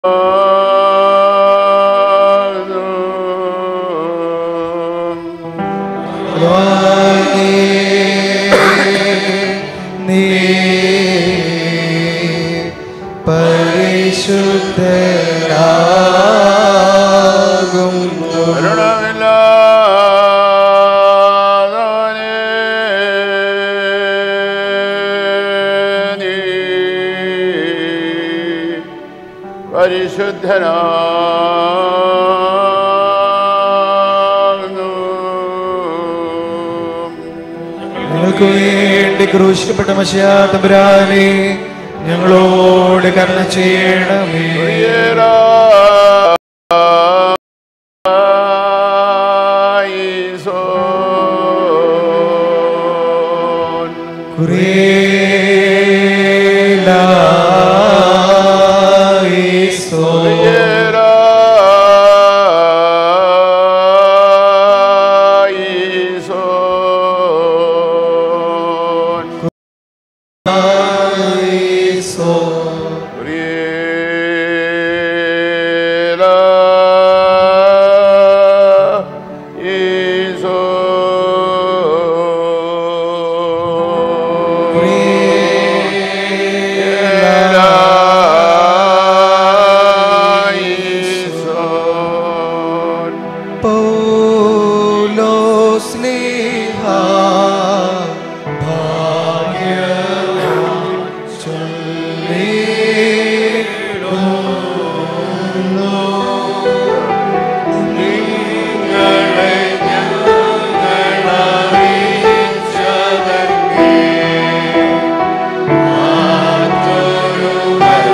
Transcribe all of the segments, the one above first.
നീ പരിശുദ്ധനാകുന്നു പരിശുദ്ധനാകുന്നു ഞങ്ങൾക്ക് വേണ്ടി ക്രൂശിക്കപ്പെട്ട മഷിയാ തമ്പുരാനെ ഞങ്ങളോട് കരുണ ചെയ്യണമേ കുറിയേലായിസോ ആയിസോ പൗലോസ്ലിഹ ഭാഗ്യം ചൊല്ലിടുന്നു. നിങ്ങളെ ഞങ്ങളറിയിച്ചതങ്ങേ മറ്റൊരുവൻ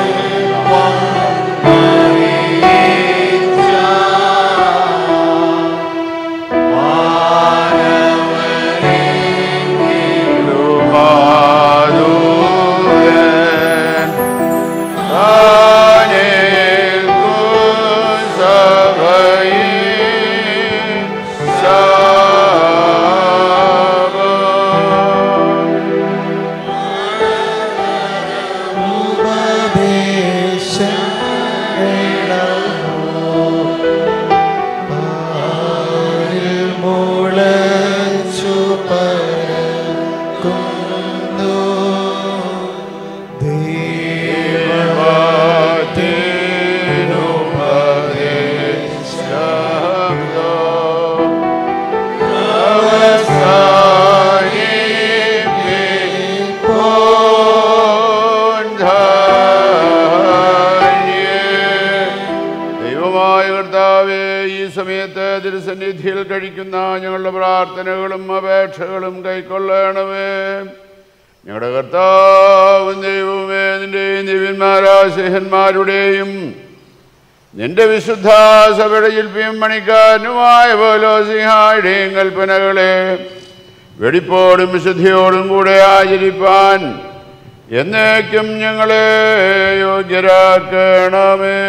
ദൈവമായ കർത്താവേ ഈ സമയത്ത് തിരുസന്നിധിയിൽ കഴിക്കുന്ന ഞങ്ങളുടെ പ്രാർത്ഥനകളും അപേക്ഷകളും കൈക്കൊള്ളണമേ ഞങ്ങളുടെ കർത്താവും ദൈവമേ നിന്റെയും ദിവ്യന്മാരാശഹന്മാരുടെയും നിന്റെ വിശുദ്ധ സഭയുടെ ശില്പിയും മണിക്കാരനുമായ പോലോ സിംഹായുടെയും കൽപ്പനകളെ വെടിപ്പോടും വിശുദ്ധിയോടും കൂടെ ആചരിപ്പാൻ എന്നേക്കും ഞങ്ങളെ യോഗ്യരാക്കണമേ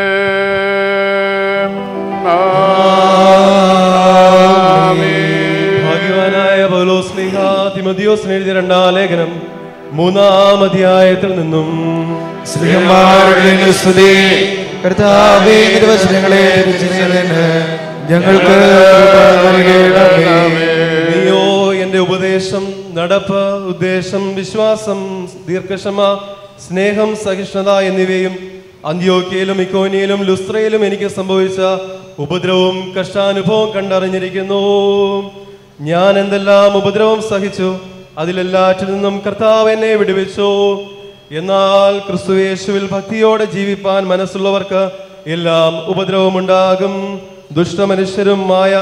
ആമേൻ. ഭാഗ്യവാനായ പൗലോസ്ലിഹ തിമതിയോസിന് എഴുതിയ രണ്ടാം ലേഖനം മൂന്നാം അധ്യായത്തിൽ നിന്നും സ്ത്രീയന്മാരുടെ സ്തുതി കർത്താവേ നിർവചനങ്ങളെ തിരിച്ചറിയുന്നതിന് ഞങ്ങൾക്ക് കൃപ നൽകണമേ. നീയോ എന്റെ ഉപദേശം നടപ്പ് ഉദ്ദേശം വിശ്വാസം ദീർഘക്ഷമ സ്നേഹം സഹിഷ്ണുത എന്നിവയും അന്ത്യോക്കയിലും ഇക്കോനിയിലും ലുസ്ത്രയിലും എനിക്ക് സംഭവിച്ച ഉപദ്രവവും കഷ്ടാനുഭവം കണ്ടറിഞ്ഞിരിക്കുന്നു ഞാൻ എന്തെല്ലാം ഉപദ്രവം സഹിച്ചു അതിലെല്ലാറ്റിൽ നിന്നും കർത്താവ് എന്നെ വിടുവിച്ചു എന്നാൽ ക്രിസ്തുയേശുവിൽ ഭക്തിയോടെ ജീവിപ്പാൻ മനസ്സുള്ളവർക്ക് എല്ലാം ഉപദ്രവമുണ്ടാകും ദുഷ്ടമനുഷ്യരും മായ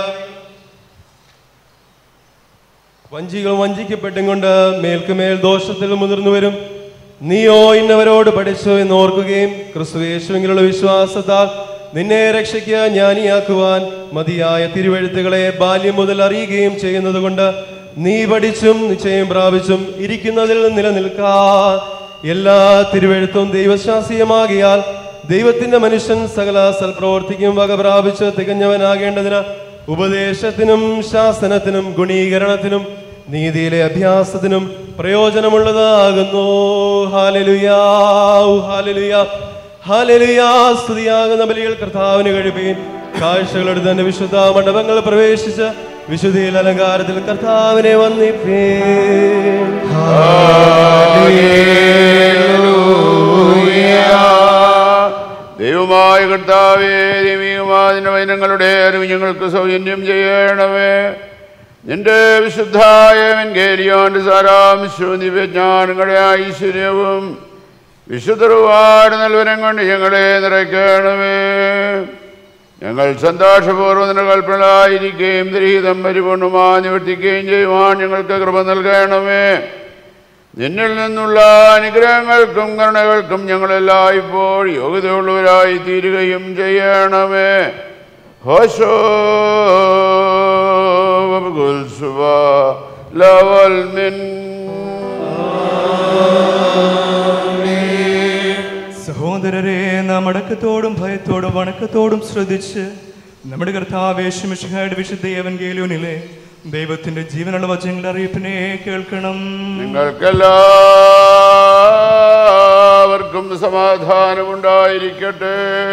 വഞ്ചികൾ വഞ്ചിക്കപ്പെട്ടും കൊണ്ട് മേൽക്കുമേൽ ദോഷത്തിൽ മുതിർന്നു വരും നീയോ ഇന്നവരോട് പഠിച്ചു എന്ന് ഓർക്കുകയും ക്രിസ്തുയേശുവിലുള്ള വിശ്വാസത്താൽ നിന്നെ രക്ഷയ്ക്ക് ജ്ഞാനിയാക്കുവാൻ മതിയായ തിരുവഴുത്തുകളെ ബാല്യം മുതൽ അറിയുകയും ചെയ്യുന്നത് കൊണ്ട് നീ പഠിച്ചും നിശ്ചയം പ്രാപിച്ചും ഇരിക്കുന്നതിൽ നിലനിൽക്കാ എല്ലാ തിരുവഴുത്തും ദൈവശാസ്ത്രീയമാകിയാൽ ദൈവത്തിന്റെ മനുഷ്യൻ സകല സൽപ്രവർത്തിക്കും വക പ്രാപിച്ച് തികഞ്ഞവനാകേണ്ടതിന് ഉപദേശത്തിനും ശാസനത്തിനും ഗുണീകരണത്തിനും നീതിയിലെ അഭ്യാസത്തിനും പ്രയോജനമുള്ളതാകുന്നു ഹാലലുയാ ഹാലലുയാ ഹല്ലേലൂയാ സ്തുതിയാകുന്ന ബലികൾ കർത്താവിന് കഴിപ്പീൻ കാഴ്ചകളെടുത്ത് തന്നെ വിശുദ്ധ മണ്ഡപങ്ങൾ പ്രവേശിച്ച വിശുദ്ധിയിൽ അലങ്കാരത്തിൽ കർത്താവിനെ വന്നിപ്പേൻ ദൈവമായ കർത്താവേ ദൈവികമാതിന്റെ വചനങ്ങളുടെ അറിവ് ഞങ്ങൾക്ക് സൗജന്യം ചെയ്യണമേ നിന്റെ വിശുദ്ധായ വെങ്കേരിയോന്റെ സാരാംശവും ദിവ്യജ്ഞാനങ്ങളുടെ ഐശ്വര്യവും വിശുദ്ധരുവാട് നൽവനം കൊണ്ട് ഞങ്ങളെ നിറയ്ക്കണമേ ഞങ്ങൾ സന്തോഷപൂർവ്വം നിന്റെ കൽപ്പനയിലായിരിക്കുകയും ദുരിതം പരിപൂർണമായി നിവർത്തിക്കുകയും ചെയ്യുവാൻ ഞങ്ങൾക്ക് കൃപ നൽകണമേ നിന്നിൽ നിന്നുള്ള അനുഗ്രഹങ്ങൾക്കും കരുണകൾക്കും ഞങ്ങളെല്ലാം ഇപ്പോൾ യോഗ്യതയുള്ളവരായി തീരുകയും ചെയ്യണമേ ഹോശോ വബുകുൽസുവ ലവൽ മിൻ സഹോദരരെ നാം അടക്കത്തോടും ഭയത്തോടും വണക്കത്തോടും ശ്രദ്ധിച്ച് നമ്മുടെ കർത്താവേശുമിഷയുടെ വിശുദ്ധ ഏവൻഗേലൂനിലെ ദൈവത്തിന്റെ ജീവനുള്ള വചനങ്ങളുടെ അറിയിപ്പിനെ കേൾക്കണം നിങ്ങൾക്കെല്ലാവർക്കും സമാധാനമുണ്ടായിരിക്കട്ടെ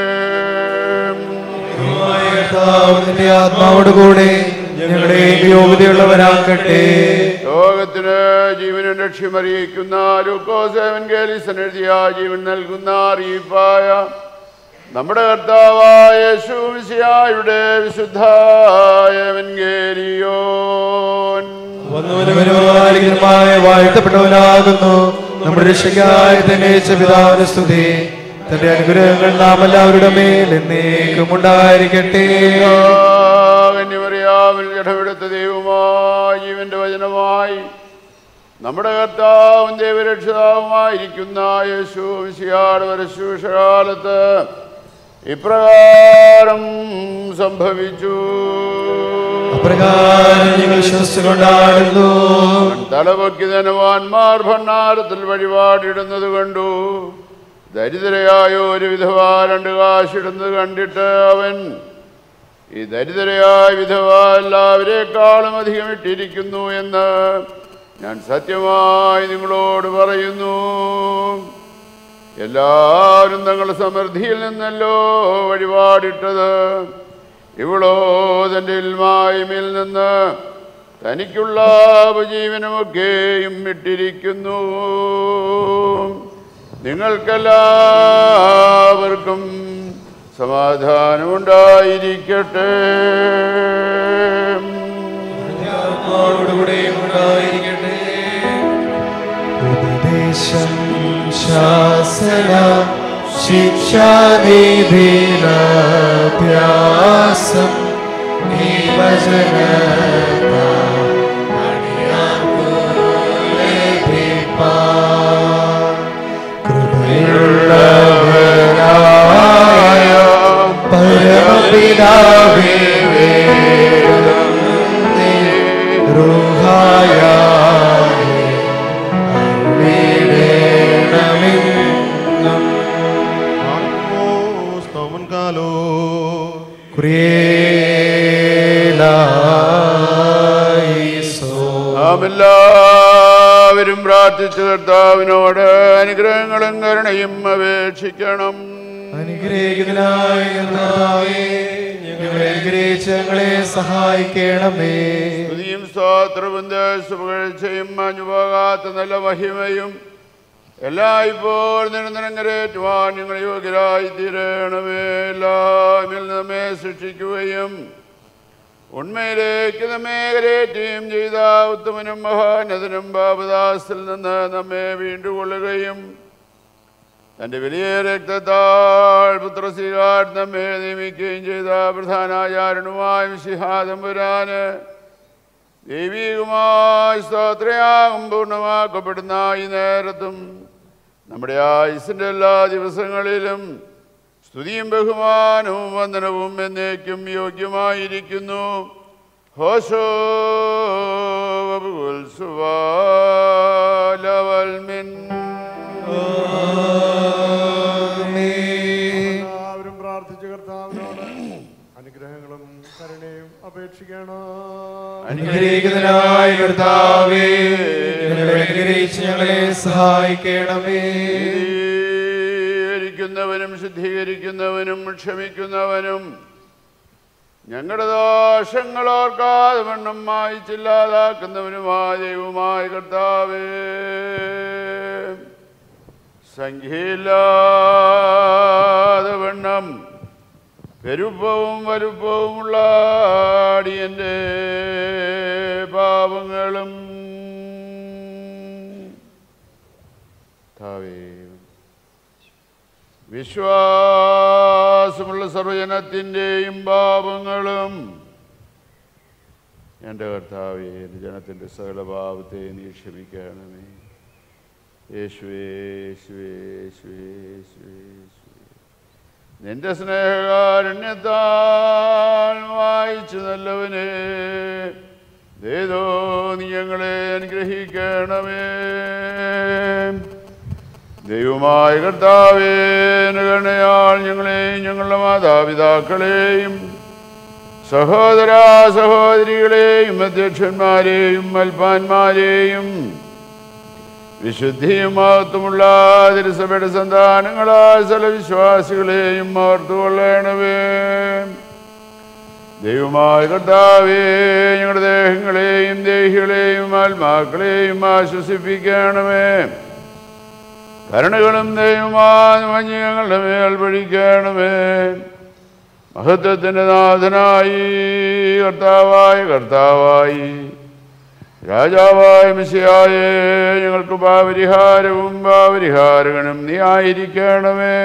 കർത്താവിന്റെ ആത്മാവോട് കൂടെ ഞങ്ങളെ യോഗ്യതയുള്ളവരാക്കട്ടെ ലോകത്തിന് ജീവനും ലക്ഷ്യമറിയിക്കുന്ന ലൂക്കോസേവൻ കേലിസൻ എഴുതിയ ജീവൻ നൽകുന്ന അറിയിപ്പായ നമ്മുടെ കർത്താവായ യേശുമിശിഹായുടെ വിശുദ്ധായ വെൻഗേലിയോൻ വരുവാലികനുമായ വാഴ്ത്തപ്പെട്ടവനാകുന്നു നമ്മുടെ രക്ഷയ്ക്കായി തന്നെ പിതാവിന് സ്തുതി തന്റെ അനുഗ്രഹങ്ങൾ നാം എല്ലാവരുടെ മേൽ എന്നേക്കും ഉണ്ടായിരിക്കട്ടെ കന്യമറിയാവിൽ ജഡമെടുത്ത ദൈവമായി ജീവന്റെ വചനമായി നമ്മുടെ കർത്താവും ദൈവരക്ഷിതാവുമായിരിക്കുന്ന യേശു മിശിയാട് വരശൂഷകാലത്ത് ഇപ്രകാരം സംഭവിച്ചു അപ്രകാരം ഞങ്ങൾ വിശ്വസിച്ചുകൊണ്ടാടുന്നു തലപൊക്കി ധനവാന്മാർ ഭണ്ണാരത്തിൽ വഴിപാടിടുന്നത് കണ്ടു ദരിദ്രയായ ഒരു വിധവ രണ്ട് കാശിടുന്നത് കണ്ടിട്ട് അവൻ ഈ ദരിദ്രയായ വിധവ എല്ലാവരെക്കാളും അധികം ഇട്ടിരിക്കുന്നു എന്ന് ഞാൻ സത്യമായി നിങ്ങളോട് പറയുന്നു എല്ലാവരും തങ്ങളുടെ സമൃദ്ധിയിൽ നിന്നല്ലോ വഴിപാടിട്ടത് ഇവളോ തൻ്റെ ഇൽമായ്മയിൽ നിന്ന് തനിക്കുള്ള ഉപജീവനമൊക്കെയും ഇട്ടിരിക്കുന്നു നിങ്ങൾക്കെല്ലാവർക്കും സമാധാനമുണ്ടായിരിക്കട്ടെ ഉപദേശം ശാസന ശിക്ഷാനിധിരാഭ്യാസം ഈ വചന കൃപയുള്ളവരായ പരമപിതാവേ റുഹായ നാം എല്ലാവരും പ്രാർത്ഥിച്ചു കർത്താവിനോട് അനുഗ്രഹങ്ങളും കരുണയും അപേക്ഷിക്കണം അനുഗ്രഹിക്കുന്നതിനായ കർത്താവേ, ഞങ്ങളെ അനുഗ്രഹിച്ച് ഞങ്ങളെ സഹായിക്കണമേ സ്തുതിയും സ്വാത്രവും ദേശപുകഴ്ചയും മാഞ്ഞുപോകാത്ത നല്ല മഹിമയും എല്ലായ്പ്പോൾ നിരന്തരം കരേറ്റുവാൻ ഞങ്ങൾ യോഗ്യരായി തീരണമേ എല്ലാമിൽ നമ്മെ സൃഷ്ടിക്കുകയും ഉണ്മയിലേക്ക് നമ്മെ കരേറ്റുകയും ചെയ്ത ഉത്തമനും മഹാനതനും ബാബദാസിൽ നിന്ന് നമ്മെ വീണ്ടുകൊള്ളുകയും തൻ്റെ വലിയ രക്തത്താൾ പുത്രശ്രീകാർ നമ്മെ നിയമിക്കുകയും ചെയ്ത പ്രധാനാചാരണുമായ സിഹാദംപുരാന് ദൈവികമായി സ്തോത്രയാഗം പൂർണ്ണമാക്കപ്പെടുന്ന ഈ നേരത്തും നമ്മുടെ ആയുസിൻ്റെ എല്ലാ ദിവസങ്ങളിലും സ്തുതിയും ബഹുമാനവും വന്ദനവും എന്നേക്കും യോഗ്യമായിരിക്കുന്നു ഹോശോ ലവൽമിൻ എല്ലാവരും പ്രാർത്ഥിച്ചു കർത്താവിനോട് അനുഗ്രഹങ്ങളും കരുണയും അപേക്ഷിക്കണം അനുഗ്രഹിക്കുന്നതിനായ കർത്താവേ ഞങ്ങളെ അനുഗ്രഹിച്ച് ഞങ്ങളെ സഹായിക്കണമേ ിക്കുന്ന അനുഗ്രഹിക്കുന്നവനും ശുദ്ധീകരിക്കുന്നവനും ക്ഷമിക്കുന്നവനും ഞങ്ങളുടെ ദോഷങ്ങൾ ഓർക്കാതെ വണ്ണം മായിച്ചില്ലാതാക്കുന്നവനുമായ ദൈവമായ കർത്താവേ സംഖ്യയില്ലാതെ വണ്ണം പെരുപ്പവും വലുപ്പവുമുള്ള അടിയൻ്റെ പാപങ്ങളും കർത്താവേ വിശ്വാസമുള്ള സർവജനത്തിൻ്റെയും പാപങ്ങളും എൻ്റെ കർത്താവേ എൻ്റെ ജനത്തിൻ്റെ സകല പാപത്തെ നീ ക്ഷമിക്കണമേ യേശുവേ യേശുവേ യേശുവേ യേശുവേ യേശുവേ നിന്റെ സ്നേഹകാരുണ്യത്താൽ വായിച്ചു നല്ലവനെ ദേതോ നീ ഞങ്ങളെ അനുഗ്രഹിക്കണമേ ദൈവമായ കർത്താവേ കരുണയാൽ ഞങ്ങളെയും ഞങ്ങളുടെ മാതാപിതാക്കളെയും സഹോദര സഹോദരികളെയും അധ്യക്ഷന്മാരെയും മൽപ്പാന്മാരെയും വിശുദ്ധിയും മഹത്വമുള്ള തിരുസഭയുടെ സന്താനങ്ങളായ ചില വിശ്വാസികളെയും ഓർത്തുകൊള്ളണമേ ദൈവമായ കർത്താവേ ഞങ്ങളുടെ ദേഹങ്ങളെയും ദേഹികളെയും ആത്മാക്കളെയും ആശ്വസിപ്പിക്കണമേ കരുണകളും ദൈവമായ മഞ്ഞ് ഞങ്ങളുടെ മേൽ പഴിക്കണമേ മഹത്വത്തിൻ്റെ നാഥനായി കർത്താവായ കർത്താവായി രാജാവായ മിശിയായേ ഞങ്ങൾക്ക് പാപരിഹാരവും പാപരിഹാരകനും നീ ആയിരിക്കണമേ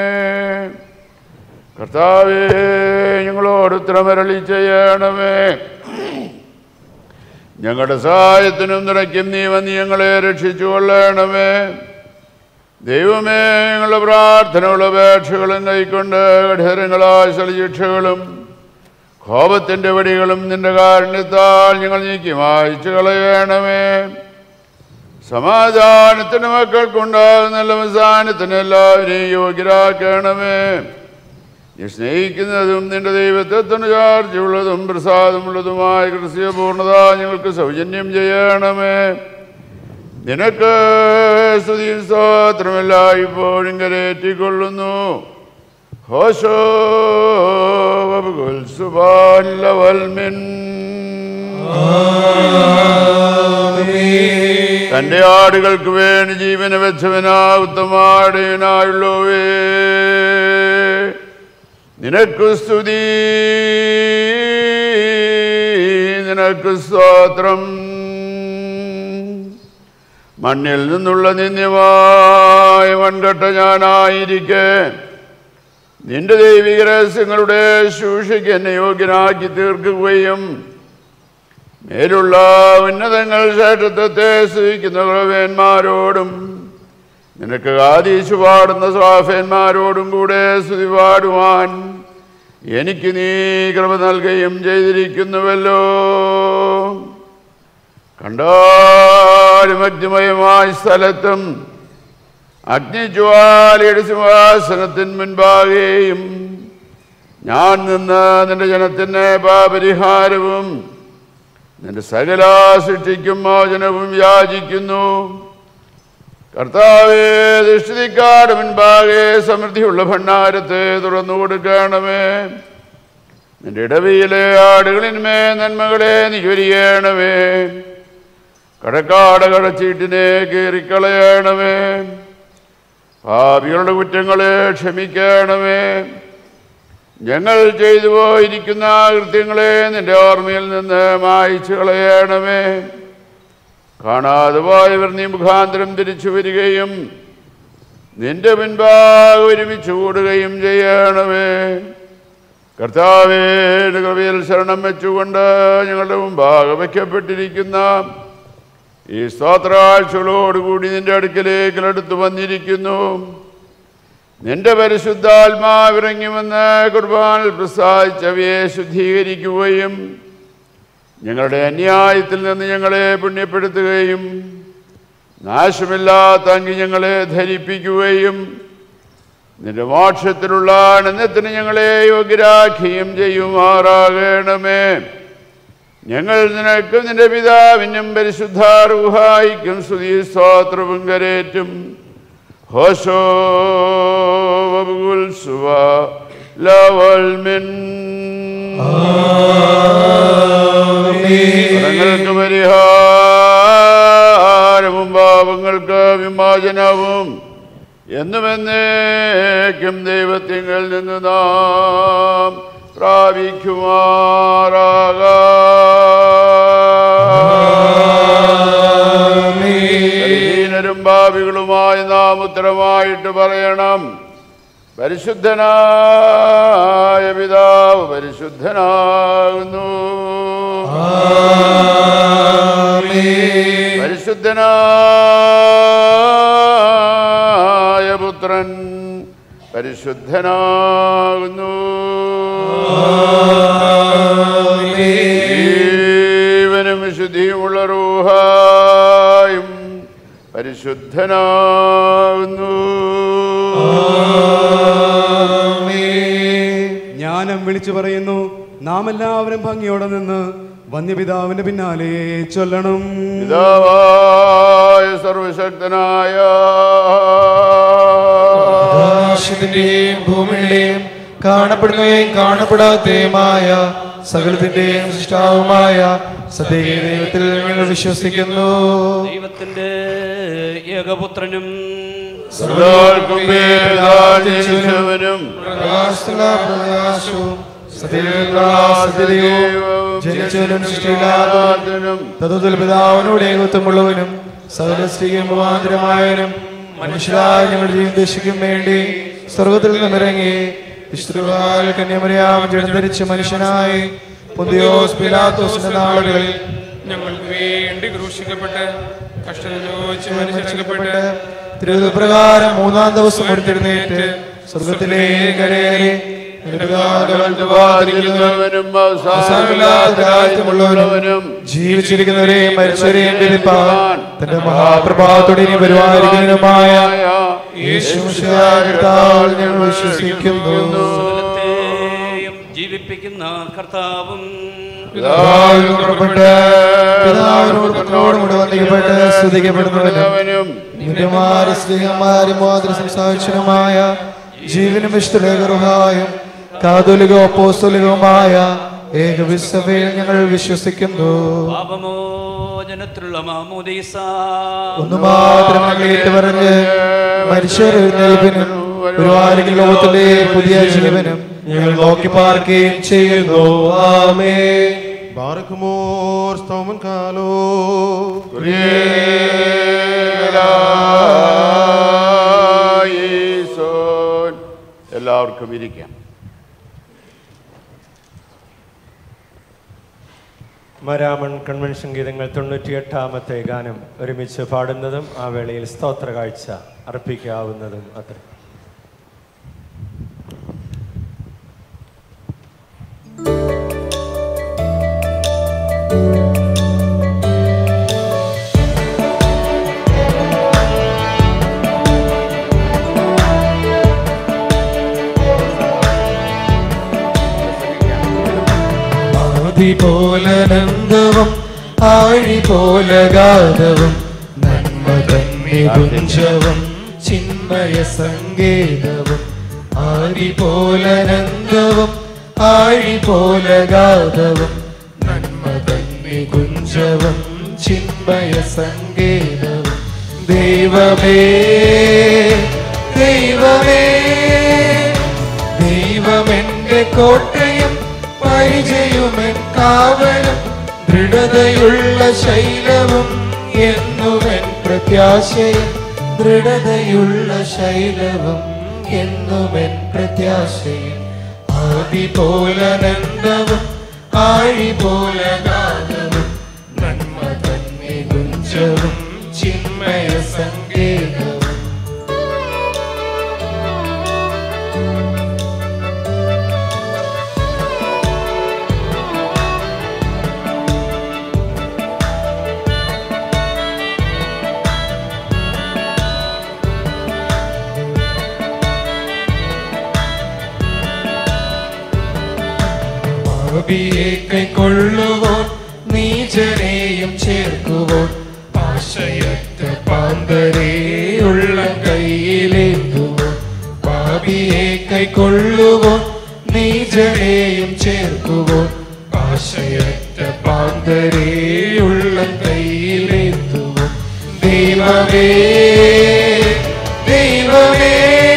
കർത്താവേ ഞങ്ങളോട് ഉത്തരമരളി ചെയ്യണമേ ഞങ്ങളുടെ സഹായത്തിനും നിറയ്ക്കും നീ വന്ന് ഞങ്ങളെ രക്ഷിച്ചു കൊള്ളണമേ ദൈവമേ ഞങ്ങളുടെ പ്രാർത്ഥനകളും അപേക്ഷകളും കൈക്കൊണ്ട് കഠിനങ്ങളായ ശിക്ഷകളും കോപത്തിൻ്റെ വടികളും നിന്റെ കാരുണ്യത്താൽ ഞങ്ങൾ നീക്കി മായ്ച്ചു കളയണമേ സമാധാനത്തിന് മക്കൾക്കുണ്ടാകുന്ന നല്ല അവസാനത്തിന് എല്ലാവരെയും യോഗ്യരാക്കണമേ നീ സ്നേഹിക്കുന്നതും നിന്റെ ദൈവത്വത്തിന് ചാർജുള്ളതും പ്രസാദമുള്ളതുമായ ക്രിസ്തീയ പൂർണ്ണത ഞങ്ങൾക്ക് സൗജന്യം ചെയ്യണമേ നിനക്ക് സ്തുതിയും സ്തോത്രമല്ല ഇപ്പോഴും കരേറ്റിക്കൊള്ളുന്നു ഹോശോ സുബാലവൽമിൻ തന്റെ ആടുകൾക്ക് വേണ്ടി ജീവന വെച്ചവനാ ഉത്തമാടയനായുള്ളവേ നിനക്ക് സ്തുതി നിനക്ക് സ്തോത്രം മണ്ണിൽ നിന്നുള്ള നിന്ദ്യമായ മൺകട്ട ഞാനായിരിക്കെ നിന്റെ ദൈവിക രഹസ്യങ്ങളുടെ ശൂഷയ്ക്ക് എന്നെ യോഗ്യനാക്കി തീർക്കുകയും മേലുള്ള ഉന്നതങ്ങൾ ശ്രേഷ്ഠത്വത്തെ സ്തുതിക്കുന്ന കുറവേന്മാരോടും നിനക്ക് ആദീശു പാടുന്ന സ്വാഫേന്മാരോടും കൂടെ സ്തുതി പാടുവാൻ എനിക്ക് നീ കൃപ നൽകുകയും ചെയ്തിരിക്കുന്നുവല്ലോ കണ്ടാലും അഗ്നിമയമായ സ്ഥലത്തും അഗ്നിജ്വാലയുടെ സിംഹാസനത്തിന് മുൻപാകെയും ഞാൻ നിന്ന് നിന്റെ ജനത്തിന് പാപരിഹാരവും നിന്റെ സകല സൃഷ്ടിക്കും മോചനവും യാചിക്കുന്നു കർത്താവേ ദൃഷ്ടിക്കാട് മുൻപാകെ സമൃദ്ധിയുള്ള ഭണ്ഡാരത്തെ തുറന്നു കൊടുക്കണമേ നിന്റെ ഇടവിയിലെ ആടുകളിന്മേ നന്മകളെ നീ ചൊരിയണമേ കടക്കാട് കടച്ചീട്ടിനെ കീറിക്കളയണമേ പാപികളുടെ കുറ്റങ്ങളെ ക്ഷമിക്കണമേ ഞങ്ങൾ ചെയ്തു പോയിരിക്കുന്ന കൃത്യങ്ങളെ നിന്റെ ഓർമ്മയിൽ നിന്ന് മായിച്ചു കളയണമേ കാണാതെ പോയവർ നീ മുഖാന്തരം തിരിച്ചു വരികയും നിന്റെ മുൻപാകെ ഒരുമിച്ച് കൂടുകയും ചെയ്യണമേ കർത്താവേ കൃപയിൽ ശരണം വെച്ചുകൊണ്ട് ഞങ്ങളുടെ മുമ്പാകെ വയ്ക്കപ്പെട്ടിരിക്കുന്ന ഈ സ്തോത്രാഴ്ചകളോടുകൂടി നിന്റെ അടുക്കലേക്ക് അടുത്ത് വന്നിരിക്കുന്നു നിന്റെ പരിശുദ്ധാത്മാവിറങ്ങി വന്ന് കുർബാനിൽ പ്രസാദിച്ചവയെ ശുദ്ധീകരിക്കുകയും ഞങ്ങളുടെ അന്യായത്തിൽ നിന്ന് ഞങ്ങളെ പുണ്യപ്പെടുത്തുകയും നാശമില്ലാത്ത അങ്കി ഞങ്ങളെ ധരിപ്പിക്കുകയും നിന്റെ മോക്ഷത്തിലുള്ള ആനന്ദത്തിന് ഞങ്ങളെ യോഗ്യരാക്കുകയും ചെയ്യുമാറാകണമേ ഞങ്ങൾ നിനക്കും നിന്റെ പിതാവിനും പരിശുദ്ധാരൂഹായിക്കും സ്തുതി സ്തോത്രവും കരേറ്റും ഹോശോ വബുൽസുവ ലവൽ മിൻ കടങ്ങൾക്ക് പരിഹാരവും പാപങ്ങൾക്ക് വിമോചനവും എന്നുമെന്നേക്കും ദൈവത്തിങ്കിൽ നിന്ന് നാം പ്രാപിക്കുമാറാകീനരും ഭാവികളുമായി നാം ഉത്തരമായിട്ട് പറയണം പരിശുദ്ധനായ പിതാവ് പരിശുദ്ധനാകുന്നു പരിശുദ്ധനായ പുത്രൻ പരിശുദ്ധനാകുന്നു ജീവനും വിശുദ്ധിയുമുള്ള റൂഹായും പരിശുദ്ധനാകുന്നു ജ്ഞാനം വിളിച്ചു പറയുന്നു നാം എല്ലാവരും ഭംഗിയോടെ നിന്ന് വന്യപിതാവിന്റെ പിന്നാലെ ചൊല്ലണം പിതാവായ സർവശക്തനായ ആകാശത്തിന്റെയും ഭൂമിയുടെയും കാണപ്പെടുന്നവയും കാണപ്പെടാത്തതുമായ സകലത്തിന്റെയും സൃഷ്ടാവുമായ സത്യ ദൈവത്തിൽ ഞങ്ങൾ വിശ്വസിക്കുന്നു ദൈവത്തിന്റെ ഏകപുത്രനും സർവ്വോൽക്കും വേദാജനിച്ചവനും പ്രകാശത്തിലുള്ള പ്രകാശവും സത്യത്തിലുള്ള സത്യതയും ജനിച്ചവനും സൃഷ്ടിയില്ലാത്തവനും തത്വത്തിൽ പിതാവിനോട് ഏകത്വമുള്ളവനും സകല സ്ത്രീയും മുഖാന്തരമായവനും മനുഷ്യരായ ഞങ്ങളുടെ ജീവദേശിക്കും വേണ്ടി സ്വർഗത്തിൽ നിന്നിറങ്ങി വിശുദ്ധകാൽ കന്യമറിയാം ജഡം മനുഷ്യനായി പൊന്തിയോസ് പിലാത്തോസിന്റെ നാളുകളിൽ ഞങ്ങൾക്ക് വേണ്ടി ക്രൂശിക്കപ്പെട്ട് കഷ്ടനുഭവിച്ച് മനുഷ്യരാക്കപ്പെട്ട് തിരുവപ്രകാരം മൂന്നാം ദിവസം എടുത്തെഴുന്നേറ്റ് സ്വർഗത്തിലേക്ക് കരയേറി വാദിക്കുന്നവനും അവസാനമില്ലാത്ത രാജ്യമുള്ളവനും ജീവിച്ചിരിക്കുന്നവരെയും മരിച്ചവരെയും വിധിപ്പാൻ തന്റെ മഹാപ്രഭാവത്തോടെ ഇനി വരുവാനിരിക്കുന്നതിനുമായ യേശു മിശിഹായിൽ ഞങ്ങൾ വിശ്വസിക്കുന്നു സകലത്തെയും ജീവിപ്പിക്കുന്ന കർത്താവും പിതാവിൽ നിന്ന് പുറപ്പെട്ട് പിതാവിനോട് പുത്രനോടും കൂടെ വന്ദിക്കപ്പെട്ട് സ്തുതിക്കപ്പെടുന്നവനും നിത്യമാരി സ്നേഹമാരി മാതൃ സംസാരിച്ചനുമായ ജീവനും ഇഷ്ടലേഖറുഹായും കാതോലിക അപ്പോസ്തോലികവുമായ ഏകവിസഭയിൽ ഞങ്ങൾ വിശ്വസിക്കുന്നു പാപമോചനത്തിലുള്ള മാമോദീസ ഒന്ന് മാത്രം കേട്ട് പറഞ്ഞ് മനുഷ്യരെഴുന്നേൽപ്പിനും ഒരു ആരെങ്കിലും ലോകത്തിലെ പുതിയ ജീവനും ഞങ്ങൾ നോക്കി പാർക്കുകയും ചെയ്യുന്നു ആമേ ബാറക്കുമോർ സ്തോമൻ കാലോ കുരിയേലായിസോൻ. എല്ലാവർക്കും ഇരിക്കാം മരാമൺ കൺവെൻഷൻ ഗീതങ്ങൾ തൊണ്ണൂറ്റിയെട്ടാമത്തെ ഗാനം ഒരുമിച്ച് പാടുന്നതും ആ വേളയിൽ സ്തോത്ര കാഴ്ച അർപ്പിക്കാവുന്നതും അത്ര ആദി പോലനന്ദവും ആഴി പോലഗാധവും നന്മ തന്നെ കുഞ്ചവും ചിന്മയ സങ്കേതവും ആദി പോലനന്ദവും ആഴി പോലഗാധവും നന്മ തന്നെ കുഞ്ചവും ചിന്മയ സങ്കേതവും ദൈവമേ ദൈവമേ ദൈവമെന്റെ കോട്ടയും പരിചയുമെൻ കാവലും ദൃഢതയുള്ള ശൈലവും എന്നുമെൻ പ്രത്യാശയും ദൃഢതയുള്ള ശൈലവും എന്നുമെൻ പ്രത്യാശയും ആദി പോലനന്ദവും ആഴി പോലെ ഗാനവും നന്മ തന്നെ ഗുഞ്ചവും ചിന്മയ സങ്കേതവും പാപിയെ കൈക്കൊള്ളുവോൻ നീചനെയും ചേർക്കുവോൻ ആശയത്ത് പാന്തരെയുള്ള കയ്യിൽ കൈക്കൊള്ളുവോ നീചനെയും ചേർക്കുവോ ആശയറ്റ പാന്തരെയുള്ള കയ്യിലെത്തുവോ ദൈവമേ ദൈവമേ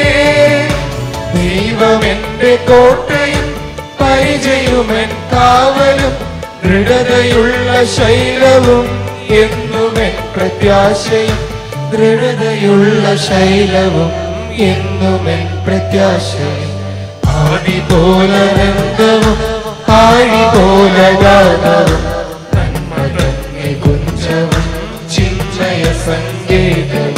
ദൈവമെന്റെ കോട്ടയും പരിചയുമെൻ കാവലും ദൃഢതയുള്ള ശൈലവും എന്നുമെൻ പ്രത്യാശയും ദൃഢതയുള്ള ശൈലവും എന്നുമെൻ പ്രത്യാശയും ആദി പോലനന്ദവും ആഴി പോലഗാനവും നന്മ തന്നെ കുഞ്ചവും ചിന്മയ സങ്കേതവും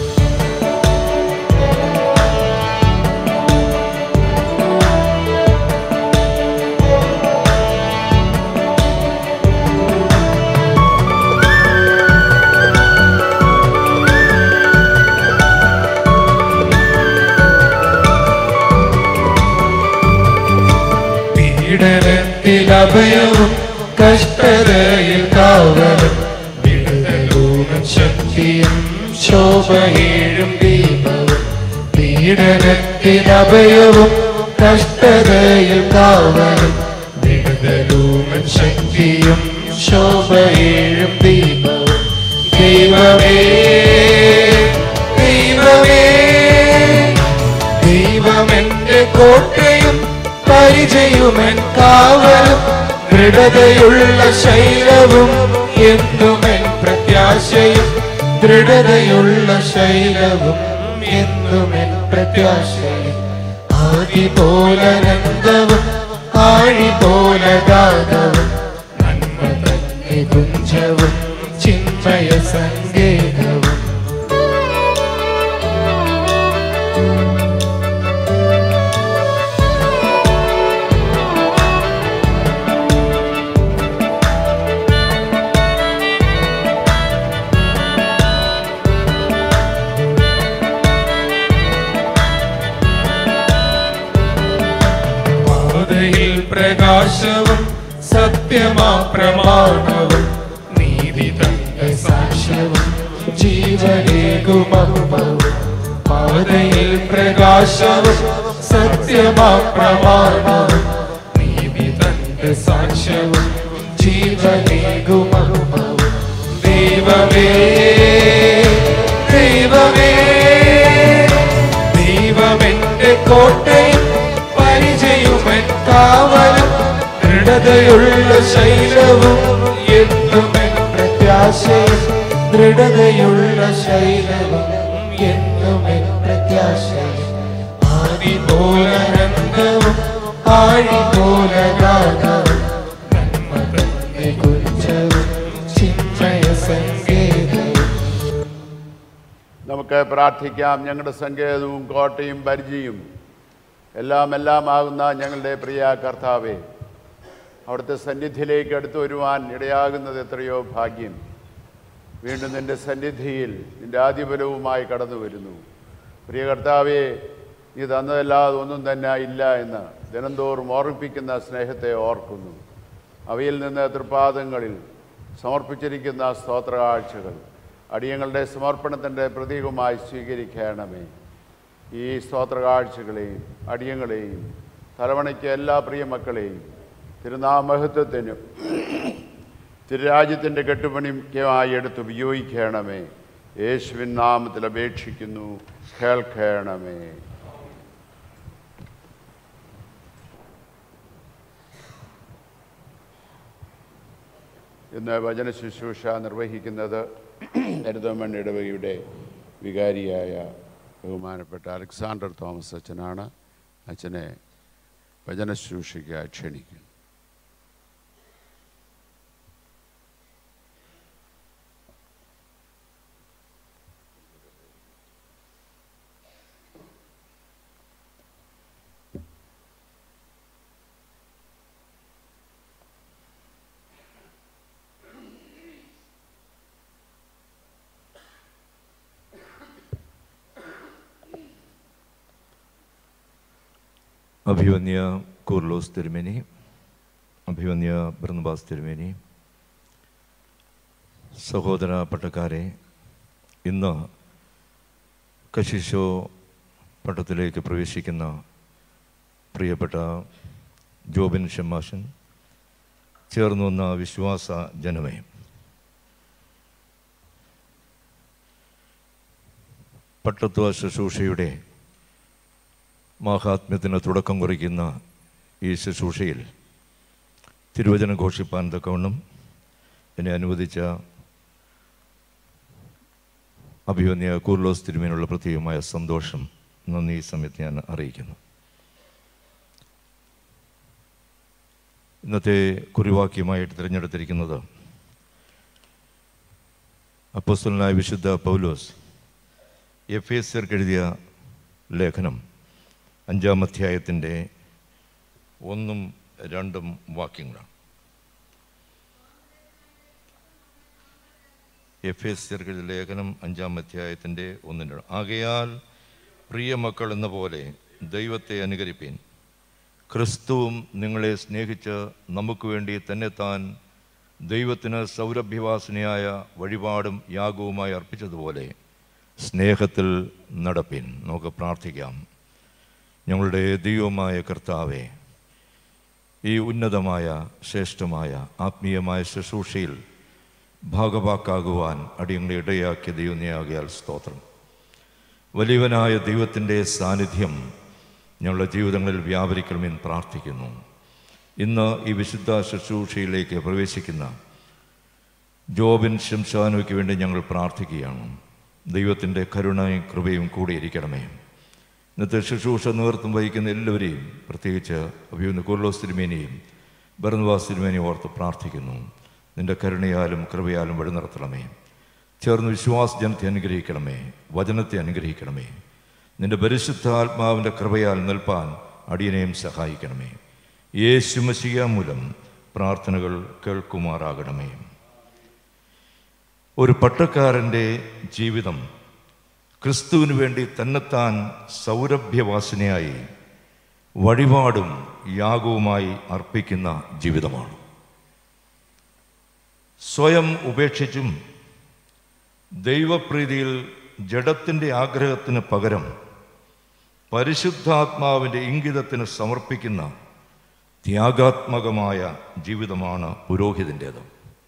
പീഡനത്തിൽ അഭയവും കഷ്ടതയിൽ കാവലും വിടുതലൂറും ശക്തിയും ശോഭയേഴും ദീപവും പീഡനത്തിൽ അഭയവും കഷ്ടതയിൽ കാവലും വിടുതലൂറും ശക്തിയും ശോഭയേഴും ദീപവും ദൈവമേ ദൈവമേ ദൈവമെന്റെ കോട്ടയും പരിചയുമെൻ കാവലും ദൃഢതയുള്ള ശൈലവും എന്നുമെൻ പ്രത്യാശയും ദൃഢതയുള്ള ശൈലവും എന്നുമെൻ പ്രത്യാശയും ആദി പോലനന്ദവും ആഴി പോലെ ഗാനവും നന്മ തന്നെ കുഞ്ചവും ചിന്മയ സങ്കേതവും പാതയിൽ പ്രകാശവും സത്യമാ പ്രമാണവും നീതി തന്റെ സാക്ഷ്യവും ജീവനേകുമവും പാതയിൽ പ്രകാശവും സത്യമാ പ്രമാണവും നീതി തന്റെ സാക്ഷ്യവും ജീവനേകുമവും ദൈവമേ ദൈവമേ ദൈവമെന്റെ കോട്ടയും പരിചയുമെൻ കാവലും ദൃഢതയുള്ള ശൈലവും എന്നുമെൻ പ്രത്യാശയും ദൃഢതയുള്ള ശൈലവും എന്നുമെൻ പ്രത്യാശയും ആദി പോലനന്ദവും ആഴി പോലെ ഗാനവും നന്മ തന്നെ കുഞ്ചവും ചിന്മയ സങ്കേതവും നമുക്ക് പ്രാർത്ഥിക്കാം ഞങ്ങളുടെ സങ്കേതവും കോട്ടയും പരിചയും എല്ലാം എല്ലാം ആകുന്ന ഞങ്ങളുടെ പ്രിയ കർത്താവെ അവിടുത്തെ സന്നിധിയിലേക്ക് അടുത്തു വരുവാൻ ഇടയാകുന്നത് എത്രയോ ഭാഗ്യം വീണ്ടും നിൻ്റെ സന്നിധിയിൽ നിൻ്റെ ആദിബലവുമായി കടന്നു വരുന്നു പ്രിയ കർത്താവെ നീ തന്നതല്ലാതെ ഒന്നും തന്നെ ഇല്ല എന്ന് ദിനംതോറും ഓർമ്മിപ്പിക്കുന്ന സ്നേഹത്തെ ഓർക്കുന്നു അവയിൽ നിന്ന് തൃപ്പാദങ്ങളിൽ സമർപ്പിച്ചിരിക്കുന്ന സ്തോത്രകാഴ്ചകൾ അടിയങ്ങളുടെ സമർപ്പണത്തിൻ്റെ പ്രതീകമായി സ്വീകരിക്കണമേ ഈ സ്തോത്രകാഴ്ചകളെയും അടിയങ്ങളെയും തലവണയ്ക്ക് എല്ലാ പ്രിയ മക്കളെയും തിരുനാമഹത്വത്തിനും തിരുരാജ്യത്തിൻ്റെ കെട്ടുപണിക്കുമായി എടുത്ത് ഉപയോഗിക്കണമേ യേശുവിൻ നാമത്തിൽ അപേക്ഷിക്കുന്നു കേൾക്കണമേ ഇന്ന് വചന ശുശ്രൂഷ നിർവഹിക്കുന്നത് ഹരിതമൺ ഇടവകയുടെ വികാരിയായ ബഹുമാനപ്പെട്ട അലക്സാണ്ടർ തോമസ് അച്ഛനാണ് അച്ഛനെ വചന ശുശ്രൂഷയ്ക്ക് ക്ഷണിക്കുന്നു അഭിവന്യ കൂർലോസ് തിരുമേനി അഭിവന്യ ബ്രഹ്മബാസ് തിരുമേനി സഹോദര പട്ടക്കാരെ ഇന്ന് കശിശോ പട്ടത്തിലേക്ക് പ്രവേശിക്കുന്ന പ്രിയപ്പെട്ട ജോബിൻ ഷമ്മാഷൻ ചേർന്നു വന്ന വിശ്വാസ ജനമേ പട്ടത്വ ശുശ്രൂഷയുടെ മാഹാത്മ്യത്തിന് തുടക്കം കുറിക്കുന്ന ഈ ശുശ്രൂഷയിൽ തിരുവചനം ഘോഷിപ്പാൻ തക്കവണ്ണം എന്നെ അനുവദിച്ച അഭിമന്യ കൂർലോസ് തിരുമേനുള്ള പ്രത്യേകമായ സന്തോഷം നന്ദി ഈ സമയത്ത് ഞാൻ അറിയിക്കുന്നു ഇന്നത്തെ കുറിവാക്യമായിട്ട് തിരഞ്ഞെടുത്തിരിക്കുന്നത് അപ്പോസ്തലനായ വിശുദ്ധ പൗലോസ് എഫ് എസ് എഴുതിയ ലേഖനം അഞ്ചാം അധ്യായത്തിൻ്റെ ഒന്നും രണ്ടും വാക്യങ്ങളാണ് എഫ് എസ് എഴുതിയ ലേഖനം അഞ്ചാം അധ്യായത്തിൻ്റെ ഒന്നും രണ്ടും ആകയാൽ പ്രിയ മക്കൾ എന്ന പോലെ ദൈവത്തെ അനുകരിപ്പീൻ ക്രിസ്തുവും നിങ്ങളെ സ്നേഹിച്ച് നമുക്ക് വേണ്ടി തന്നെത്താൻ ദൈവത്തിന് സൗരഭ്യവാസനയായ വഴിപാടും യാഗവുമായി അർപ്പിച്ചതുപോലെ സ്നേഹത്തിൽ നടപ്പിൻ നമുക്ക് പ്രാർത്ഥിക്കാം ഞങ്ങളുടെ ദൈവമായ കർത്താവെ ഈ ഉന്നതമായ ശ്രേഷ്ഠമായ ആത്മീയമായ ശുശ്രൂഷയിൽ ഭാഗവാക്കാകുവാൻ അടിയങ്ങളെ ഇടയാക്കിയ ദൈവനെയാകിയാൽ സ്തോത്രം വലിയവനായ ദൈവത്തിൻ്റെ സാന്നിധ്യം ഞങ്ങളുടെ ജീവിതങ്ങളിൽ വ്യാപരിക്കണമെന്ന് പ്രാർത്ഥിക്കുന്നു ഇന്ന് ഈ വിശുദ്ധ ശുശ്രൂഷയിലേക്ക് പ്രവേശിക്കുന്ന ജോബിൻ ശംശാനുയ്ക്ക് വേണ്ടി ഞങ്ങൾ പ്രാർത്ഥിക്കുകയാണ് ദൈവത്തിൻ്റെ കരുണയും കൃപയും കൂടെ ഇരിക്കണമേ ഇന്നത്തെ ശുശ്രൂഷ നേതൃത്വം വഹിക്കുന്ന എല്ലാവരെയും പ്രത്യേകിച്ച് അഭിയുന്ന കുർലോസ് തിരുമേനിയും ബർന്നവാസ് തിരുമേനിയും ഓർത്ത് പ്രാർത്ഥിക്കുന്നു നിന്റെ കരുണയാലും കൃപയാലും വഴി നടത്തണമേ ചേർന്ന് വിശ്വാസ ജനത്തെ അനുഗ്രഹിക്കണമേ വചനത്തെ അനുഗ്രഹിക്കണമേ നിന്റെ പരിശുദ്ധാത്മാവിൻ്റെ കൃപയാൽ നിൽപ്പാൻ അടിയനെയും സഹായിക്കണമേ യേശുമശിയ മൂലം പ്രാർത്ഥനകൾ കേൾക്കുമാറാകണമേ ഒരു പട്ടക്കാരൻ്റെ ജീവിതം ക്രിസ്തുവിന് വേണ്ടി തന്നെത്താൻ സൗരഭ്യവാസനയായി വഴിപാടും യാഗവുമായി അർപ്പിക്കുന്ന ജീവിതമാണ് സ്വയം ഉപേക്ഷിച്ചും ദൈവപ്രീതിയിൽ ജഡത്തിൻ്റെ ആഗ്രഹത്തിന് പകരം പരിശുദ്ധാത്മാവിൻ്റെ ഇംഗിതത്തിന് സമർപ്പിക്കുന്ന ത്യാഗാത്മകമായ ജീവിതമാണ് പുരോഹിതൻ്റേത്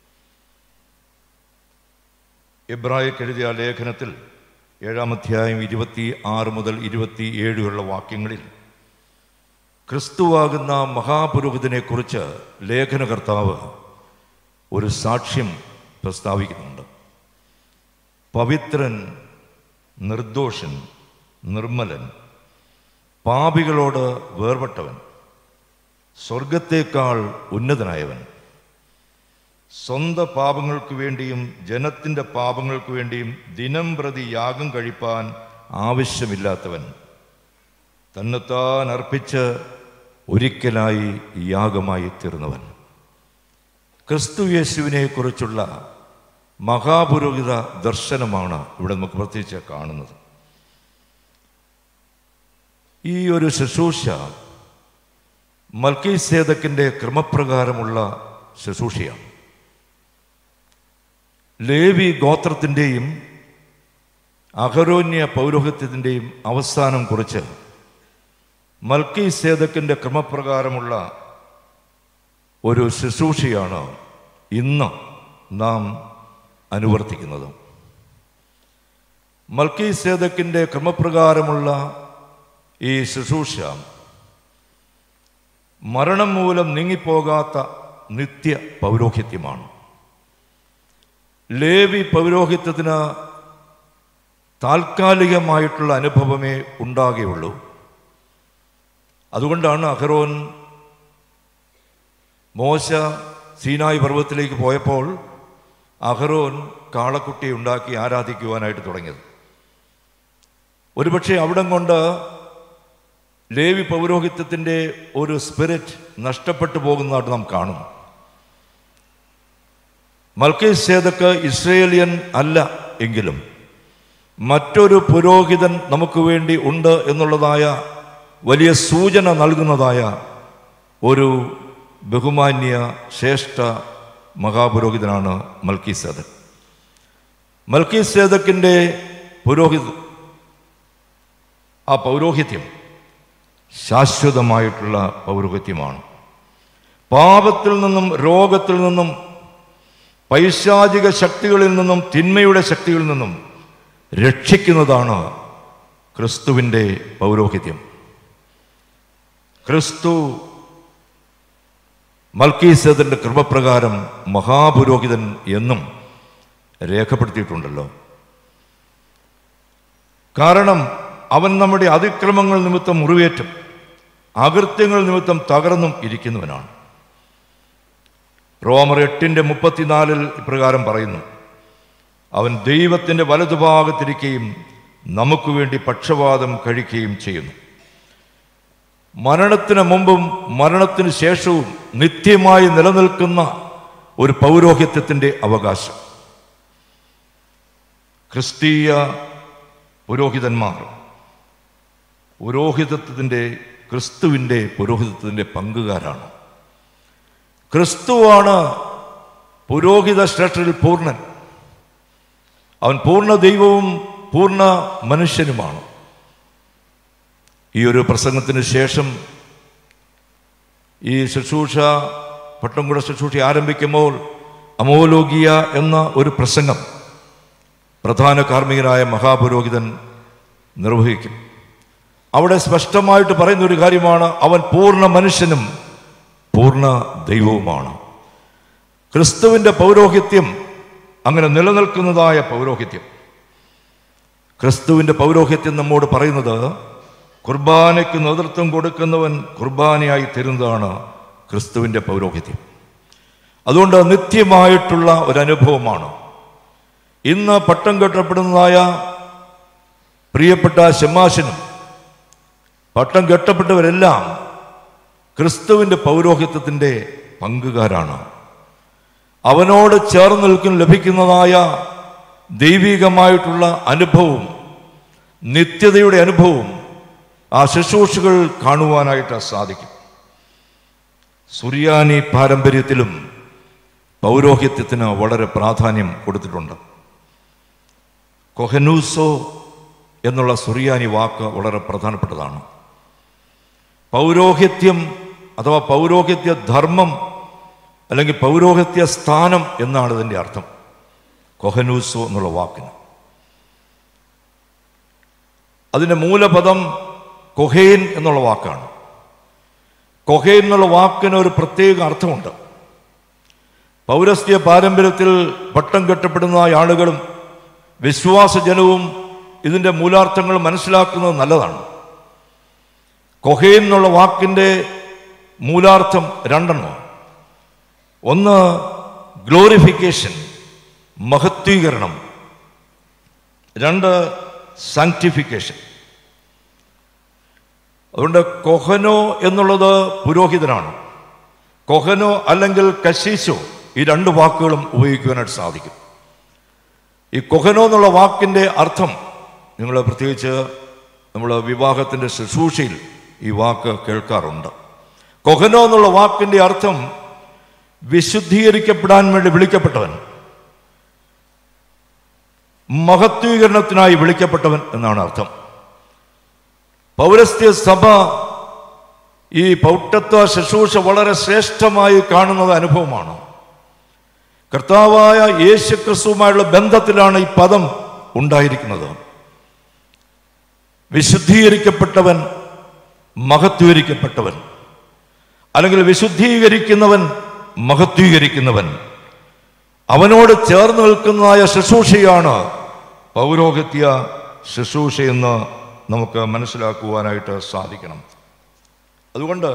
എബ്രായക്ക് എഴുതിയ ലേഖനത്തിൽ ഏഴാം അധ്യായം ഇരുപത്തി ആറ് മുതൽ ഇരുപത്തി ഏഴുള്ള വാക്യങ്ങളിൽ ക്രിസ്തുവാകുന്ന മഹാപുരോഹിതനെക്കുറിച്ച് ലേഖനകർത്താവ് ഒരു സാക്ഷ്യം പ്രസ്താവിക്കുന്നുണ്ട് പവിത്രൻ നിർദോഷൻ നിർമ്മലൻ പാപികളോട് വേർപെട്ടവൻ സ്വർഗത്തേക്കാൾ ഉന്നതനായവൻ സ്വന്തം പാപങ്ങൾക്ക് വേണ്ടിയും ജനത്തിൻ്റെ പാപങ്ങൾക്ക് വേണ്ടിയും ദിനം പ്രതി യാഗം കഴിപ്പാൻ ആവശ്യമില്ലാത്തവൻ തന്നെത്താൻ അർപ്പിച്ച് ഒരിക്കലായി യാഗമായി തീർന്നവൻ ക്രിസ്തു യേശുവിനെ കുറിച്ചുള്ള മഹാപുരോഹിത ദർശനമാണ് ഇവിടെ നമുക്ക് പ്രത്യേകിച്ച് കാണുന്നത് ഈ ഒരു ശുശ്രൂഷ മൽക്കീസേദക്കിൻ്റെ ക്രമപ്രകാരമുള്ള ശുശ്രൂഷയാണ് ലേവി ഗോത്രത്തിൻ്റെയും അഹരോന്യ പൗരോഹിത്യത്തിൻ്റെയും അവസാനം കുറിച്ച് മൽക്കി സേദക്കിൻ്റെ ക്രമപ്രകാരമുള്ള ഒരു ശുശ്രൂഷയാണ് ഇന്ന് നാം അനുവർത്തിക്കുന്നത് മൽക്കി സേദക്കിൻ്റെ ക്രമപ്രകാരമുള്ള ഈ ശുശ്രൂഷ മരണം മൂലം നീങ്ങിപ്പോകാത്ത നിത്യ പൗരോഹിത്യമാണ് ലേവി പൗരോഹിത്യത്തിന് താൽക്കാലികമായിട്ടുള്ള അനുഭവമേ ഉണ്ടാകുകയുള്ളൂ അതുകൊണ്ടാണ് അഹരോൻ മോശ സീനായി പർവ്വതത്തിലേക്ക് പോയപ്പോൾ അഹരോൻ കാളക്കുട്ടിയെ ഉണ്ടാക്കി ആരാധിക്കുവാനായിട്ട് തുടങ്ങിയത് ഒരുപക്ഷെ അവിടം കൊണ്ട് ലേവി പൗരോഹിത്യത്തിൻ്റെ ഒരു സ്പിരിറ്റ് നഷ്ടപ്പെട്ടു പോകുന്നതായിട്ട് നാം കാണുന്നു മൽക്കേസേദക്ക് ഇസ്രേലിയൻ അല്ല എങ്കിലും മറ്റൊരു പുരോഹിതൻ നമുക്ക് വേണ്ടി ഉണ്ട് എന്നുള്ളതായ വലിയ സൂചന നൽകുന്നതായ ഒരു ബഹുമാന്യ ശ്രേഷ്ഠ മഹാപുരോഹിതനാണ് മൽക്കീസേദക് മൽക്കീസേദക്കിൻ്റെ പുരോഹിത ആ പൗരോഹിത്യം ശാശ്വതമായിട്ടുള്ള പൗരോഹിത്യമാണ് പാപത്തിൽ നിന്നും രോഗത്തിൽ നിന്നും പൈശാചിക ശക്തികളിൽ നിന്നും തിന്മയുടെ ശക്തികളിൽ നിന്നും രക്ഷിക്കുന്നതാണ് ക്രിസ്തുവിൻ്റെ പൗരോഹിത്യം ക്രിസ്തു മൽക്കീസതിൻ്റെ കൃപപ്രകാരം മഹാപുരോഹിതൻ എന്നും രേഖപ്പെടുത്തിയിട്ടുണ്ടല്ലോ കാരണം അവൻ നമ്മുടെ അതിക്രമങ്ങൾ നിമിത്തം മുറിവേറ്റും അകൃത്യങ്ങൾ നിമിത്തം തകർന്നും ഇരിക്കുന്നവനാണ് റോമർ എട്ടിൻ്റെ മുപ്പത്തിനാലിൽ ഇപ്രകാരം പറയുന്നു അവൻ ദൈവത്തിൻ്റെ വലതുഭാഗത്തിരിക്കുകയും നമുക്ക് വേണ്ടി പക്ഷപാതം കഴിക്കുകയും ചെയ്യുന്നു മരണത്തിന് മുമ്പും മരണത്തിന് ശേഷവും നിത്യമായി നിലനിൽക്കുന്ന ഒരു പൗരോഹിത്യത്തിൻ്റെ അവകാശം ക്രിസ്തീയ പുരോഹിതന്മാർ പുരോഹിതത്വത്തിൻ്റെ ക്രിസ്തുവിൻ്റെ പുരോഹിതത്വത്തിൻ്റെ പങ്കുകാരാണ് ക്രിസ്തുവാണ് പുരോഹിത ശ്രേഷ്ഠരിൽ പൂർണ്ണൻ അവൻ പൂർണ്ണ ദൈവവും പൂർണ്ണ മനുഷ്യനുമാണ് ഈ ഒരു പ്രസംഗത്തിന് ശേഷം ഈ ശുശ്രൂഷ പട്ടംകുട ശുശ്രൂഷ ആരംഭിക്കുമ്പോൾ അമോലോകിയ എന്ന ഒരു പ്രസംഗം പ്രധാന കാർമ്മികനായ മഹാപുരോഹിതൻ നിർവഹിക്കും അവിടെ സ്പഷ്ടമായിട്ട് പറയുന്ന ഒരു കാര്യമാണ് അവൻ പൂർണ്ണ മനുഷ്യനും പൂർണ്ണ ദൈവവുമാണ് ക്രിസ്തുവിൻ്റെ പൗരോഹിത്യം അങ്ങനെ നിലനിൽക്കുന്നതായ പൗരോഹിത്യം ക്രിസ്തുവിൻ്റെ പൗരോഹിത്യം നമ്മോട് പറയുന്നത് കുർബാനയ്ക്ക് നേതൃത്വം കൊടുക്കുന്നവൻ കുർബാനയായി തരുന്നതാണ് ക്രിസ്തുവിൻ്റെ പൗരോഹിത്യം അതുകൊണ്ട് നിത്യമായിട്ടുള്ള ഒരു അനുഭവമാണ് ഇന്ന് പട്ടം കെട്ടപ്പെടുന്നതായ പ്രിയപ്പെട്ട ശമാശനും പട്ടം കെട്ടപ്പെട്ടവരെല്ലാം ക്രിസ്തുവിൻ്റെ പൗരോഹിത്യത്തിൻ്റെ പങ്കുകാരാണ് അവനോട് ചേർന്ന് നിൽക്കും ലഭിക്കുന്നതായ ദൈവികമായിട്ടുള്ള അനുഭവവും നിത്യതയുടെ അനുഭവവും ആ ശുശ്രൂഷകൾ കാണുവാനായിട്ട് സാധിക്കും സുറിയാനി പാരമ്പര്യത്തിലും പൗരോഹിത്യത്തിന് വളരെ പ്രാധാന്യം കൊടുത്തിട്ടുണ്ട് കൊഹനൂസോ എന്നുള്ള സുറിയാനി വാക്ക് വളരെ പ്രധാനപ്പെട്ടതാണ് പൗരോഹിത്യം അഥവാ പൗരോഹിത്യ ധർമ്മം അല്ലെങ്കിൽ പൗരോഹിത്യ സ്ഥാനം എന്നാണ് ഇതിൻ്റെ അർത്ഥം കൊഹനൂസോ എന്നുള്ള വാക്കിന് അതിൻ്റെ മൂലപദം കൊഹേൻ എന്നുള്ള വാക്കാണ് കൊഹേൻ എന്നുള്ള വാക്കിന് ഒരു പ്രത്യേക അർത്ഥമുണ്ട് പൗരസ്ത്യ പാരമ്പര്യത്തിൽ പട്ടം കെട്ടപ്പെടുന്ന ആളുകളും വിശ്വാസജനവും ഇതിൻ്റെ മൂലാർത്ഥങ്ങൾ മനസ്സിലാക്കുന്നത് നല്ലതാണ് കൊഹേൻ എന്നുള്ള വാക്കിൻ്റെ മൂലാർത്ഥം രണ്ടെണ്ണം ഒന്ന് ഗ്ലോറിഫിക്കേഷൻ മഹത്വീകരണം രണ്ട് സാങ്ക്ടിഫിക്കേഷൻ അതുകൊണ്ട് കൊഹനോ എന്നുള്ളത് പുരോഹിതനാണ് കൊഹനോ അല്ലെങ്കിൽ കശീശോ ഈ രണ്ട് വാക്കുകളും ഉപയോഗിക്കുവാനായിട്ട് സാധിക്കും ഈ കൊഹനോ എന്നുള്ള വാക്കിൻ്റെ അർത്ഥം നിങ്ങൾ പ്രത്യേകിച്ച് നമ്മൾ വിവാഹത്തിൻ്റെ ശുശ്രൂഷയിൽ ഈ വാക്ക് കേൾക്കാറുണ്ട് കൊഹനോ എന്നുള്ള വാക്കിൻ്റെ അർത്ഥം വിശുദ്ധീകരിക്കപ്പെടാൻ വേണ്ടി വിളിക്കപ്പെട്ടവൻ മഹത്വീകരണത്തിനായി വിളിക്കപ്പെട്ടവൻ എന്നാണ് അർത്ഥം പൗരസ്ത്യ സഭ ഈ പൗട്ടത്വ ശുശ്രൂഷ വളരെ ശ്രേഷ്ഠമായി കാണുന്നത് അനുഭവമാണ് കർത്താവായ യേശു ക്രിസ്തുവുമായുള്ള ബന്ധത്തിലാണ് ഈ പദം ഉണ്ടായിരിക്കുന്നത് വിശുദ്ധീകരിക്കപ്പെട്ടവൻ മഹത്വീകരിക്കപ്പെട്ടവൻ അല്ലെങ്കിൽ വിശുദ്ധീകരിക്കുന്നവൻ മഹത്വീകരിക്കുന്നവൻ അവനോട് ചേർന്ന് നിൽക്കുന്നതായ ശുശ്രൂഷയാണ് പൗരോഹിത്യ ശുശ്രൂഷയെന്ന് നമുക്ക് മനസ്സിലാക്കുവാനായിട്ട് സാധിക്കണം അതുകൊണ്ട്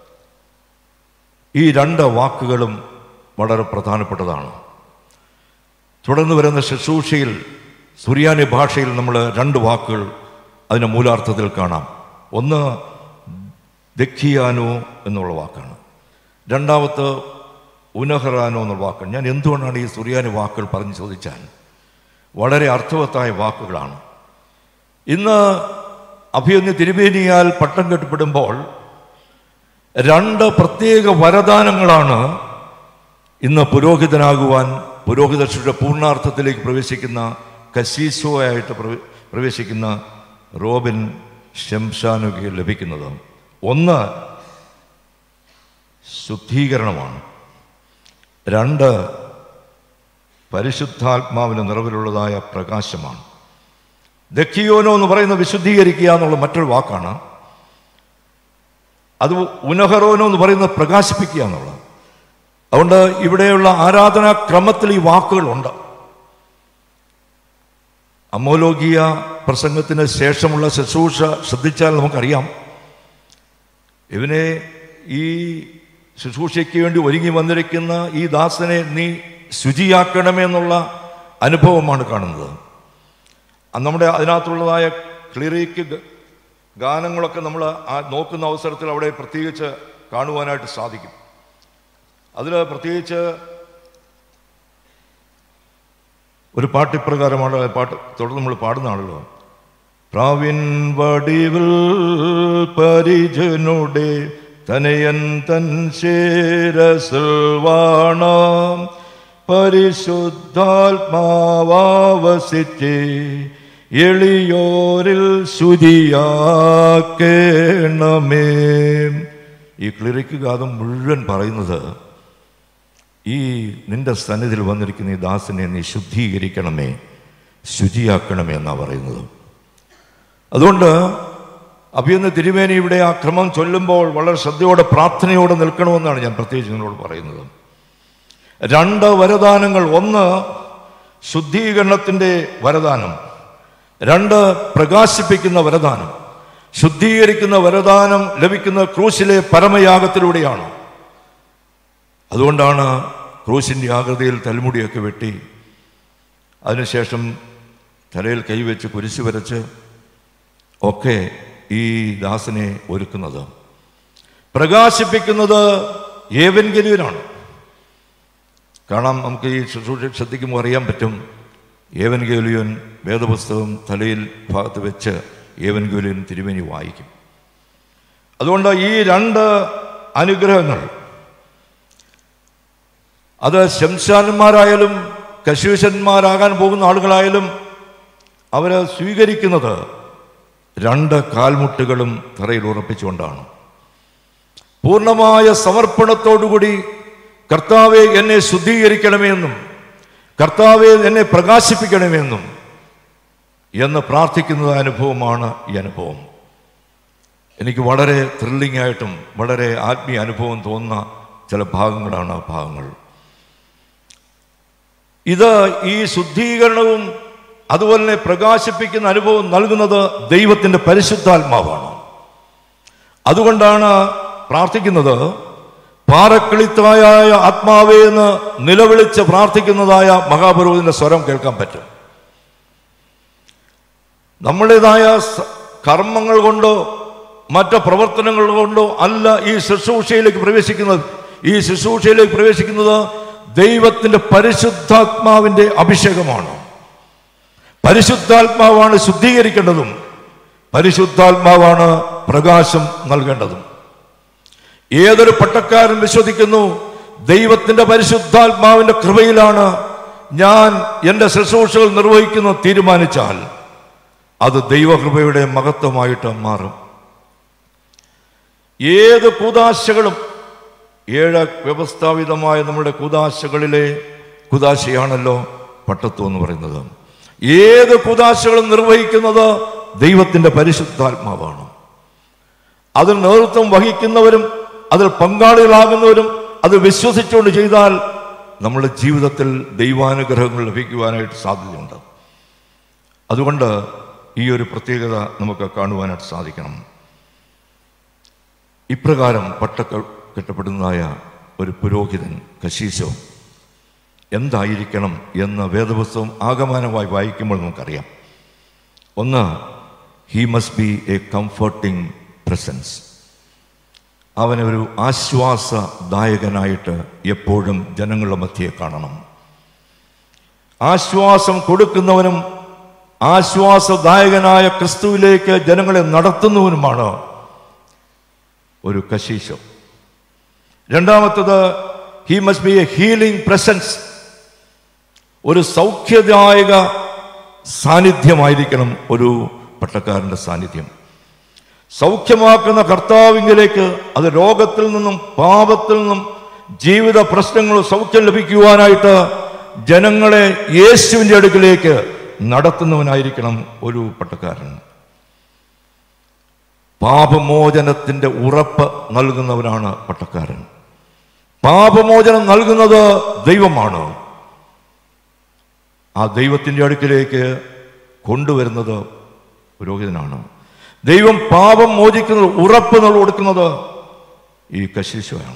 ഈ രണ്ട് വാക്കുകളും വളരെ പ്രധാനപ്പെട്ടതാണ് തുടർന്ന് വരുന്ന ശുശ്രൂഷയിൽ സുറിയാനി ഭാഷയിൽ നമ്മൾ രണ്ട് വാക്കുകൾ അതിൻ്റെ മൂലാർത്ഥത്തിൽ കാണാം ഒന്ന് ദഖിയാനോ എന്നുള്ള വാക്കാണ് രണ്ടാമത്തെ ഉനഹറാനോ എന്നുള്ള വാക്കാണ് ഞാൻ എന്തുകൊണ്ടാണ് ഈ സുറിയാനി വാക്കുകൾ പറഞ്ഞു ചോദിച്ചാൽ വളരെ അർത്ഥവത്തായ വാക്കുകളാണ് ഇന്ന് അഭിയന്യ തിരുവേനിയാൽ പട്ടം കെട്ടപ്പെടുമ്പോൾ രണ്ട് പ്രത്യേക വരദാനങ്ങളാണ് ഇന്ന് പുരോഹിതനാകുവാൻ പുരോഹിതരുടെ പൂർണ്ണാർത്ഥത്തിലേക്ക് പ്രവേശിക്കുന്ന കശീശോയായിട്ട് പ്രവേ- പ്രവേശിക്കുന്ന റോബിൻ ഷംഷാനുക്ക് ലഭിക്കുന്നത് ഒന്ന് ശുദ്ധീകരണമാണ് രണ്ട് പരിശുദ്ധാത്മാവിന് നിറവിലുള്ളതായ പ്രകാശമാണ് ദക്കിയോനോ എന്ന് പറയുന്ന വിശുദ്ധീകരിക്കുക എന്നുള്ള മറ്റൊരു വാക്കാണ് അത് ഉനഹറോനോ എന്ന് പറയുന്നത് പ്രകാശിപ്പിക്കുക എന്നുള്ളത് അതുകൊണ്ട് ഇവിടെയുള്ള ആരാധനാ ക്രമത്തിൽ ഈ വാക്കുകളുണ്ട് അമോലോകിയ പ്രസംഗത്തിന് ശേഷമുള്ള ശുശ്രൂഷ ശ്രദ്ധിച്ചാൽ നമുക്കറിയാം ഇവനെ ഈ ശുശ്രൂഷയ്ക്ക് വേണ്ടി ഒരുങ്ങി വന്നിരിക്കുന്ന ഈ ദാസനെ നീ ശുചിയാക്കണമെന്നുള്ള അനുഭവമാണ് കാണുന്നത് അന്ന് നമ്മുടെ അതിനകത്തുള്ളതായ ക്ലിറിക്ക് ഗ- ഗാനങ്ങളൊക്കെ നമ്മൾ ആ നോക്കുന്ന അവസരത്തിൽ അവിടെ പ്രത്യേകിച്ച് കാണുവാനായിട്ട് സാധിക്കും അതിൽ പ്രത്യേകിച്ച് ഒരു പാട്ട് ഇപ്രകാരമാണ് ആ പാട്ട് തുടർന്ന് നമ്മൾ പാടുന്നതാണല്ലോ പ്രാവിൻ വടിവിൽ പരിജനുടെ തനയൻ തൻ ശേരസിൽ വാണാം പരിശുദ്ധാത്മാവാവസിച്ച് എളിയോരിൽ ശുചിയാക്കേണമേ ഈ ക്ലിറിക്ക് ഗാഥം മുഴുവൻ പറയുന്നത് ഈ നിന്റെ സന്നിധിയിൽ വന്നിരിക്കുന്ന ഈ ദാസനെ നീ ശുദ്ധീകരിക്കണമേ ശുചിയാക്കണമേ എന്നാണ് പറയുന്നത് അതുകൊണ്ട് അഭിയെന്ന് തിരുമേനി ഇവിടെ ആ ക്രമം ചൊല്ലുമ്പോൾ വളരെ ശ്രദ്ധയോടെ പ്രാർത്ഥനയോടെ നിൽക്കണമെന്നാണ് ഞാൻ പ്രത്യേകിച്ച് നിങ്ങളോട് പറയുന്നത് രണ്ട് വരദാനങ്ങൾ ഒന്ന് ശുദ്ധീകരണത്തിൻ്റെ വരദാനം രണ്ട് പ്രകാശിപ്പിക്കുന്ന വരദാനം ശുദ്ധീകരിക്കുന്ന വരദാനം ലഭിക്കുന്ന ക്രൂശിലെ പരമയാഗത്തിലൂടെയാണ് അതുകൊണ്ടാണ് ക്രൂശിൻ്റെ ആകൃതിയിൽ തലമുടിയൊക്കെ വെട്ടി അതിനുശേഷം തലയിൽ കൈവച്ച് കുരിശ് വരച്ച് ഒക്കെ ഈ ദാസനെ ഒരുക്കുന്നത് പ്രകാശിപ്പിക്കുന്നത് ഏവൻഗലിയനാണ് കാണാം നമുക്ക് ഈ ശുശ്രൂഷ ശ്രദ്ധിക്കുമ്പോൾ അറിയാൻ പറ്റും ഏവൻഗേലിയൻ വേദപുസ്തകം തലയിൽ ഭാഗത്ത് വെച്ച് ഏവൻഗേലിയൻ തിരുമേനി വായിക്കും അതുകൊണ്ട് ഈ രണ്ട് അനുഗ്രഹങ്ങൾ അത് ശംശാന്മാരായാലും കശൂശന്മാരാകാൻ പോകുന്ന ആളുകളായാലും അവർ സ്വീകരിക്കുന്നത് രണ്ട് കാൽമുട്ടുകളും തറയിൽ ഉറപ്പിച്ചുകൊണ്ടാണ് പൂർണ്ണമായ സമർപ്പണത്തോടുകൂടി കർത്താവെ എന്നെ ശുദ്ധീകരിക്കണമെന്നും കർത്താവെ എന്നെ പ്രകാശിപ്പിക്കണമെന്നും എന്ന് പ്രാർത്ഥിക്കുന്ന അനുഭവമാണ് ഈ അനുഭവം എനിക്ക് വളരെ ത്രില്ലിംഗ് ആയിട്ടും വളരെ ആത്മീയ അനുഭവം തോന്നുന്ന ചില ഭാഗങ്ങളാണ് ആ ഭാഗങ്ങൾ ഇത് ഈ ശുദ്ധീകരണവും അതുപോലെ തന്നെ പ്രകാശിപ്പിക്കുന്ന അനുഭവം നൽകുന്നത് ദൈവത്തിൻ്റെ പരിശുദ്ധാത്മാവാണ് അതുകൊണ്ടാണ് പ്രാർത്ഥിക്കുന്നത് പാറക്കിളിത്തായ ആത്മാവേ എന്ന് നിലവിളിച്ച് പ്രാർത്ഥിക്കുന്നതായ മഹാപുരോഹിതന്റെ സ്വരം കേൾക്കാൻ പറ്റും നമ്മുടേതായ സ- കർമ്മങ്ങൾ കൊണ്ടോ മറ്റു പ്രവർത്തനങ്ങൾ കൊണ്ടോ അല്ല ഈ ശുശ്രൂഷയിലേക്ക് പ്രവേശിക്കുന്നത് ഈ ശുശ്രൂഷയിലേക്ക് പ്രവേശിക്കുന്നത് ദൈവത്തിന്റെ പരിശുദ്ധാത്മാവിന്റെ അഭിഷേകമാണ് പരിശുദ്ധാത്മാവാണ് ശുദ്ധീകരിക്കേണ്ടതും പരിശുദ്ധാത്മാവാണ് പ്രകാശം നൽകേണ്ടതും ഏതൊരു പട്ടക്കാരൻ വിശ്വസിക്കുന്നു ദൈവത്തിന്റെ പരിശുദ്ധാത്മാവിന്റെ കൃപയിലാണ് ഞാൻ എൻ്റെ ശുശ്രൂഷകൾ നിർവഹിക്കുന്നത് തീരുമാനിച്ചാൽ അത് ദൈവകൃപയുടെ മഹത്വമായിട്ട് മാറും ഏത് കൂതാശകളും ഏഴ് വ്യവസ്ഥാപിതമായ നമ്മുടെ കൂതാശകളിലെ കൂതാശയാണല്ലോ പട്ടത്വം എന്ന് പറയുന്നത് ഏത് കൂതാശകളും നിർവഹിക്കുന്നത് ദൈവത്തിൻ്റെ പരിശുദ്ധാത്മാവാണ് അതിൽ നേതൃത്വം വഹിക്കുന്നവരും അതിൽ പങ്കാളികളാകുന്നവരും അത് വിശ്വസിച്ചുകൊണ്ട് ചെയ്താൽ നമ്മുടെ ജീവിതത്തിൽ ദൈവാനുഗ്രഹങ്ങൾ ലഭിക്കുവാനായിട്ട് സാധ്യതയുണ്ട് അതുകൊണ്ട് ഈ ഒരു പ്രത്യേകത നമുക്ക് കാണുവാനായിട്ട് സാധിക്കണം ഇപ്രകാരം പട്ട കെട്ടപ്പെടുന്നതായ ഒരു പുരോഹിതൻ കശീശോ എന്തായിരിക്കണം എന്ന് വേദപുസ്തകം ആഗമനമായി വായിക്കുമ്പോൾ നമുക്കറിയാം ഒന്ന് he must be a comforting presence അവനെ ഒരു ആശ്വാസദായകനായിട്ട് എപ്പോഴും ജനങ്ങളുടെ മധ്യയെ കാണണം ആശ്വാസം കൊടുക്കുന്നവനും ആശ്വാസദായകനായ ക്രിസ്തുവിലേക്ക് ജനങ്ങളെ നടത്തുന്നവനുമാണ് ഒരു കശീശം രണ്ടാമത്തത് he must be a healing presence ഒരു സൗഖ്യദായക സാന്നിധ്യമായിരിക്കണം ഒരു പട്ടക്കാരൻ്റെ സാന്നിധ്യം സൗഖ്യമാക്കുന്ന കർത്താവിങ്കിലേക്ക് അത് രോഗത്തിൽ നിന്നും പാപത്തിൽ നിന്നും ജീവിത പ്രശ്നങ്ങൾ സൗഖ്യം ലഭിക്കുവാനായിട്ട് ജനങ്ങളെ യേശുവിൻ്റെ അടുക്കിലേക്ക് നടത്തുന്നവനായിരിക്കണം ഒരു പട്ടക്കാരൻ പാപമോചനത്തിന്റെ ഉറപ്പ് നൽകുന്നവനാണ് പട്ടക്കാരൻ പാപമോചനം നൽകുന്നത് ദൈവമാണ് ആ ദൈവത്തിൻ്റെ അടുക്കിലേക്ക് കൊണ്ടുവരുന്നത് പുരോഹിതനാണ് ദൈവം പാപം മോചിക്കുന്നത് ഉറപ്പ് നമ്മൾ കൊടുക്കുന്നത് ഈ കശീശോയാണ്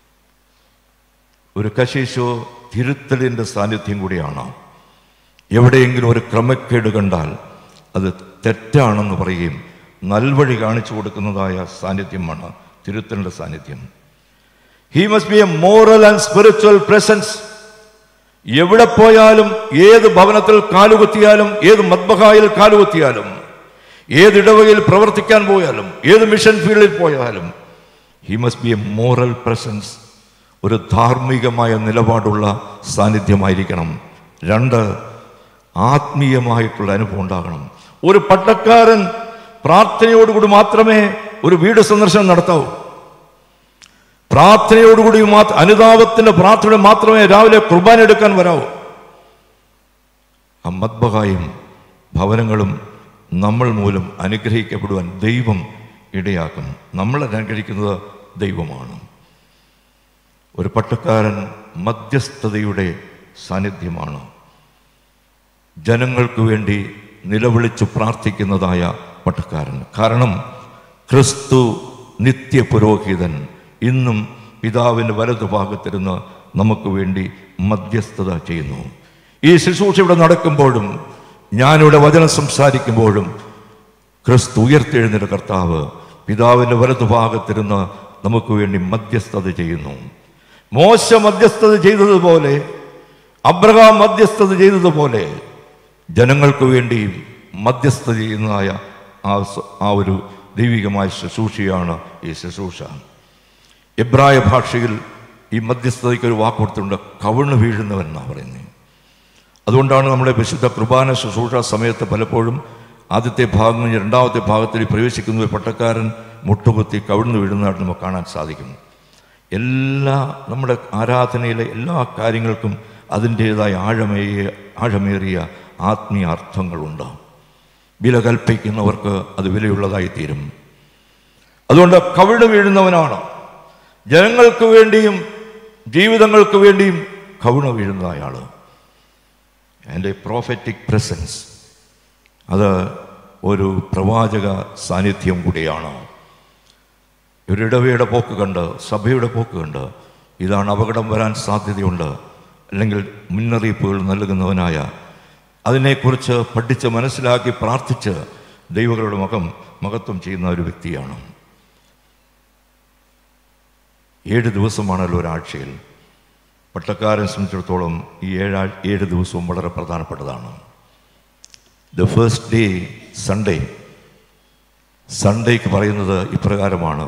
ഒരു കശീശോ തിരുത്തലിൻ്റെ സാന്നിധ്യം കൂടിയാണ് എവിടെയെങ്കിലും ഒരു ക്രമക്കേട് കണ്ടാൽ അത് തെറ്റാണെന്ന് പറയുകയും നൽവഴി കാണിച്ചു കൊടുക്കുന്നതായ സാന്നിധ്യമാണ് തിരുത്തലിൻ്റെ സാന്നിധ്യം he must be a moral and spiritual presence എവിടെ പോയാലും ഏത് ഭവനത്തിൽ കാലുകുത്തിയാലും ഏത് മദ്ബഹായിൽ കാലുകുത്തിയാലും ഏത് ഇടവകയിൽ പ്രവർത്തിക്കാൻ പോയാലും ഏത് മിഷൻ ഫീൽഡിൽ പോയാലും he must be a moral presence ഒരു ധാർമ്മികമായ നിലപാടുള്ള സാന്നിധ്യമായിരിക്കണം രണ്ട് ആത്മീയമായിട്ടുള്ള അനുഭവം ഉണ്ടാകണം ഒരു പട്ടക്കാരൻ പ്രാർത്ഥനയോടുകൂടി മാത്രമേ ഒരു വീട് സന്ദർശനം നടത്താവൂ പ്രാർത്ഥനയോടുകൂടി മാത്രം അനുതാപത്തിന്റെ പ്രാർത്ഥന മാത്രമേ രാവിലെ കുർബാന എടുക്കാൻ വരാവൂ ആ മദ്ബഹായും ഭവനങ്ങളും നമ്മൾ മൂലം അനുഗ്രഹിക്കപ്പെടുവാൻ ദൈവം ഇടയാക്കും നമ്മൾ അനുഗ്രഹിക്കുന്നത് ദൈവമാണ് ഒരു പട്ടക്കാരൻ മധ്യസ്ഥതയുടെ സാന്നിധ്യമാണ് ജനങ്ങൾക്ക് വേണ്ടി നിലവിളിച്ച് പ്രാർത്ഥിക്കുന്നതായ പട്ടക്കാരൻ കാരണം ക്രിസ്തു നിത്യ പുരോഹിതൻ ഇന്നും പിതാവിൻ്റെ വലതുഭാഗത്തിരുന്ന് നമുക്ക് വേണ്ടി മധ്യസ്ഥത ചെയ്യുന്നു ഈ ശുശ്രൂഷ ഇവിടെ നടക്കുമ്പോഴും ഞാനിവിടെ വചനം സംസാരിക്കുമ്പോഴും ക്രിസ്തു ഉയർത്തെഴുന്നേറ്റ കർത്താവ് പിതാവിൻ്റെ വലതുഭാഗത്തിരുന്ന് നമുക്ക് വേണ്ടി മധ്യസ്ഥത ചെയ്യുന്നു മോശ മധ്യസ്ഥത ചെയ്തതുപോലെ അബ്രഹാം മധ്യസ്ഥത ചെയ്തതുപോലെ ജനങ്ങൾക്ക് വേണ്ടി മധ്യസ്ഥത ചെയ്യുന്നതായ ആ സ- ആ ഒരു ദൈവികമായ ശുശ്രൂഷയാണ് ഈ ശുശ്രൂഷ എബ്രായ ഭാഷയിൽ ഈ മധ്യസ്ഥതയ്ക്ക് ഒരു വാക്ക് കൊടുത്തിട്ടുണ്ട് കവിണ് വീഴുന്നവൻ എന്നാണ് പറയുന്നത് അതുകൊണ്ടാണ് നമ്മുടെ വിശുദ്ധ കുർബാന ശുശ്രൂഷ സമയത്ത് പലപ്പോഴും ആദ്യത്തെ ഭാഗം കഴിഞ്ഞ് രണ്ടാമത്തെ ഭാഗത്തിൽ പ്രവേശിക്കുന്ന ഒരു പട്ടക്കാരൻ മുട്ടുകുത്തി കവിഴ്ന്നു വീഴുന്നതായിട്ട് നമുക്ക് കാണാൻ സാധിക്കും എല്ലാ നമ്മുടെ ആരാധനയിലെ എല്ലാ കാര്യങ്ങൾക്കും അതിൻ്റേതായ ആഴമേറിയ ആഴമേറിയ ആത്മീയ അർത്ഥങ്ങളുണ്ട് വില കൽപ്പിക്കുന്നവർക്ക് അത് വിലയുള്ളതായി തീരും അതുകൊണ്ട് കവിണ് വീഴുന്നവനാണ് ജനങ്ങൾക്ക് വേണ്ടിയും ജീവിതങ്ങൾക്ക് വേണ്ടിയും കവിണ് വീഴുന്നതായ ആള് എൻ്റെ പ്രോഫറ്റിക് പ്രസൻസ് അത് ഒരു പ്രവാചക സാന്നിധ്യം കൂടിയാണ് ഒരു ഇടവയുടെ പോക്ക് കണ്ട് സഭയുടെ പോക്ക് കണ്ട് ഇതാണ് അപകടം വരാൻ സാധ്യതയുണ്ട് അല്ലെങ്കിൽ മുന്നറിയിപ്പുകൾ നൽകുന്നവനായ അതിനെക്കുറിച്ച് പഠിച്ച് മനസ്സിലാക്കി പ്രാർത്ഥിച്ച് ദൈവങ്ങളുടെ മുഖം മഹത്വം ചെയ്യുന്ന ഒരു വ്യക്തിയാണ് ഏഴ് ദിവസമാണല്ലോ ഒരാഴ്ചയിൽ പട്ടക്കാരനെ സംബന്ധിച്ചിടത്തോളം ഈ ഏഴാ ഏഴ് ദിവസവും വളരെ പ്രധാനപ്പെട്ടതാണ് ദ ഫസ്റ്റ് ഡേ സൺഡേ സൺഡേക്ക് പറയുന്നത് ഇപ്രകാരമാണ്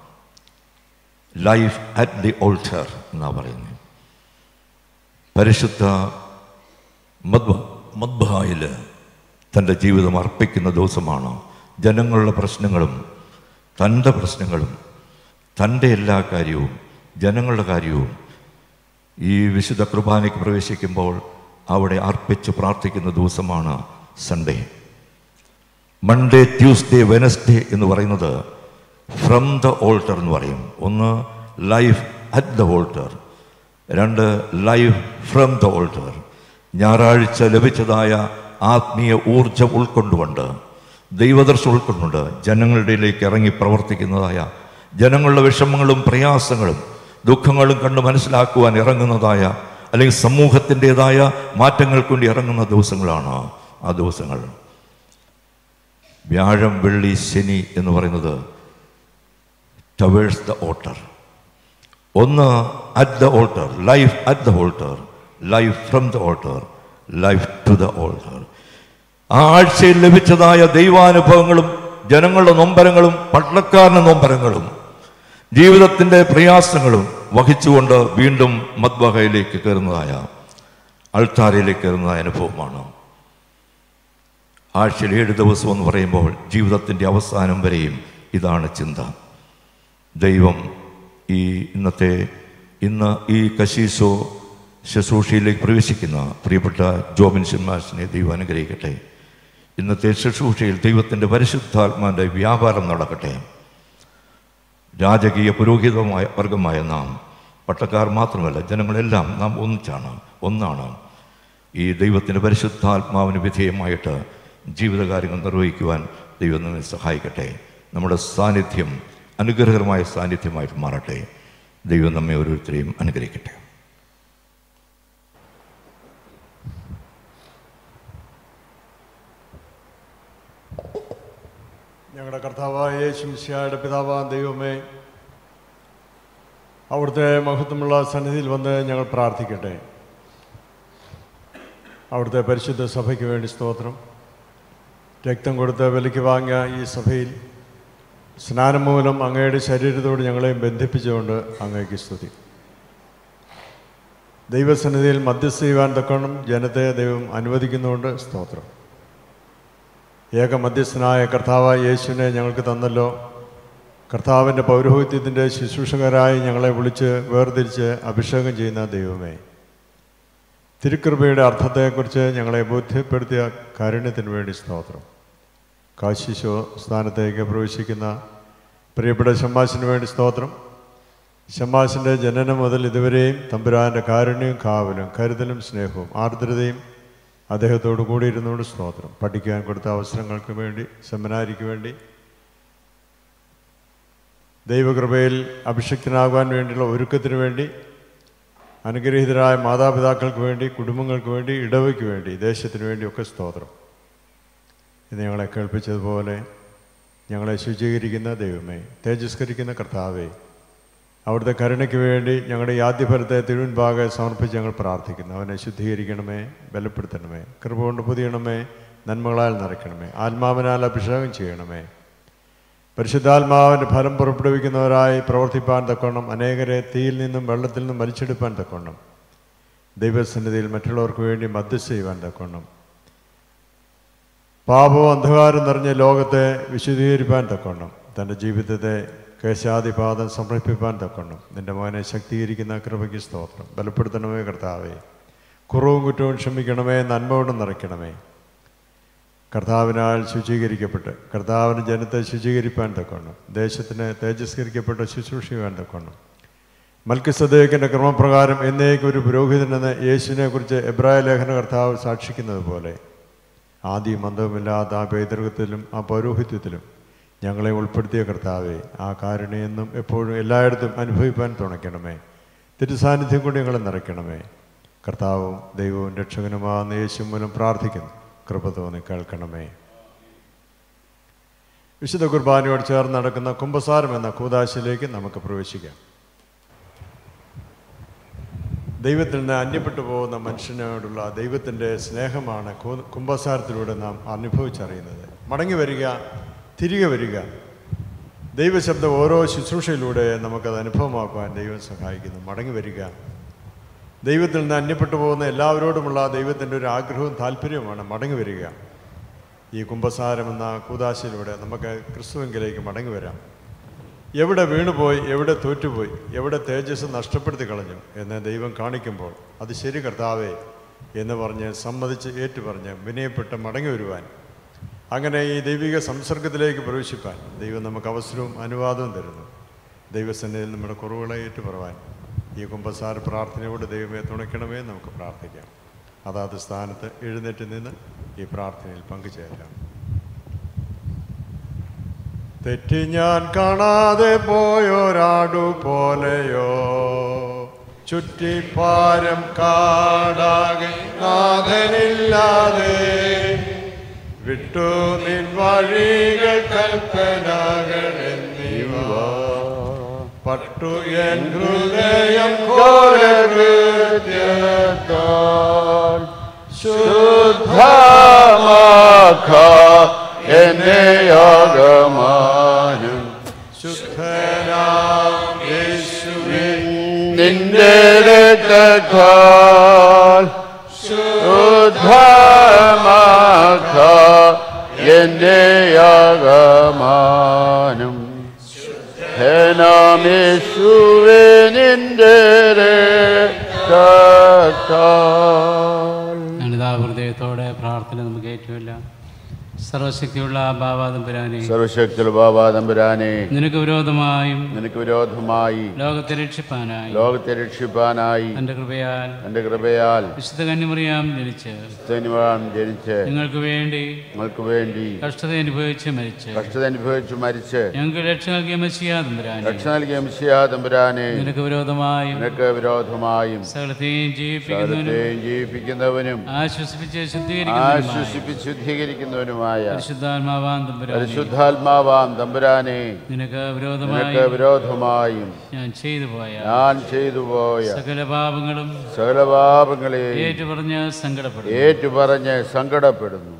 ലൈഫ് അറ്റ് ദി ഓൾട്ടർ എന്നാണ് പറയുന്നത് പരിശുദ്ധ മദ്ബ മദ്ബഹായിൽ തൻ്റെ ജീവിതം അർപ്പിക്കുന്ന ദിവസമാണ് ജനങ്ങളുടെ പ്രശ്നങ്ങളും തൻ്റെ പ്രശ്നങ്ങളും തൻ്റെ എല്ലാ കാര്യവും ജനങ്ങളുടെ കാര്യവും ഈ വിശുദ്ധ കുർബാനയ്ക്ക് പ്രവേശിക്കുമ്പോൾ അവിടെ അർപ്പിച്ച് പ്രാർത്ഥിക്കുന്ന ദിവസമാണ് സൺഡേ മൺഡേ ട്യൂസ്ഡേ വെനസ്ഡേ എന്ന് പറയുന്നത് ഫ്രം ദ ഓൾട്ടർ എന്ന് പറയും ഒന്ന് ലൈഫ് അറ്റ് ദ ഓൾട്ടർ രണ്ട് ലൈഫ് ഫ്രം ദ ഓൾട്ടർ ഞായറാഴ്ച ലഭിച്ചതായ ആത്മീയ ഊർജം ഉൾക്കൊണ്ടുകൊണ്ട് ദൈവദർശനം ഉൾക്കൊണ്ടുകൊണ്ട് ജനങ്ങളുടെ ഇടയിലേക്ക് ഇറങ്ങി പ്രവർത്തിക്കുന്നതായ ജനങ്ങളുടെ വിഷമങ്ങളും പ്രയാസങ്ങളും ദുഃഖങ്ങളും കണ്ട് മനസ്സിലാക്കുവാൻ ഇറങ്ങുന്നതായ അല്ലെങ്കിൽ സമൂഹത്തിൻ്റെതായ മാറ്റങ്ങൾക്ക് വേണ്ടി ഇറങ്ങുന്ന ദിവസങ്ങളാണ് ആ ദിവസങ്ങൾ വ്യാഴം വെള്ളി ശനി എന്ന് പറയുന്നത് ടവേഴ്സ് ദ ഓൾട്ടർ ഒന്ന് at the altar life at the altar life from the altar life to the altar ആ ആഴ്ചയിൽ ലഭിച്ചതായ ദൈവാനുഭവങ്ങളും ജനങ്ങളുടെ നൊമ്പരങ്ങളും പട്ടണക്കാരൻ്റെ നൊമ്പരങ്ങളും ജീവിതത്തിൻ്റെ പ്രയാസങ്ങളും വഹിച്ചുകൊണ്ട് വീണ്ടും മദ്ബഹയിലേക്ക് കയറുന്നതായ അൾത്താരയിലേക്ക് കയറുന്നതായ അനുഭവമാണ് ആഴ്ചയിൽ ഏഴ് ദിവസം എന്ന് പറയുമ്പോൾ ജീവിതത്തിൻ്റെ അവസാനം വരെയും ഇതാണ് ചിന്ത ദൈവം ഈ ഇന്നത്തെ ഇന്ന് ഈ കശീസോ ശുശ്രൂഷയിലേക്ക് പ്രവേശിക്കുന്ന പ്രിയപ്പെട്ട ജോബിൻ ഷിമാസിനെ ദൈവം അനുഗ്രഹിക്കട്ടെ ഇന്നത്തെ ശുശ്രൂഷയിൽ ദൈവത്തിൻ്റെ പരിശുദ്ധാത്മാൻ്റെ വ്യാപാരം നടക്കട്ടെ രാജകീയ പുരോഹിതമായ വർഗമായ നാം പട്ടക്കാർ മാത്രമല്ല ജനങ്ങളെല്ലാം നാം ഒന്നിച്ചാണ് ഒന്നാണ് ഈ ദൈവത്തിൻ്റെ പരിശുദ്ധാത്മാവിന് വിധേയമായിട്ട് ജീവിതകാര്യങ്ങൾ നിർവഹിക്കുവാൻ ദൈവം നമ്മെ സഹായിക്കട്ടെ നമ്മുടെ സാന്നിധ്യം അനുഗ്രഹകരമായ സാന്നിധ്യമായിട്ട് മാറട്ടെ ദൈവം നമ്മെ ഓരോരുത്തരെയും അനുഗ്രഹിക്കട്ടെ ഞങ്ങളുടെ കർത്താവായ യേശുമിശിയായുടെ പിതാവാൻ ദൈവമേ അവിടുത്തെ മഹത്വമുള്ള സന്നിധിയിൽ വന്ന് ഞങ്ങൾ പ്രാർത്ഥിക്കട്ടെ അവിടുത്തെ പരിശുദ്ധ സഭയ്ക്ക് വേണ്ടി സ്തോത്രം രക്തം കൊടുത്ത് വിലയ്ക്ക് വാങ്ങിയ ഈ സഭയിൽ സ്നാനം മൂലം അങ്ങയുടെ ശരീരത്തോട് ഞങ്ങളെയും ബന്ധിപ്പിച്ചുകൊണ്ട് അങ്ങേക്ക് സ്തുതി ദൈവസന്നിധിയിൽ മധ്യസ്ഥ ചെയ്യുവാൻ തക്കണം ജനത്തെ ദൈവം അനുവദിക്കുന്നുകൊണ്ട് സ്തോത്രം ഏക മധ്യസ്ഥനായ കർത്താവായ യേശുവിനെ ഞങ്ങൾക്ക് തന്നല്ലോ കർത്താവിൻ്റെ പൗരോഹിത്യത്തിൻ്റെ ശുശ്രൂഷകരായി ഞങ്ങളെ വിളിച്ച് വേർതിരിച്ച് അഭിഷേകം ചെയ്യുന്ന ദൈവമേ തിരുക്കൃപയുടെ അർത്ഥത്തെക്കുറിച്ച് ഞങ്ങളെ ബോധ്യപ്പെടുത്തിയ കാരുണ്യത്തിന് വേണ്ടി സ്തോത്രം കാശിശോ സ്ഥാനത്തേക്ക് പ്രവേശിക്കുന്ന പ്രിയപ്പെട്ട ഷമ്മാസിന് വേണ്ടി സ്തോത്രം ഷമ്മാസിൻ്റെ ജനനം മുതൽ ഇതുവരെയും തമ്പുരാൻ്റെ കാരുണ്യവും കാവലും കരുതലും സ്നേഹവും ആർദ്രതയും അദ്ദേഹത്തോട് കൂടിയിരുന്നുകൊണ്ട് സ്തോത്രം പഠിക്കാൻ കൊടുത്ത അവസരങ്ങൾക്ക് വേണ്ടി സെമിനാരിക്ക് വേണ്ടി ദൈവകൃപയിൽ അഭിഷിക്തനാകാൻ വേണ്ടിയുള്ള ഒരുക്കത്തിന് വേണ്ടി അനുഗ്രഹീതരായ മാതാപിതാക്കൾക്ക് വേണ്ടി കുടുംബങ്ങൾക്ക് വേണ്ടി ഇടവയ്ക്ക് വേണ്ടി ദേശത്തിന് വേണ്ടി ഒക്കെ സ്തോത്രം ഇന്ന് ഞങ്ങളെ കേൾപ്പിച്ചതുപോലെ ഞങ്ങളെ ശുചീകരിക്കുന്ന ദൈവമേ തേജസ്കരിക്കുന്ന കർത്താവേ അവിടുത്തെ കരുണയ്ക്ക് വേണ്ടി ഞങ്ങളുടെ ഈ ആദ്യഫലത്തെ തിരുവൻപാകെ സമർപ്പിച്ച് ഞങ്ങൾ പ്രാർത്ഥിക്കുന്നു അവനെ ശുദ്ധീകരിക്കണമേ ബലപ്പെടുത്തണമേ കൃപ കൊണ്ട് പുതിയണമേ നന്മകളാൽ നിറയ്ക്കണമേ ആത്മാവിനാൽ അഭിഷേകം ചെയ്യണമേ പരിശുദ്ധാത്മാവിൻ്റെ ഫലം പുറപ്പെടുവിക്കുന്നവരായി പ്രവർത്തിപ്പാൻ തക്കോണം അനേകരെ തീയിൽ നിന്നും വെള്ളത്തിൽ നിന്നും വലിച്ചെടുപ്പാൻ തക്കോണം ദൈവസന്നിധിയിൽ മറ്റുള്ളവർക്ക് വേണ്ടി മധ്യസ്ഥ ചെയ്യുവാൻ തക്കോണം പാപവും അന്ധകാരം നിറഞ്ഞ ലോകത്തെ വിശുദ്ധീകരിപ്പാൻ തക്കോണം തൻ്റെ ജീവിതത്തെ കേശാദിപാദം സമർപ്പിപ്പാൻ തക്കണം നിന്റെ മോനെ ശക്തീകരിക്കുന്ന കൃപയ്ക്ക് സ്തോത്രം ബലപ്പെടുത്തണമേ കർത്താവേ കുറവും കുറ്റവും ക്ഷമിക്കണമേ നന്മ കൊണ്ട് നിറയ്ക്കണമേ കർത്താവിനാൽ ശുചീകരിക്കപ്പെട്ട് കർത്താവിന് ജനത്തെ ശുചീകരിപ്പാൻ തക്കണം ദേശത്തിന് തേജസ്കരിക്കപ്പെട്ട ശുശ്രൂഷിക്കുവാൻ തക്കണം മൽക്കിസദേക്കിൻ്റെ ക്രമപ്രകാരം എന്നേക്കും ഒരു പുരോഹിതനെന്ന് യേശുവിനെ കുറിച്ച് എബ്രായ ലേഖന കർത്താവ് സാക്ഷിക്കുന്നത് പോലെ ആദ്യം അന്തവുമില്ലാത്ത ആ പൈതൃകത്തിലും ആ പൗരോഹിത്യത്തിലും ഞങ്ങളെ ഉൾപ്പെടുത്തിയ കർത്താവെ ആ കാരുണ്യെന്നും എപ്പോഴും എല്ലായിടത്തും അനുഭവിപ്പാൻ തുണയ്ക്കണമേ തിരുസാന്നിധ്യം കൊണ്ട് ഞങ്ങളെ നിറയ്ക്കണമേ കർത്താവും ദൈവവും രക്ഷകനുമാകുന്ന യേശു മൂലം പ്രാർത്ഥിക്കുന്നു കൃപ തോന്നി കേൾക്കണമേ വിശുദ്ധ കുർബാനയോട് ചേർന്ന് നടക്കുന്ന കുംഭസാരം എന്ന കൂതാശയിലേക്ക് നമുക്ക് പ്രവേശിക്കാം ദൈവത്തിൽ നിന്ന് അന്യപ്പെട്ടു പോകുന്ന മനുഷ്യനോടുള്ള ദൈവത്തിൻ്റെ സ്നേഹമാണ് കു- കുംഭസാരത്തിലൂടെ നാം അനുഭവിച്ചറിയുന്നത് മടങ്ങി വരിക തിരികെ വരിക ദൈവശബ്ദം ഓരോ ശുശ്രൂഷയിലൂടെ നമുക്കത് അനുഭവമാക്കുവാൻ ദൈവം സഹായിക്കുന്നു മടങ്ങി വരിക ദൈവത്തിൽ നിന്ന് അന്യപ്പെട്ടു പോകുന്ന എല്ലാവരോടുമുള്ള ദൈവത്തിൻ്റെ ഒരു ആഗ്രഹവും താല്പര്യവുമാണ് മടങ്ങി വരിക ഈ കുംഭസാരം എന്ന കൂതാശയിലൂടെ നമുക്ക് ക്രിസ്തുവെങ്കിലേക്ക് മടങ്ങി വരാം എവിടെ വീണുപോയി എവിടെ തോറ്റുപോയി എവിടെ തേജസ് നഷ്ടപ്പെടുത്തി കളഞ്ഞു എന്ന് ദൈവം കാണിക്കുമ്പോൾ അത് ശരി കർത്താവേ എന്ന് പറഞ്ഞ് സമ്മതിച്ച് ഏറ്റുപറഞ്ഞ് വിനയപ്പെട്ട് മടങ്ങി വരുവാൻ അങ്ങനെ ഈ ദൈവിക സംസർഗത്തിലേക്ക് പ്രവേശിപ്പാൻ ദൈവം നമുക്ക് അവസരവും അനുവാദവും തരുന്നു ദൈവസന്നിധിയിൽ നമ്മുടെ കുറവുകളെ ഏറ്റുപറവാൻ ഈ കുംഭസാര പ്രാർത്ഥനയോട് ദൈവമേ തുണയ്ക്കണമേ നമുക്ക് പ്രാർത്ഥിക്കാം അതാത് സ്ഥാനത്ത് എഴുന്നേറ്റ് നിന്ന് ഈ പ്രാർത്ഥനയിൽ പങ്കുചേരാം തെറ്റി ഞാൻ കാണാതെ പോയൊരാടു പോലെയോ ചുറ്റിപ്പാരം കാടാകെ നാഥനില്ലാതെ വിട്ടു നിൻ വഴികൾ കൽപ്പനകൾ എന്നിവ പട്ടു എൻ ഹൃദയം ഘോരകൃത്യത്താൽ ശുദ്ധമാക്ക എന്നെ യാഗമാനം ശുദ്ധനാം യേശുവേ നിന്റെ രക്തത്താൽ ശുദ്ധമാക്ക എന്റെ യാഗമാനം യേശുവേ നിന്റെ രക്തത്താൽ ഞാനിതാ ഹൃദയത്തോടെ പ്രാർത്ഥന നമുക്ക് ഏറ്റുമില്ല സർവശക്തിയുള്ള ബാബാദംപുരാനെ സർവശക്തിയുള്ള ബാബാ തമ്പുരാനെ നിനക്ക് വിരോധമായും നിനക്ക് വിരോധമായി ലോകത്തെ രക്ഷിപ്പാനായി ലോകത്തെ രക്ഷിപ്പാനായി തന്റെ കൃപയാൽ എന്റെ കൃപയാൽ വിശുദ്ധ കന്യമറിയാം ജനിച്ച് ക്രിസ്ത്യാനിവാൻ ജനിച്ച് നിങ്ങൾക്ക് വേണ്ടി നിങ്ങൾക്ക് വേണ്ടി കഷ്ടത അനുഭവിച്ച് മരിച്ച് കഷ്ടത അനുഭവിച്ചു മരിച്ച് ഞങ്ങൾക്ക് രക്ഷ നൽകിയ മസിയാദംപുരാനെ രക്ഷ നൽകിയ മിശിയാ തമ്പുരാനെ നിനക്ക് വിരോധമായും നിനക്ക് വിരോധമായും സകലത്തെയും ജീവിപ്പിക്കുന്നവനും സകലത്തെയും ജീവിപ്പിക്കുന്നവനും ആശ്വസിപ്പിച്ച് ശുദ്ധീകരിക്കുന്നവനുമായ ആശ്വസിപ്പിച്ച് ശുദ്ധീകരിക്കുന്നവനുമായ പരിശുദ്ധാത്മാവാൻ തമ്പുരാനെ പരിശുദ്ധാത്മാവാം തമ്പുരാനെ നിനക്ക് നിനക്ക് വിരോധമായും വിരോധമായും ഞാൻ ചെയ്തു പോയ ഞാൻ ചെയ്തു പോയ സകല പാപങ്ങളും സകല പാപങ്ങളെ ഏറ്റുപറഞ്ഞ് സങ്കടപ്പെടും ഏറ്റുപറഞ്ഞ് സങ്കടപ്പെടുന്നു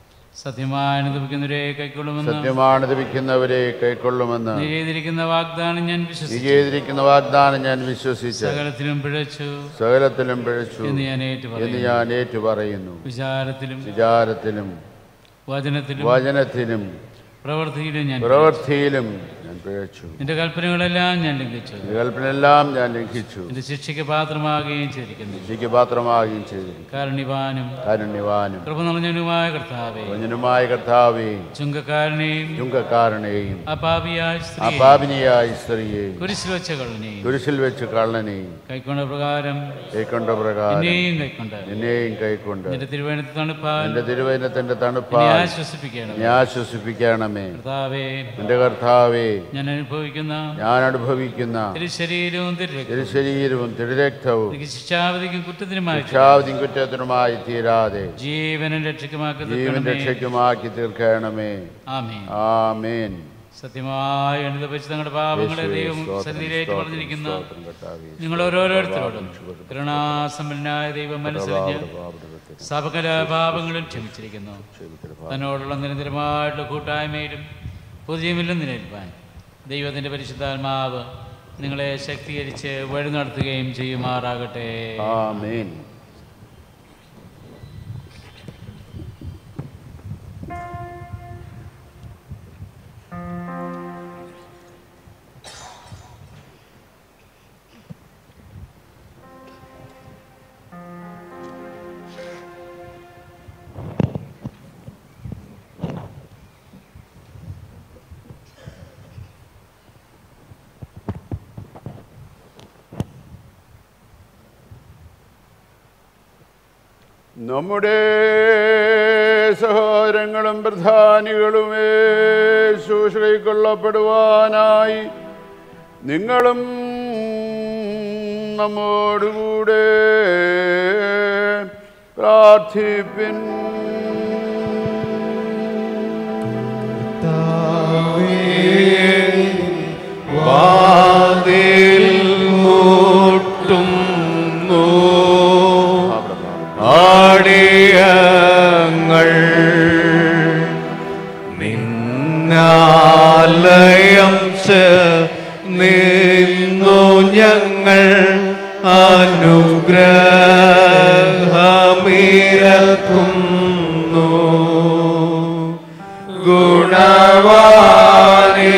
സത്യമായി അനുഭവിക്കുന്നവരെ കൈക്കൊള്ളുമെന്ന് സത്യമാണ് ലഭിക്കുന്നവരെ കൈക്കൊള്ളുമെന്ന് നീ ചെയ്തിരിക്കുന്ന വാഗ്ദാനം ഞാൻ നീ വിശ്വസിച്ചു ചെയ്തിരിക്കുന്ന വാഗ്ദാനം ഞാൻ വിശ്വസിച്ച് സകലത്തിലും പിഴച്ചു സകലത്തിലും പിഴച്ചു എന്ന് ഞാൻ ഏറ്റുപറയുന്നു. എന്ന് ഞാൻ ഏറ്റു പറയുന്നു വിചാരത്തിലും വിചാരത്തിലും വചനത്തിലും വചനത്തിലും പ്രവൃത്തിയിലും ഞാൻ പ്രവൃത്തിയിലും ഞാൻ പിഴച്ചു നിന്റെ കൽപ്പനകളെല്ലാം ഞാൻ ലംഘിച്ചു ഈ കൽപ്പനയെല്ലാം ഞാൻ ലംഘിച്ചു നിന്റെ ശിക്ഷയ്ക്ക് പാത്രമാകുകയും ചെയ്തിരിക്കുന്നു ശിക്ഷയ്ക്ക് പാത്രമാകുകയും ചെയ്തിരിക്കുന്നു കാരുണ്യവാനും കാരുണ്യവാനും കൃപ നിറഞ്ഞവനുമായ കർത്താവേ വചനമായ കർത്താവേ ചുങ്കക്കാരനെയും ചുങ്കക്കാരനെയും അപാപിയായ സ്ത്രീ അപാപിനിയായ സ്ത്രീയെ കുരിശിൽ വെച്ച കള്ളനെയും കുരിശിൽ വെച്ച് കള്ളനെയും കൈക്കൊണ്ട പ്രകാരം കൈക്കൊണ്ട പ്രകാരം എന്നെയും കൈക്കൊണ്ട് നിന്നെയും കൈക്കൊണ്ട് നിന്റെ തിരുവനന്തപുരത്ത് തണുപ്പാൻ എന്റെ തിരുവചനത്തിന്റെ എന്നെ തണുപ്പാൽ ആശ്വസിപ്പിക്കണം നീ ആശ്വസിപ്പിക്കണമേ കർത്താവേ എന്റെ കർത്താവേ ഞാൻ അനുഭവിക്കുന്ന ഞാൻ അനുഭവിക്കുന്ന തിരുശരീരവും തിരുരക്തവും തിരുശരീരവും തിരുരക്തവും എനിക്ക് ശിക്ഷാവധിക്കും കുറ്റത്തിനുമായി ശിക്ഷാവധി കുറ്റത്തിനുമായി തീരാതെ ജീവനും രക്ഷയ്ക്കുമാക്കി ജീവൻ തീർക്കണമേ. രക്ഷയ്ക്കുമാക്കി തീർക്കണമേ ആമേൻ ആമേൻ സത്യമായി അനുഭവിച്ച് തങ്ങളുടെ പാപങ്ങളെ യേശുവേ, ദൈവം സ്തോത്രം, സന്നിധിയിലേക്ക് സ്തോത്രം, പറഞ്ഞിരിക്കുന്ന സ്തോത്രം കർത്താവേ. നിങ്ങൾ ഓരോരോരുത്തരോടും കരുണാസമ്പന്നനായ ദൈവം മനസ്സറിഞ്ഞ് സകല പാപങ്ങളും ക്ഷമിച്ചിരിക്കുന്നു തന്നോടുള്ള നിരന്തരമായിട്ടുള്ള കൂട്ടായ്മയിലും പുതിയമില്ലും നിലനിൽപ്പാൻ ദൈവത്തിൻ്റെ പരിശുദ്ധാത്മാവ് നിങ്ങളെ ശക്തീകരിച്ച് വഴി നടത്തുകയും ചെയ്യുമാറാകട്ടെ ആമേൻ നമ്മുടെ സഹോദരങ്ങളും പ്രധാനികളുമേ ശുശ്രൂഷകൊള്ളപ്പെടുവാനായി നിങ്ങളും നമ്മോടുകൂടെ പ്രാർത്ഥിപ്പിൻ വാതിൽ മുട്ടുന്നു ആടിയങ്ങൾ നിന്നാലയം നിന്നു ഞങ്ങൾ അനുഗ്രഹമിരക്കുന്നു ഗുണവാനേ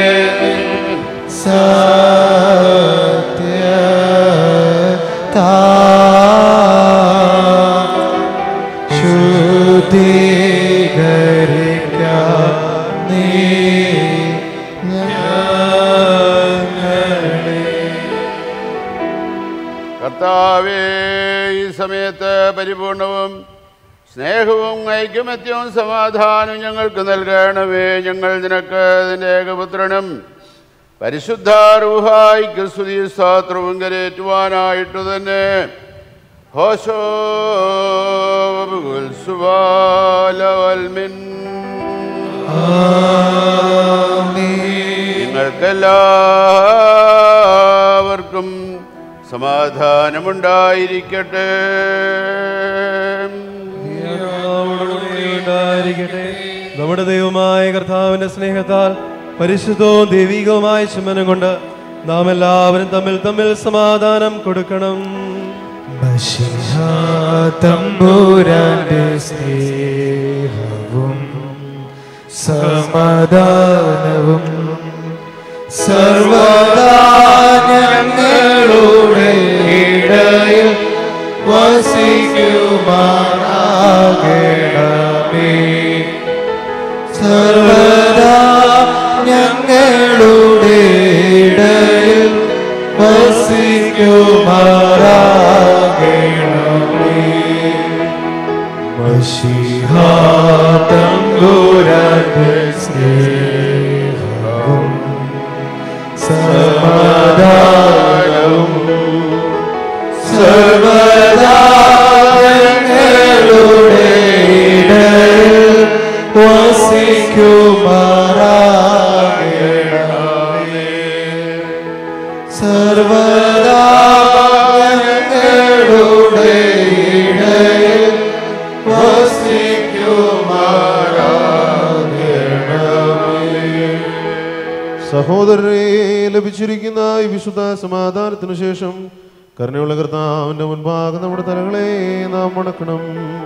കർത്താവേ ഈ സമയത്ത് പരിപൂർണവും സ്നേഹവും ഐക്യമത്യവും സമാധാനവും ഞങ്ങൾക്ക് നൽകണമേ ഞങ്ങൾ നിനക്ക് നിന്റെ ഏകപുത്രനും പരിശുദ്ധ റൂഹായിക്ക് സ്തുതി സ്തോത്രവും കരേറ്റുവാനായിട്ട് തന്നെ ഹോശോ സുബാലവൽമിൻ നിങ്ങൾക്കെല്ലാവർക്കും സമാധാനമുണ്ടായിരിക്കട്ടെ ഉണ്ടായിരിക്കട്ടെ നമ്മുടെ ദൈവമായ കർത്താവിന്റെ സ്നേഹത്താൽ പരിശുദ്ധവും ദൈവികവുമായ ചുമനം കൊണ്ട് നാം എല്ലാവരും തമ്മിൽ തമ്മിൽ സമാധാനം കൊടുക്കണം തമ്പുരാന്റെ സ്നേഹവും സമാധാനവും സർവദാ ഞങ്ങളുടെ ഇടയിൽ വസിക്കുമാറാകണമേ സർവദാ ഞങ്ങളുടെ ഇടയിൽ വസിക്കുമാറാകണമേ മഷിഹാതങ്കുരന്റെ സ്നേഹവും സമാധാനവും സർവദാ ഞങ്ങളുടെ ഇടയിൽ വസിക്കുമാറാകണമേ സർവദാ ഞങ്ങളുടെ ഇടയിൽ വസിക്കുമാറാകണമേ സഹോദരരെ ലഭിച്ചിരിക്കുന്ന ഈ വിശുദ്ധ സമാധാനത്തിനു ശേഷം കരുണയുള്ള കർത്താവിന്റെ മുൻപാകെ നമ്മുടെ തലകളെ നാം മണക്കണം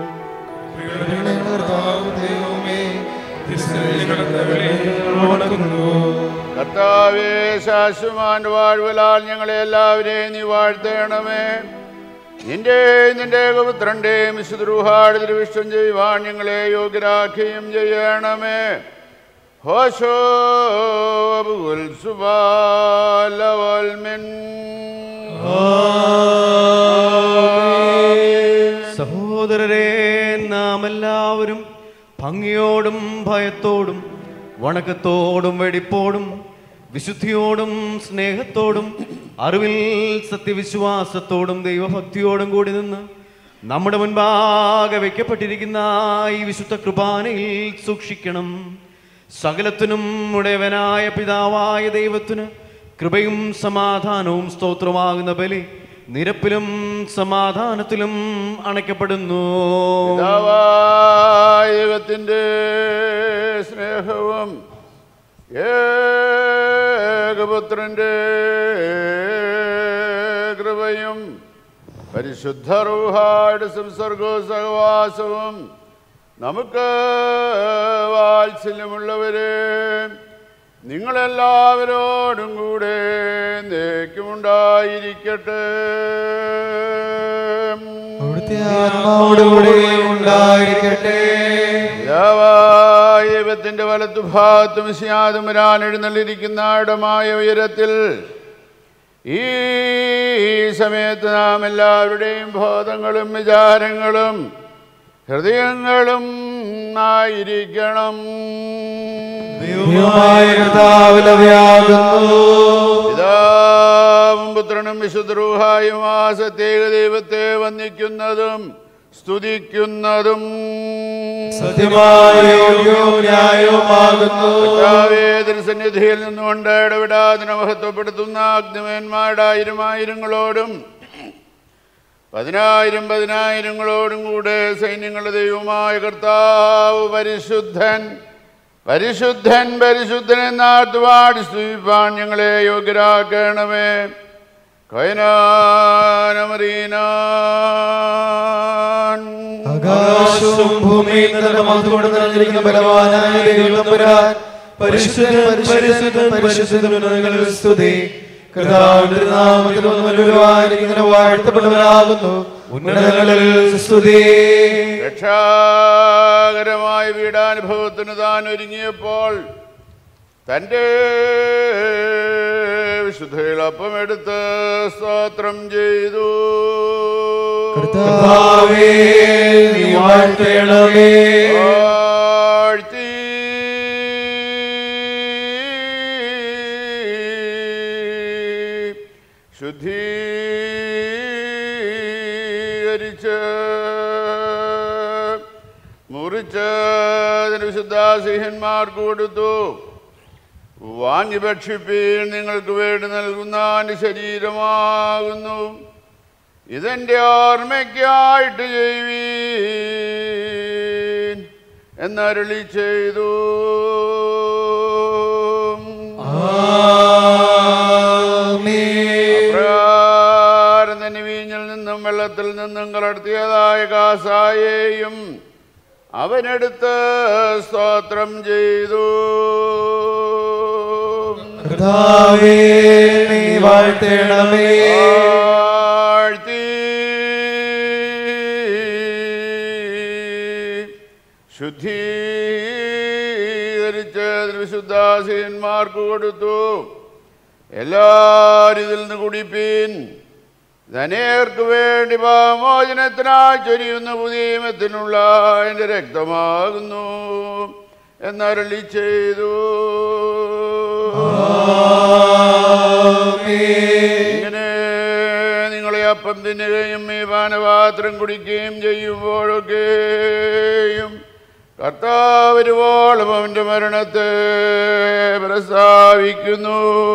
കർത്താവേ ശാശ്വമാന്റെ വാഴ്വലാൽ ഞങ്ങളെ എല്ലാവരെയും നീ വാഴ്ത്തണമേ നിന്റെ നിന്റെ ഏകപുത്രന്റെയും വിശുദ്രൂഹാട് തിരുവിഷ്ടം ചെയ്യുവാൻ ഞങ്ങളെ യോഗ്യരാക്കുകയും ചെയ്യണമേ ഹോശോ അബുൽ സുബാലവൽമിൻ സഹോദരരെ നാം എല്ലാവരും ഭംഗിയോടും ഭയത്തോടും വണക്കത്തോടും വെടിപ്പോടും വിശുദ്ധിയോടും സ്നേഹത്തോടും അറിവിൽ സത്യവിശ്വാസത്തോടും ദൈവഭക്തിയോടും കൂടി നിന്ന് നമ്മുടെ മുൻപാകെ വയ്ക്കപ്പെട്ടിരിക്കുന്ന ഈ വിശുദ്ധ കൃപാനയിൽ സൂക്ഷിക്കണം സകലത്തിനും ഉടയവനായ പിതാവായ ദൈവത്തിന് കൃപയും സമാധാനവും സ്തോത്രമാകുന്ന ബലി നിരപ്പിലും സമാധാനത്തിലും അണയ്ക്കപ്പെടുന്നു പിതാവായ ദൈവത്തിൻ്റെ സ്നേഹവും ഏകപുത്രൻ്റെ കൃപയും പരിശുദ്ധ റൂഹായുടെ സംസർഗവും സഹവാസവും നമുക്ക് വാത്സല്യമുള്ളവരെ നിങ്ങളെല്ലാവരോടും കൂടെ നേക്കുമുണ്ടായിരിക്കട്ടെ ആത്മാവോടുകൂടെ ഉണ്ടായിരിക്കട്ടെ പിതാവായ ദൈവത്തിന്റെ വലത്തുഭാഗത്തും സിയാതും വരാൻ എഴുന്നള്ളിരിക്കുന്ന ഇടമായ ഉയരത്തിൽ ഈ സമയത്ത് നാം എല്ലാവരുടെയും ബോധങ്ങളും വിചാരങ്ങളും ഹൃദയങ്ങളും ആയിരിക്കണം ദൈവമായ കർത്താവിലവയാകുന്നു പിതാവും പുത്രനും വിശുദ്രൂഹായും ആ സത്യേക ദൈവത്തെ വന്ദിക്കുന്നതും സ്തുതിക്കുന്നതും സത്യമായ യോഗ്യവും ന്യായവുമാകുന്നു കർത്താവേ, തിരുസന്നിധിയിൽ നിന്നുകൊണ്ട് ഇടപെടാതെ മഹത്വപ്പെടുത്തുന്ന അഗ്നിമേന്മാരുടെ ആയിരം ആയിരങ്ങളോടും പതിനായിരം പതിനായിരങ്ങളോടും കൂടെ സൈന്യങ്ങളുടെ ദൈവമായ കർത്താവ് പരിശുദ്ധൻ പരിശുദ്ധൻ പരിശുദ്ധൻ എന്നാർത്തുപാടി സ്തുതിപ്പാൻ ഞങ്ങളെ യോഗ്യരാക്കണമേ കൈനാനമറീനാൻ ആകാശവും ഭൂമിയും നിന്റെ മഹത്വത്തോടെ നിറഞ്ഞിരിക്കുന്ന ബലവാനായ ദൈവം തമ്പുരാൻ പരിശുദ്ധൻ പരിശുദ്ധൻ പരിശുദ്ധൻ ഉന്നതങ്ങളിൽ സ്തുതി കർത്താവിന്റെ നാമത്തിൽ വന്നുവരുവാനിങ്ങനെ വാഴ്ത്തപ്പെട്ടവനാകുന്നു ഉന്നതങ്ങളിൽ സ്തുതി രക്ഷാകരമായ വീടാനുഭവത്തിന് താൻ ഒരുങ്ങിയപ്പോൾ തൻ്റെ വിശുദ്ധയിൽ അപ്പമെടുത്ത് സ്തോത്രം ചെയ്തു കർത്താവേ നീ വാഴ്ത്തണമേ വാഴ്ത്തി ശുദ്ധീകരിച്ച് മുറിച്ച് അതിന് വിശുദ്ധാസിഹന്മാർക്ക് കൊടുത്തു വാങ്ങി ഭക്ഷിപ്പീൻ നിങ്ങൾക്ക് വേണ്ടി നൽകുന്ന എൻ്റെ ശരീരമാകുന്നു ഇതെന്റെ ഓർമ്മയ്ക്കായിട്ട് ചെയ്യുവീൻ എന്നരുളി ചെയ്തു അപ്രകാരം തന്നെ വീഞ്ഞിൽ നിന്നും വെള്ളത്തിൽ നിന്നും കലർത്തിയതായ കാസായേയും അവനെടുത്ത് സ്തോത്രം ചെയ്തു കർത്താവേ നീ വാഴ്ത്തേണമേ വാഴ്ത്തി ശുദ്ധീകരിച്ച് വിശുദ്ധാസീന്മാർക്ക് കൊടുത്തു എല്ലാവരും ഇതിൽ നിന്ന് കുടിപ്പീൻ ധനേർക്ക് വേണ്ടി പാമോചനത്തിനായി ചൊരിയുന്ന പുതിയമത്തിനുള്ള എൻ്റെ രക്തമാകുന്നു എന്നരളി ചെയ്തു ഇങ്ങനെ നിങ്ങളെ അപ്പം തിന്നുകയും ഈ പാനപാത്രം കുടിക്കുകയും ചെയ്യുമ്പോഴൊക്കെയും കർത്താവ് വരുവോളം അവൻ്റെ മരണത്തെ പ്രസ്താവിക്കുന്നു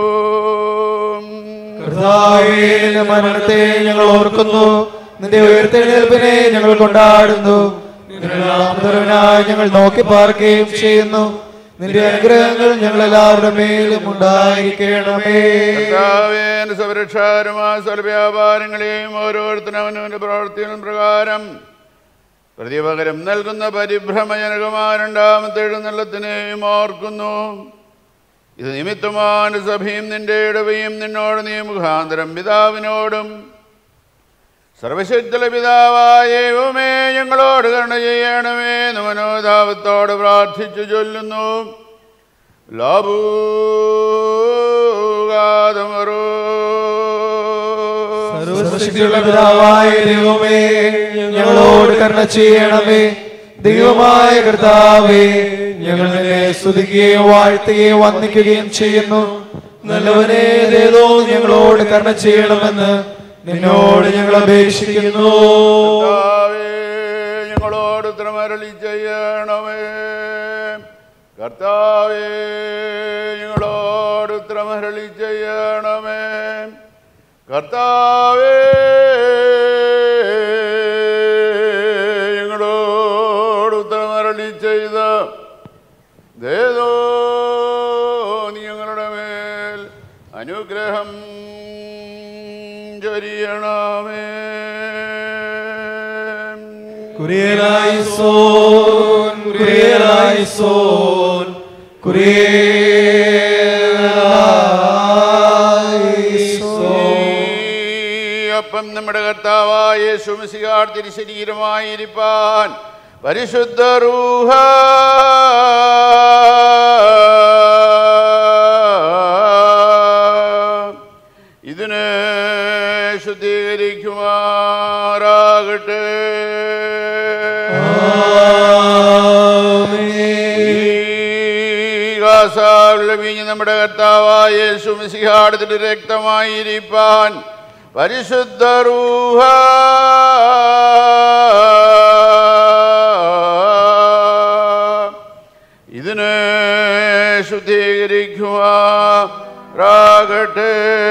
കർത്താവേ നിന്റെ മരണത്തെ ഞങ്ങൾ ഓർക്കുന്നു നിന്റെ ഉയർത്തെഴുന്നേൽപ്പിനെ ഞങ്ങൾ കൊണ്ടാടുന്നു നിന്റെ നാമധരവനായി ഞങ്ങൾ നോക്കി പാർക്കുകയും ചെയ്യുന്നു നിന്റെ അനുഗ്രഹങ്ങൾ ഞങ്ങൾ എല്ലാവരുടെ മേലും ഉണ്ടായിരിക്കണമേ കർത്താവേ എൻ്റെ സംരക്ഷകരുമായ സ്വലവ്യാപാരങ്ങളെയും ഓരോരുത്തരും അവനവൻ്റെ പ്രവർത്തികളും പ്രകാരം പ്രതിപകരം നൽകുന്ന പരിഭ്രമജനകമായ രണ്ടാമത്തെ എഴുന്നള്ളത്തിനെയും ഓർക്കുന്നു ഇത് നിമിത്തമാണ് സഭയും നിന്റെ ഇടവയും നിന്നോട് നീ മുഖാന്തരം പിതാവിനോടും സർവശക്തല പിതാവായ ദൈവമേ ഞങ്ങളോട് കരുണ ചെയ്യണമേ എന്ന് മനോധാവത്തോട് പ്രാർത്ഥിച്ചു ചൊല്ലുന്നു ലാഭൂകാതമറോ സർവശക്തിയുള്ള പിതാവായ ദൈവമേ ഞങ്ങളോട് കരുണ ചെയ്യണമേ ദൈവമായ കർത്താവേ ഞങ്ങൾ നിന്നെ സ്തുതിക്കുകയും വാഴ്ത്തുകയും വന്ദിക്കുകയും ചെയ്യുന്നു നല്ലവനെ ഏതേതോ ഞങ്ങളോട് കരുണ ചെയ്യണമെന്ന് നിന്നോട് ഞങ്ങൾ അപേക്ഷിക്കുന്നു കർത്താവേ, ഞങ്ങളോട് ഉത്തരമരളി ചെയ്യണമേ കർത്താവേ ഞങ്ങളോട് ഉത്തരമരളി ചെയ്യണമേ കർത്താവേ ഞങ്ങളോട് ഉത്തരമരളി ചെയ്ത ദേതോ നീ ഞങ്ങളുടെ മേൽ അനുഗ്രഹം ചൊരിയണമേ കുരിയലായി സോൻ കുരിയലായി സോൻ കുരിയലായി സോൻ ഈ അപ്പം നമ്മുടെ കർത്താവായ യേശുമിശിഹാർ തിരുശരീരമായിരിക്കാൻ പരിശുദ്ധ റൂഹ ഇതിനെ ശുദ്ധീകരിക്കുമാറാകട്ടെ ഈ ഗാസാവിലുള്ള വീഞ്ഞ് നമ്മുടെ കർത്താവായ യേശു മിശിഹാടത്തിന്റെ രക്തമായിരിക്കാൻ പരിശുദ്ധ റൂഹ ഇതിനെ ശുദ്ധീകരിക്കുമാറാകട്ടെ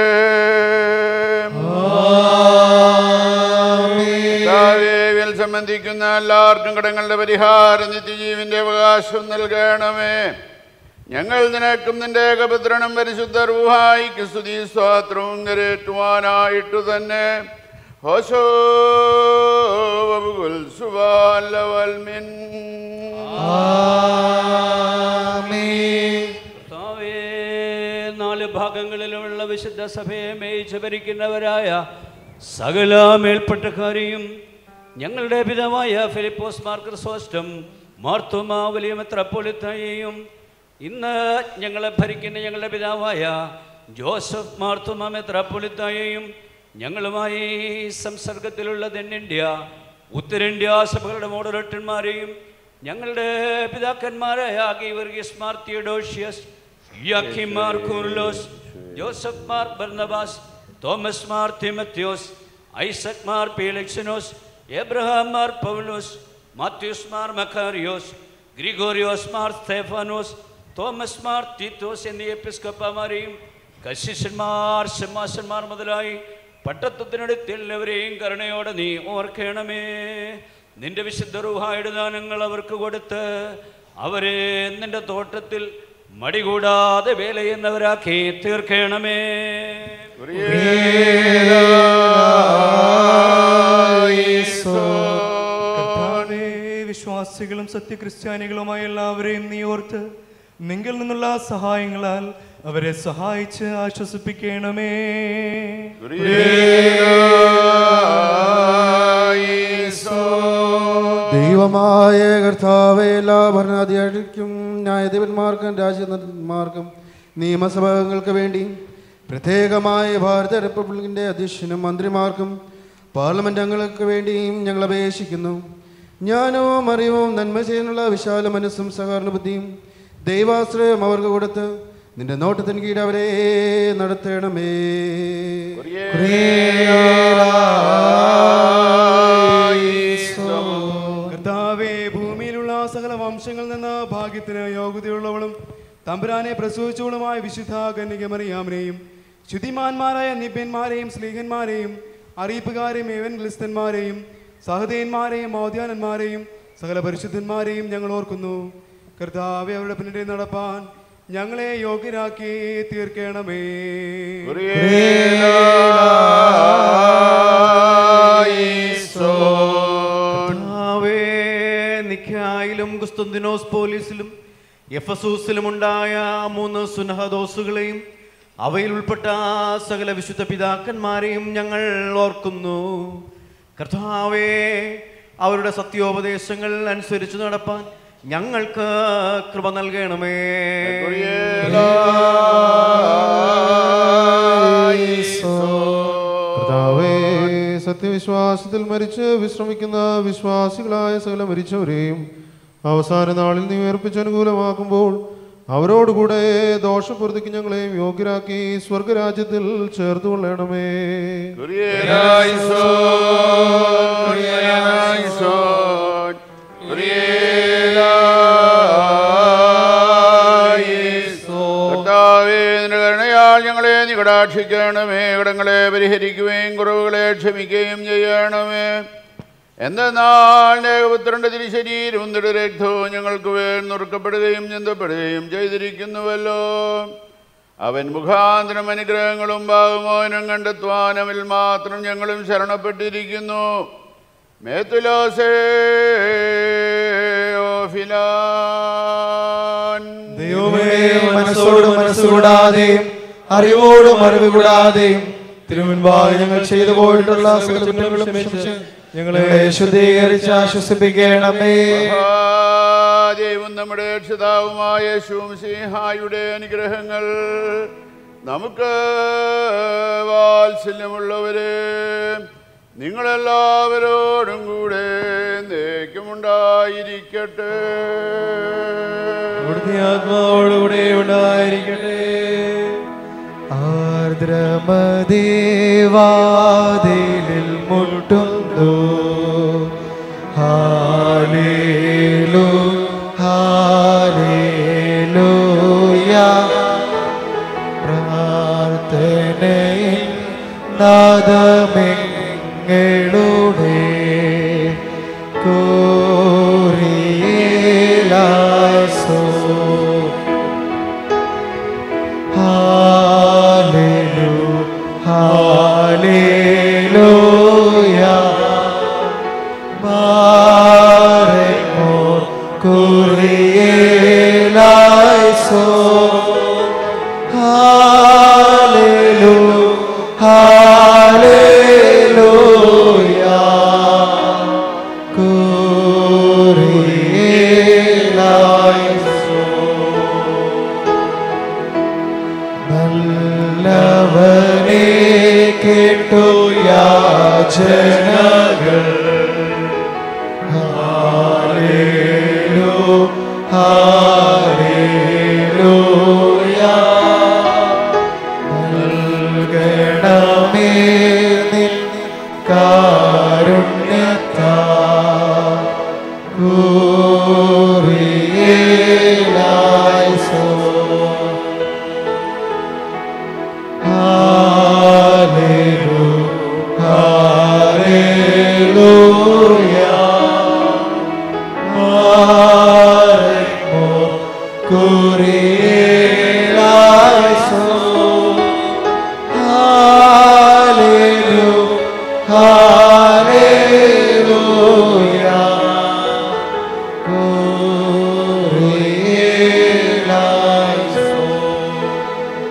കർത്താവേവിൽ സംബന്ധിക്കുന്ന എല്ലാവർക്കും കടങ്ങളുടെ പരിഹാരം നിത്യജീവിന്റെ അവകാശം നൽകണമേ ഞങ്ങൾ നിനക്കും നിന്റെ ഏകപുത്രനും പരിശുദ്ധ റൂഹായിക്ക് സ്തുതി സ്വാത്രവും കരേറ്റുവാനായിട്ടു തന്നെ ഹോശോ വബുകുൽ സുബാലവൽമിൻ കർത്താവേ, നാല് ഭാഗങ്ങളിലുമുള്ള വിശുദ്ധ സഭയെ മേയിച്ച് ഭരിക്കുന്നവരായ സകല മേൽപ്പെട്ടക്കാരെയും ഞങ്ങളുടെ പിതാവായ ഫിലിപ്പോസ് മാർക്കർ സോസ്റ്റം മാർത്തോമാ വലിയ മെത്രപ്പൊളിത്തയെയും ഇന്ന് ഞങ്ങളെ ഭരിക്കുന്ന ഞങ്ങളുടെ പിതാവായ ജോസഫ് മാർത്തോമാ മെത്രപ്പൊളിത്തയെയും ഞങ്ങളുമായി സംസർഗത്തിലുള്ള തെന്നിന്ത്യ ഉത്തരേന്ത്യ സഭകളുടെ മോഡറേറ്റന്മാരെയും ഞങ്ങളുടെ പിതാക്കന്മാരായ ഗീവർഗീസ് മാർ തിയഡോഷ്യസ് യാക്കിം മാർ കൂർലോസ് ജോസഫ് മാർ ബർണബാസ് തോമസ് മാർ തിമത്യോസ് ഐസക് മാർ പീലക്സിനോസ് എബ്രഹാം മാർ പൗലോസ് മാത്യൂസ് മാർ മക്കാരിയോസ് ഗ്രിഗോറിയോസ് മാർ സ്തേഫാനോസ് തോമസ് മാർ തീത്തോസ് എന്നീ എപ്പിസ്കപ്പമാരെയും കശിഷന്മാർ സിംഹാസന്മാർ മുതലായി പട്ടത്വത്തിനടുത്ത് എല്ലാവരെയും കരുണയോടെ നീ ഓർക്കണമേ നിന്റെ വിശുദ്ധ റൂഹായുടെ ദാനങ്ങൾ അവർക്ക് കൊടുത്ത് അവരെ നിന്റെ തോട്ടത്തിൽ മടികൂടാതെ വേല ചെയ്യുന്നവരാക്കി തീർക്കണമേ കർത്താവേ, വിശ്വാസികളും സത്യക്രിസ്ത്യാനികളുമായ എല്ലാവരെയും നീ ഓർത്ത് നിങ്കിൽ നിന്നുള്ള സഹായങ്ങളാൽ അവരെ സഹായിച്ച് ആശ്വസിപ്പിക്കണമേ ദൈവമായ കർത്താവെ എല്ലാ ഭരണാധികാരിക്കും ന്യായാധിപന്മാർക്കും രാജ്യമാർക്കും നിയമസഭകൾക്ക് വേണ്ടി പ്രത്യേകമായ ഭാരത റിപ്പബ്ലിക്കിൻ്റെ അധ്യക്ഷനും മന്ത്രിമാർക്കും പാർലമെന്റ് അംഗങ്ങൾക്ക് വേണ്ടിയും ഞങ്ങൾ അപേക്ഷിക്കുന്നു ജ്ഞാനവും അറിവും നന്മ ചെയ്യാനുള്ള വിശാല മനസ്സും സഹകരണ ബുദ്ധിയും ദൈവാശ്രയം അവർക്ക് കൊടുത്ത് നിന്റെ നോട്ടത്തിന് കീഴ് അവരെ നടത്തണമേ കർത്താവേ ഭൂമിയിലുള്ള സകല വംശങ്ങളിൽ നിന്ന് ഭാഗ്യത്തിന് യോഗ്യതയുള്ളവളും തമ്പുരാനെ പ്രസവിച്ചവളുമായ വിശുദ്ധ കന്യകമറിയാമനെയും ശുദ്ധിമാന്മാരായ നിബ്യന്മാരെയും സ്ലീഹന്മാരെയും അറിയിപ്പുകാരെയും ഏവൻഗ്ലിസ്തന്മാരെയും സഹദേന്മാരെയും മൗദ്യാനന്മാരെയും സകല പരിശുദ്ധന്മാരെയും ഞങ്ങൾ ഓർക്കുന്നു കർത്താവെ അവരുടെ പിന്നിടെ നടപ്പാൻ ഞങ്ങളെ യോഗ്യരാക്കി തീർക്കണമേ കർത്താവേ, നിക്കായിലും കുസ്തുന്തിനോസ് പോലീസിലും എഫസൂസിലും ഉണ്ടായ മൂന്ന് സുനഹദോസുകളെയും അവയിൽ ഉൾപ്പെട്ട സകല വിശുദ്ധ പിതാക്കന്മാരെയും ഞങ്ങൾ ഓർക്കുന്നു കർത്താവേ അവരുടെ സത്യോപദേശങ്ങൾ അനുസരിച്ച് നടപ്പാൻ ഞങ്ങൾക്ക് കൃപ നൽകണമേ കർത്താവേ സത്യവിശ്വാസത്തിൽ മരിച്ച് വിശ്രമിക്കുന്ന വിശ്വാസികളായ സകല മരിച്ചവരെയും അവസാന നാളിൽ നീ ഉയർപ്പിച്ച് അനുകൂലമാക്കുമ്പോൾ അവരോടുകൂടെ ദോഷപ്രതിക്ക് ഞങ്ങളെയും യോഗ്യരാക്കി സ്വർഗരാജ്യത്തിൽ ചേർത്ത് കൊള്ളണമേ കർത്താവേ നിന്റെ കരുണയാൽ ഞങ്ങളെ നീ കടാക്ഷിക്കണമേ കടങ്ങളെ പരിഹരിക്കുകയും കുറവുകളെ ക്ഷമിക്കുകയും ചെയ്യണമേ എന്തെന്നാൽ ദേവപുത്രന്റെ തിരുശരീരവും രക്തവും ഞങ്ങൾക്ക് വേൽ നുറുക്കപ്പെടുകയും ചിന്തപ്പെടുകയും ചെയ്തിരിക്കുന്നുവല്ലോ അവൻ മുഖാന്തരം അനുഗ്രഹങ്ങളും ഭാഗമോനും കണ്ടെത്തുവാൻ അവൽ മാത്രം ഞങ്ങളും ശരണപ്പെട്ടിരിക്കുന്നു മേത്തുലോസേ ദൈവമേ മനസ്സോട് മനസ്സുകൂടാതെയും അറിവോടും അറിവ് കൂടാതെയും തിരുമുൻപാകെ ഞങ്ങൾ ചെയ്തു പോയിട്ടുള്ള സകല കുറ്റങ്ങളും ക്ഷമിച്ച് ഞങ്ങളെ ശുദ്ധീകരിച്ച് ആശ്വസിപ്പിക്കണമേ ദൈവം നമ്മുടെ രക്ഷിതാവുമായ ശൂംസിഹായുടെ അനുഗ്രഹങ്ങൾ നമുക്ക് വാത്സല്യമുള്ളവരെ നിങ്ങളെല്ലാവരോടും കൂടെ നേക്കുമുണ്ടായിരിക്കട്ടെ അവിടുത്തെ ആത്മാവോടുകൂടെ ഉണ്ടായിരിക്കട്ടെ ആർദ്രമദേവാതിലിൽ മുട്ടുന്നു ഹാലേലു ഹാലേലൂയ പ്രാർത്ഥനയിൽ നാദമെങ്ങളുടെ കോറിയേലാസോ ഹാലേലു ഹാലേലൂയ മാറെമോർ കുറിയേലാസോ ഹാലേലു ഹാലേലൂയ കുറിയേലാസോ നല്ലവനെ കേട്ടു യാചനകൾ ഹാലേലു ഹാലേലൂയ നൽകണമേ നിൻ കാരുണ്യത്താ കൂറിയേലായിസോ Hallelujah, hallelujah. Haremo kurielaiso. Hallelujah, hallelujah. Kurielaiso.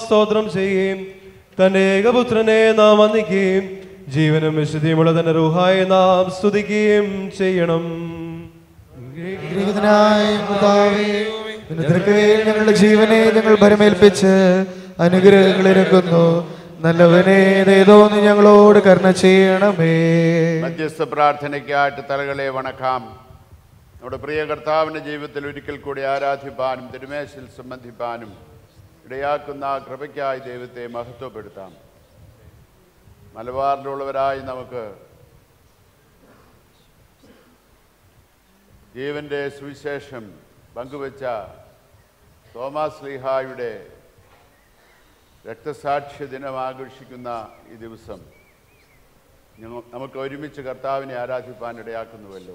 സ്തോത്രം ചെയ്യുകയും തന്റെ ഏകപുത്രനെ നാം വന്ദിക്കുകയും ജീവനും വിശുദ്ധിയുമുള്ള തന്റെ റൂഹായെ നാം സ്തുതിക്കുകയും ചെയ്യണം ഗ്രഹീതനായ പിതാവേ, നിന്റെ തിരക്കുകയിൽ ഞങ്ങളുടെ ജീവനെ ഞങ്ങൾ ഭരമേൽപ്പിച്ച് അനുഗ്രഹങ്ങൾ ഇറക്കുന്നു നല്ലവനെ ദയതോന്ന് ഞങ്ങളോട് കരുണ ചെയ്യണമേ മധ്യസ്ഥ പ്രാർത്ഥനയ്ക്കായിട്ട് തലകളെ വണക്കാം നമ്മുടെ പ്രിയ കർത്താവിൻ്റെ ജീവിതത്തിൽ ഒരിക്കൽ കൂടി ആരാധിപ്പാനും തിരുമേശിൽ സംബന്ധിപ്പാനും ഇടയാക്കുന്ന ആ കൃപയ്ക്കായി ദൈവത്തെ മഹത്വപ്പെടുത്താം മലബാറിലുള്ളവരായി നമുക്ക് ജീവന്റെ സുവിശേഷം പങ്കുവച്ച തോമാസ് ലീഹായുടെ രക്തസാക്ഷ്യ ദിനം ആഘോഷിക്കുന്ന ഈ ദിവസം ഞങ്ങൾ നമുക്ക് ഒരുമിച്ച് കർത്താവിനെ ആരാധിപ്പാൻ ഇടയാക്കുന്നുവല്ലോ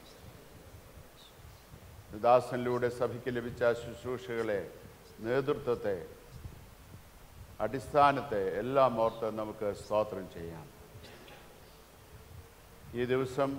ദാസനിലൂടെ സഭയ്ക്ക് ലഭിച്ച ശുശ്രൂഷകളെ നേതൃത്വത്തെ അടിസ്ഥാനത്തെ എല്ലാം ഓർത്ത് നമുക്ക് സ്തോത്രം ചെയ്യാം ഈ ദിവസം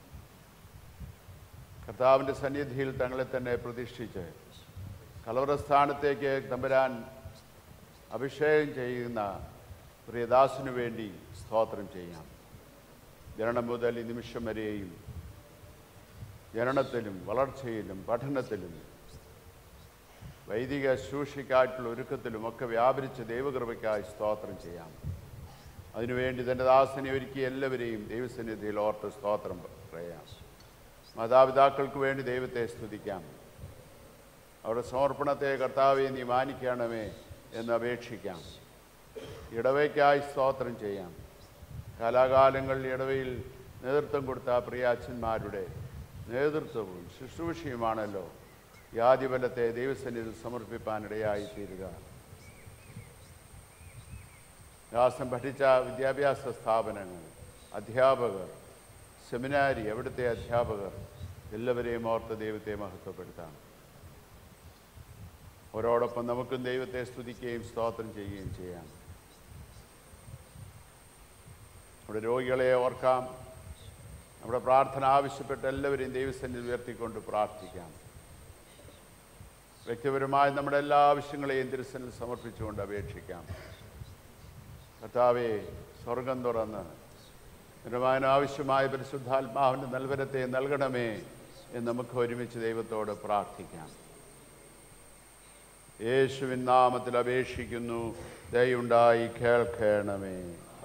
കർത്താവിൻ്റെ സന്നിധിയിൽ തങ്ങളെ തന്നെ പ്രതീക്ഷിച്ച് കലവറസ്ഥാനത്തേക്ക് തമ്പുരാൻ അഭിഷേകം ചെയ്യുന്ന പ്രിയദാസിനു വേണ്ടി സ്തോത്രം ചെയ്യാം ജനനം മുതൽ ഈ നിമിഷം വരെയും ജനനത്തിലും വളർച്ചയിലും പഠനത്തിലും വൈദിക ശുശ്രൂഷയ്ക്കായിട്ടുള്ള ഒരുക്കത്തിലും ഒക്കെ വ്യാപരിച്ച ദൈവകൃപയ്ക്കായി സ്തോത്രം ചെയ്യാം അതിനുവേണ്ടി തൻ്റെ ദാസനെ ഒരുക്കി എല്ലാവരെയും ദൈവസന്നിധിയിൽ ഓർത്ത് സ്തോത്രം പറയാം മാതാപിതാക്കൾക്ക് വേണ്ടി ദൈവത്തെ സ്തുതിക്കാം അവരുടെ സമർപ്പണത്തെ കർത്താവെ നീ മാനിക്കണമേ എന്ന് അപേക്ഷിക്കാം ഇടവയ്ക്കായി സ്തോത്രം ചെയ്യാം കാലാകാലങ്ങളിൽ ഇടവയിൽ നേതൃത്വം കൊടുത്ത പ്രിയ അച്ഛന്മാരുടെ നേതൃത്വവും ശുശ്രൂഷയുമാണല്ലോ ഈ ആദിബലത്തെ ദൈവസന്നിധിയിൽ സമർപ്പിപ്പാനിടയായി തീരുക വ്യാസം പഠിച്ച വിദ്യാഭ്യാസ സ്ഥാപനങ്ങൾ അധ്യാപകർ സെമിനാരി അവിടുത്തെ അധ്യാപകർ എല്ലാവരെയും ഓർത്ത് ദൈവത്തെ മഹത്വപ്പെടുത്താം അവരോടൊപ്പം നമുക്കും ദൈവത്തെ സ്തുതിക്കുകയും സ്തോത്രം ചെയ്യുകയും ചെയ്യാം നമ്മുടെ രോഗികളെ ഓർക്കാം നമ്മുടെ പ്രാർത്ഥന ആവശ്യപ്പെട്ട എല്ലാവരെയും ദൈവസന്നിധി ഉയർത്തിക്കൊണ്ട് പ്രാർത്ഥിക്കാം വ്യക്തിപരമായി നമ്മുടെ എല്ലാ ആവശ്യങ്ങളെയും തിരുസനിൽ സമർപ്പിച്ചുകൊണ്ട് അപേക്ഷിക്കാം കർത്താവെ സ്വർഗം തുറന്ന് നിരമാന ആവശ്യമായ പരിശുദ്ധാത്മാവിൻ്റെ നൽവരത്തെ നൽകണമേ എന്ന് നമുക്ക് ഒരുമിച്ച് ദൈവത്തോട് പ്രാർത്ഥിക്കാം യേശുവിൻ നാമത്തിൽ അപേക്ഷിക്കുന്നു ദയുണ്ടായി കേൾക്കണമേ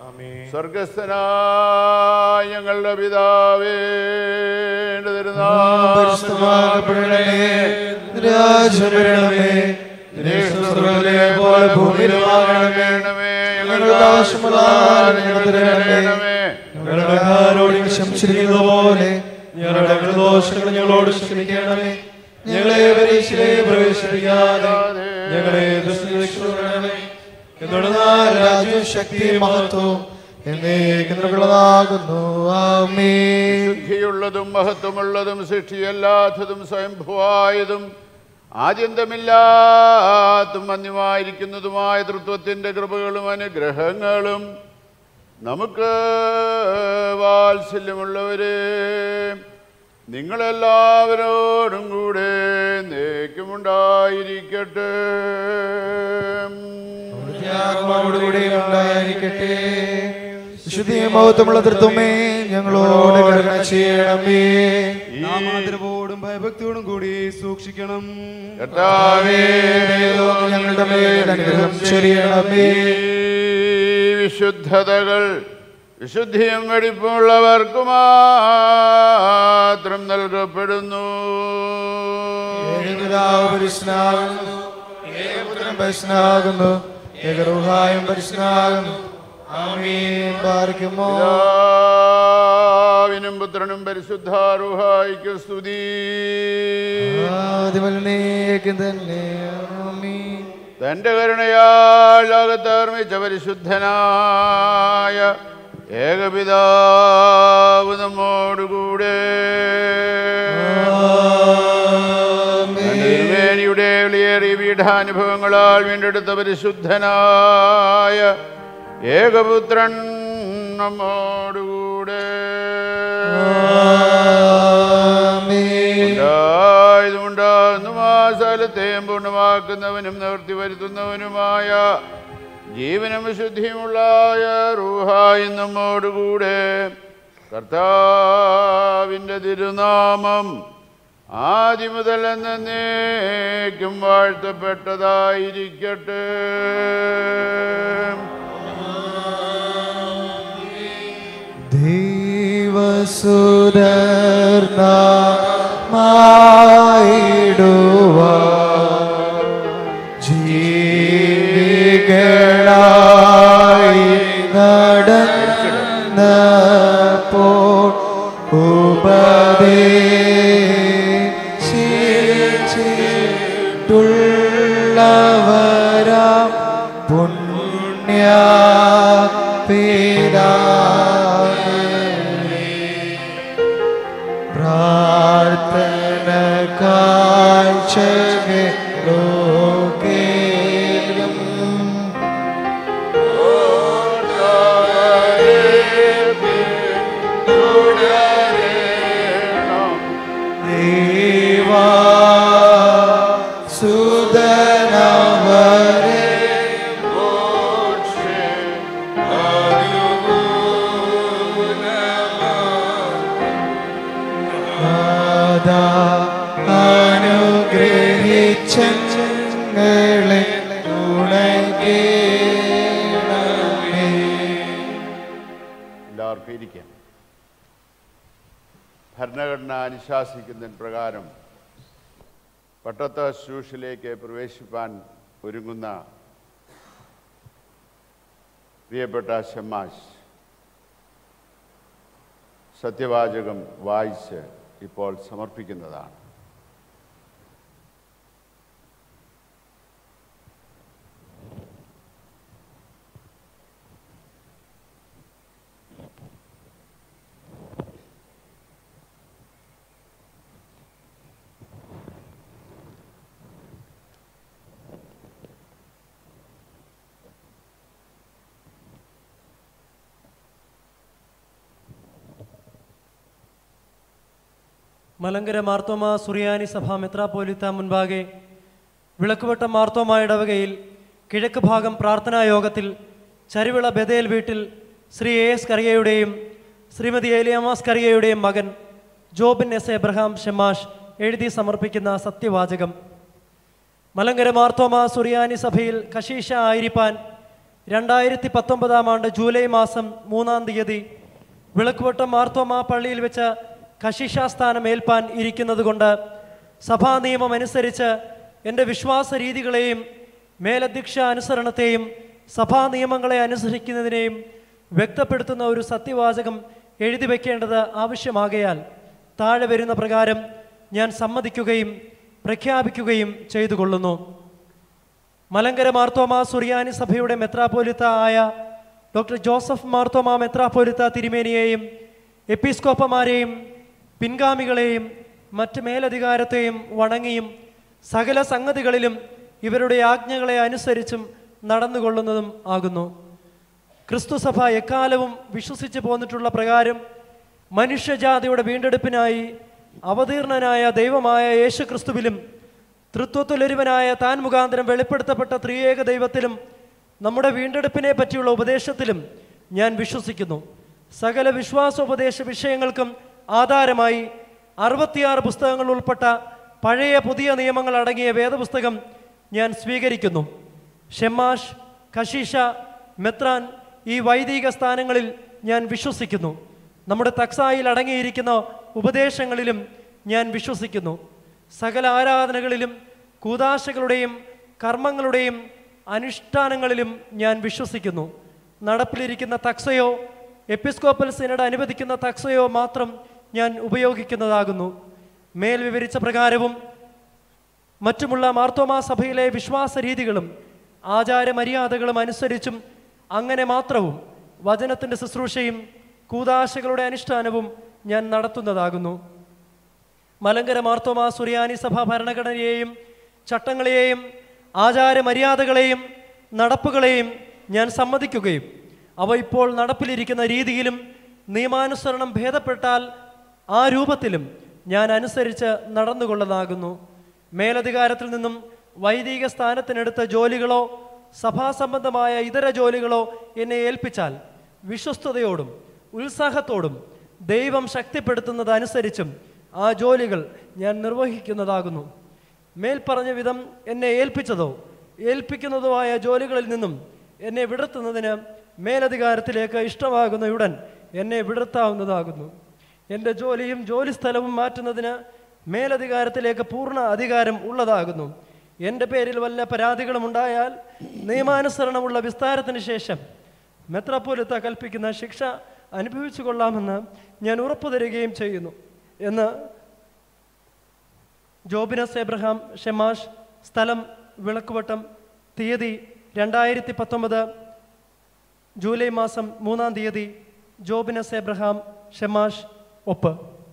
സ്വർഗസ്ഥനായ ഞങ്ങളുടെ പിതാവേ നിന്റെ തിരുനാമം പരിശുദ്ധമാകപ്പെടണമേ രാജ്യം വരണമേ സ്വർഗ്ഗത്തിലെ പോലെ ഭൂമിയിലുമാകണമേ ഞങ്ങളുടെ ആവശ്യമുള്ള ആഹാരം ഞങ്ങൾക്ക് തരണമേ ഞങ്ങളുടെ കാരോട് ക്ഷമിച്ചിരിക്കുന്ന പോലെ ഞങ്ങളുടെ ദോഷങ്ങൾ ഞങ്ങളോട് ക്ഷമിക്കണമേ ഞങ്ങളെ പരീക്ഷയിലേക്ക് പ്രവേശിപ്പിക്കാതെ ഞങ്ങളെ ദുഷ്ടണമേ എന്നുള്ള രാജ്യം ശക്തി മഹത്വം എന്നേക്കുള്ളതാകുന്നു ആമേ ശുദ്ധിയുള്ളതും മഹത്വമുള്ളതും സൃഷ്ടിയല്ലാത്തതും സ്വയംഭുവായതും ആദ്യന്തമില്ലാത്തും അന്യമായിരിക്കുന്നതുമായ തൃത്വത്തിൻ്റെ കൃപകളും അനുഗ്രഹങ്ങളും നമുക്ക് വാത്സല്യമുള്ളവരെ നിങ്ങളെല്ലാവരോടും കൂടെ നേക്കുമുണ്ടായിരിക്കട്ടെ ആത്മാവോടുകൂടി ഉണ്ടായിരിക്കട്ടെ വിശുദ്ധിയും മഹത്വമുള്ള തൃത്വമേ ഞങ്ങളോട് കരുണ ചെയ്യണമേ നാം ആദരവോടും ഭയഭക്തിയോടും കൂടി സൂക്ഷിക്കണം കർത്താവേ, ദൈവമേ, ഞങ്ങളുടെ മേൽ അനുഗ്രഹം ചൊരിയണമേ ഈ വിശുദ്ധതകൾ വിശുദ്ധിയും വെടിപ്പുള്ളവർക്ക് മാത്രം നൽകപ്പെടുന്നു ഏകപിതാവ് പരിശുദ്ധനാകുന്നു ഏകപുത്രൻ പരിശുദ്ധനാകുന്നു ഏകറുഹായും പരിശുദ്ധനാകുന്നു ആമീൻ പാർക്കുമോ പിതാവിനും പുത്രനും പരിശുദ്ധാരുഹായിക്ക് സ്തുതി ആദിമലിനേക്കും തന്നെ ആമീൻ തന്റെ കരുണയാൽ ലോകത്തർമ്മിച്ച പരിശുദ്ധനായ ഏകപിതാവ് നമ്മോടുകൂടെ തിരുമേനിയുടെ വിളിയേറിയ പീഠാനുഭവങ്ങളാൽ വീണ്ടെടുത്ത പരിശുദ്ധനായ ഏകപുത്രൻ നമ്മോടുകൂടെ ഉണ്ടായതും ഉണ്ടാകുന്നതുമായ സകലത്തെയും പൂർണ്ണമാക്കുന്നവനും നിവർത്തി വരുത്തുന്നവനുമായ ജീവനും വിശുദ്ധിയുമുള്ള റൂഹായി നമ്മോടുകൂടെ കർത്താവിൻ്റെ തിരുനാമം ആദ്യം മുതൽ എന്നേക്കും വാഴ്ത്തപ്പെട്ടതായിരിക്കട്ടെ ദൈവസുരർമായിടുവാ ജീവികളായി നടന്നപ്പോൾ ഉപദേശിച്ചിട്ടുള്ളവരാം പുണ്യ പ്രാർത്ഥന കാഴ്ചകളോകേലും ദേവാ സുതനവരെ നാഥാ അനുഗ്രഹിച്ചങ്ങളെ ഉണക്കേണമേ എല്ലാവർക്കും ഇരിക്കാം ഭരണഘടന അനുശാസിക്കുന്നതിന് പ്രകാരം പട്ടത്ത ശുശ്രൂഷയിലേക്ക് പ്രവേശിപ്പാൻ ഒരുങ്ങുന്ന പ്രിയപ്പെട്ട ഷമ്മാശ് സത്യവാചകം വായിച്ച് ഇപ്പോൾ സമർപ്പിക്കുന്നതാണ് മലങ്കര മാർത്തോമ സുറിയാനി സഭ മെത്രാപ്പോലിത്ത മുൻപാകെ വിളക്കുവട്ടം മാർത്തോമ ഇടവകയിൽ കിഴക്ക് ഭാഗം പ്രാർത്ഥനാ യോഗത്തിൽ ചരുവിള ബദേൽ വീട്ടിൽ ശ്രീ എ എസ് കറിയയുടെയും ശ്രീമതി ഏലിയാമാസ് കറിയയുടെയും മകൻ ജോബിൻ എസ് എബ്രഹാം ഷെമാഷ് എഴുതി സമർപ്പിക്കുന്ന സത്യവാചകം മലങ്കര മാർത്തോമ സുറിയാനി സഭയിൽ കശീഷ ആയിരിക്കാൻ രണ്ടായിരത്തി പത്തൊമ്പതാം ആണ്ട് ജൂലൈ മാസം മൂന്നാം തീയതി വിളക്കുവട്ടം മാർത്തോമ പള്ളിയിൽ വെച്ച് കശിഷാസ്ഥാനം ഏൽപ്പാൻ ഇരിക്കുന്നത് കൊണ്ട് സഭാ നിയമം അനുസരിച്ച് എൻ്റെ വിശ്വാസ രീതികളെയും മേലധ്യക്ഷ അനുസരണത്തെയും സഭാ നിയമങ്ങളെ അനുസരിക്കുന്നതിനെയും വ്യക്തപ്പെടുത്തുന്ന ഒരു സത്യവാചകം എഴുതി വയ്ക്കേണ്ടത് ആവശ്യമാകയാൽ താഴെ വരുന്ന പ്രകാരം ഞാൻ സമ്മതിക്കുകയും പ്രഖ്യാപിക്കുകയും ചെയ്തു കൊള്ളുന്നു മലങ്കര മാർത്തോമ സുറിയാനി സഭയുടെ മെത്രാപ്പോലിത്ത ആയ ഡോക്ടർ ജോസഫ് മാർത്തോമ മെത്രാപ്പോലിത്ത തിരുമേനിയെയും എപ്പിസ്കോപ്പമാരെയും പിൻഗാമികളെയും മറ്റ് മേലധികാരത്തെയും വണങ്ങിയും സകല സംഗതികളിലും ഇവരുടെ ആജ്ഞകളെ അനുസരിച്ചും നടന്നുകൊള്ളുന്നതും ആകുന്നു ക്രിസ്തുസഭ എക്കാലവും വിശ്വസിച്ച് പോന്നിട്ടുള്ള പ്രകാരം മനുഷ്യജാതിയുടെ വീണ്ടെടുപ്പിനായി അവതീർണനായ ദൈവമായ യേശു ക്രിസ്തുവിലും തൃത്വത്തിലൊരുവനായ താൻ മുഖാന്തരം വെളിപ്പെടുത്തപ്പെട്ട ത്രിയേക ദൈവത്തിലും നമ്മുടെ വീണ്ടെടുപ്പിനെ പറ്റിയുള്ള ഉപദേശത്തിലും ഞാൻ വിശ്വസിക്കുന്നു സകല വിശ്വാസോപദേശ വിഷയങ്ങൾക്കും ആധാരമായി അറുപത്തിയാറ് പുസ്തകങ്ങൾ ഉൾപ്പെട്ട പഴയ പുതിയ നിയമങ്ങൾ അടങ്ങിയ വേദപുസ്തകം ഞാൻ സ്വീകരിക്കുന്നു ഷെമാഷ് കശീഷ മെത്രാൻ ഈ വൈദിക സ്ഥാനങ്ങളിൽ ഞാൻ വിശ്വസിക്കുന്നു നമ്മുടെ തക്സായിൽ അടങ്ങിയിരിക്കുന്ന ഉപദേശങ്ങളിലും ഞാൻ വിശ്വസിക്കുന്നു സകല ആരാധനകളിലും കൂതാശകളുടെയും കർമ്മങ്ങളുടെയും അനുഷ്ഠാനങ്ങളിലും ഞാൻ വിശ്വസിക്കുന്നു നടപ്പിലിരിക്കുന്ന തക്സയോ എപ്പിസ്കോപ്പൽ സിനഡ് അനുവദിക്കുന്ന തക്സയോ മാത്രം ഞാൻ ഉപയോഗിക്കുന്നതാകുന്നു മേൽ വിവരിച്ച പ്രകാരവും മറ്റുമുള്ള മാർത്തോമാ സഭയിലെ വിശ്വാസ രീതികളും ആചാരമര്യാദകളും അനുസരിച്ചും അങ്ങനെ മാത്രവും വചനത്തിൻ്റെ ശുശ്രൂഷയും കൂതാശകളുടെ അനുഷ്ഠാനവും ഞാൻ നടത്തുന്നതാകുന്നു മലങ്കര മാർത്തോമാ സുറിയാനി സഭ ഭരണഘടനയെയും ചട്ടങ്ങളെയും ആചാരമര്യാദകളെയും നടപ്പുകളെയും ഞാൻ സമ്മതിക്കുകയും അവ ഇപ്പോൾ നടപ്പിലിരിക്കുന്ന രീതിയിലും നിയമാനുസരണം ഭേദപ്പെട്ടാൽ ആ രൂപത്തിലും ഞാൻ അനുസരിച്ച് നടന്നുകൊള്ളതാകുന്നു മേലധികാരത്തിൽ നിന്നും വൈദിക സ്ഥാനത്തിനെടുത്ത ജോലികളോ സഭാസംബന്ധമായ ഇതര ജോലികളോ എന്നെ ഏൽപ്പിച്ചാൽ വിശ്വസ്തയോടും ഉത്സാഹത്തോടും ദൈവം ശക്തിപ്പെടുത്തുന്നതനുസരിച്ചും ആ ജോലികൾ ഞാൻ നിർവഹിക്കുന്നതാകുന്നു മേൽപ്പറഞ്ഞ വിധം എന്നെ ഏൽപ്പിച്ചതോ ഏൽപ്പിക്കുന്നതോ ആയ ജോലികളിൽ നിന്നും എന്നെ വിടർത്തുന്നതിന് മേലധികാരത്തിലേക്ക് ഇഷ്ടമാകുന്ന ഉടൻ എന്നെ വിടർത്താവുന്നതാകുന്നു എൻ്റെ ജോലിയും ജോലി സ്ഥലവും മാറ്റുന്നതിന് മേലധികാരത്തിലേക്ക് പൂർണ്ണ അധികാരം ഉള്ളതാകുന്നു എൻ്റെ പേരിൽ വല്ല പരാതികളും ഉണ്ടായാൽ നിയമാനുസരണമുള്ള വിസ്താരത്തിന് ശേഷം മെത്രാപ്പോലിത്ത കൽപ്പിക്കുന്ന ശിക്ഷ അനുഭവിച്ചു കൊള്ളാമെന്ന് ഞാൻ ഉറപ്പു തരികയും ചെയ്യുന്നു എന്ന് ജോബിനസ് എബ്രഹാം ഷെമാഷ് സ്ഥലം വിളക്കുവട്ടം തീയതി രണ്ടായിരത്തി പത്തൊമ്പത് ജൂലൈ മാസം മൂന്നാം തീയതി ജോബിനസ് എബ്രഹാം ഷെമാഷ് ഒപ്പ്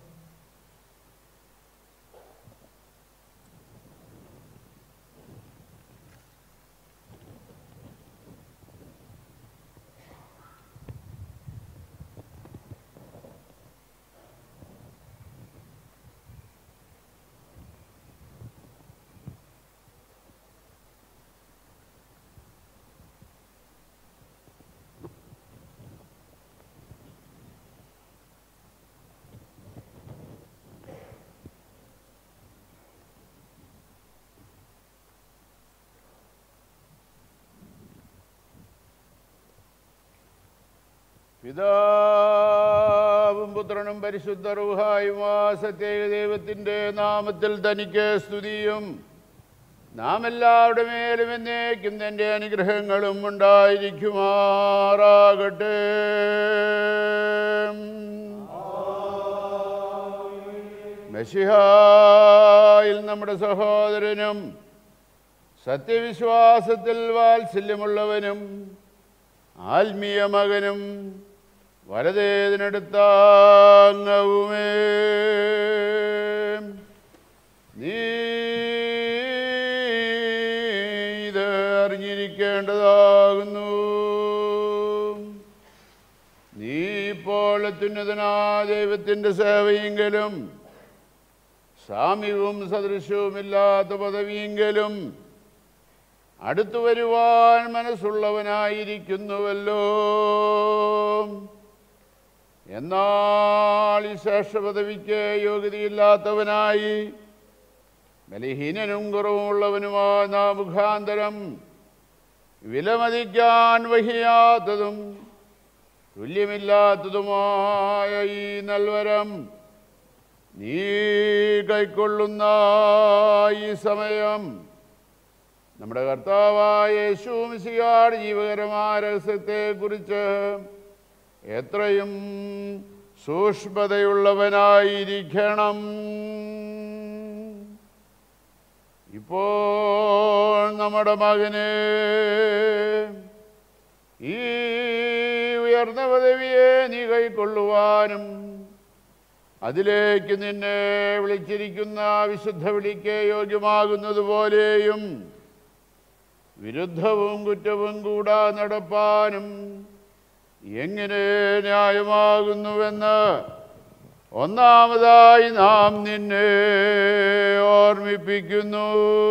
പിതാവും പുത്രനും പരിശുദ്ധ റൂഹായുമാ സത്യേക ദൈവത്തിൻ്റെ നാമത്തിൽ തനിക്ക് സ്തുതിയും നാം എല്ലാവരുടെ മേലും എന്നേക്കും തൻ്റെ അനുഗ്രഹങ്ങളും ഉണ്ടായിരിക്കുമാറാകട്ടെ മെഷിഹായിൽ നമ്മുടെ സഹോദരനും സത്യവിശ്വാസത്തിൽ വാത്സല്യമുള്ളവനും ആത്മീയ മകനും വലതേതിനടുത്താങ്ങവുമേ നീ ഇത് അറിഞ്ഞിരിക്കേണ്ടതാകുന്നു നീ ഇപ്പോൾ അത്യുന്നതനാ ദൈവത്തിൻ്റെ സേവയെങ്കിലും സാമ്യവും സദൃശവുമില്ലാത്ത പദവിയെങ്കിലും അടുത്തു വരുവാൻ മനസ്സുള്ളവനായിരിക്കുന്നുവല്ലോ എന്നാൽ ഈ ശേഷപദവിക്ക് യോഗ്യതയില്ലാത്തവനായി ബലഹീനനും കുറവുമുള്ളവനുമായ നാം മുഖാന്തരം വിലമതിക്കാൻ വഹിയാത്തതും തുല്യമില്ലാത്തതുമായ ഈ നൽവരം നീ കൈക്കൊള്ളുന്ന ഈ സമയം നമ്മുടെ കർത്താവായ യേശുമിശിയാട് ജീവകരമായ രഹസ്യത്തെക്കുറിച്ച് എത്രയും സൂക്ഷ്മതയുള്ളവനായിരിക്കണം ഇപ്പോൾ നമ്മുടെ മകനെ ഈ ഉയർന്ന പദവിയെ നീ കൈക്കൊള്ളുവാനും അതിലേക്ക് നിന്നെ വിളിച്ചിരിക്കുന്ന വിശുദ്ധ വിളിക്ക് യോഗ്യമാകുന്നത് പോലെയും വിരുദ്ധവും കുറ്റവും കൂടാ നടപ്പാനും എങ്ങനെ ന്യായമാകുന്നുവെന്ന് ഒന്നാമതായി നാം നിന്നെ ഓർമ്മിപ്പിക്കുന്നു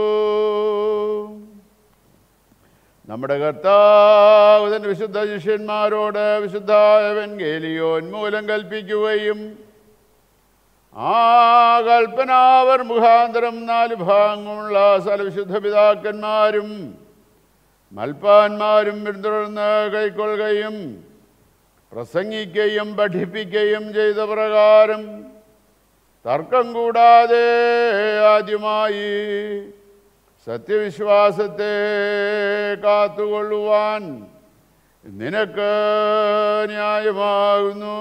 നമ്മുടെ കർത്താവ് തന്റെ വിശുദ്ധ ശിഷ്യന്മാരോട് വിശുദ്ധ എവൻഗേലിയോൻ മൂലം കൽപ്പിക്കുകയും ആ കൽപ്പന അവർ മുഖാന്തരം നാല് ഭാഗങ്ങളുള്ള സലവിശുദ്ധ പിതാക്കന്മാരും മൽപ്പാന്മാരും പിന്തുടർന്ന് കൈക്കൊള്ളുകയും പ്രസംഗിക്കുകയും പഠിപ്പിക്കുകയും ചെയ്ത പ്രകാരം തർക്കം കൂടാതെ ആദ്യമായി സത്യവിശ്വാസത്തെ കാത്തുകൊള്ളുവാൻ നിനക്ക് ന്യായമാകുന്നു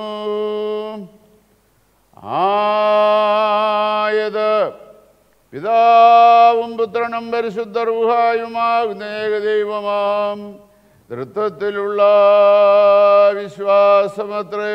ആയത് പിതാവും പുത്രനും പരിശുദ്ധ റൂഹായുമാകുന്ന ഏകദൈവമാം തൃത്വത്തിലുള്ള വിശ്വാസമത്രേ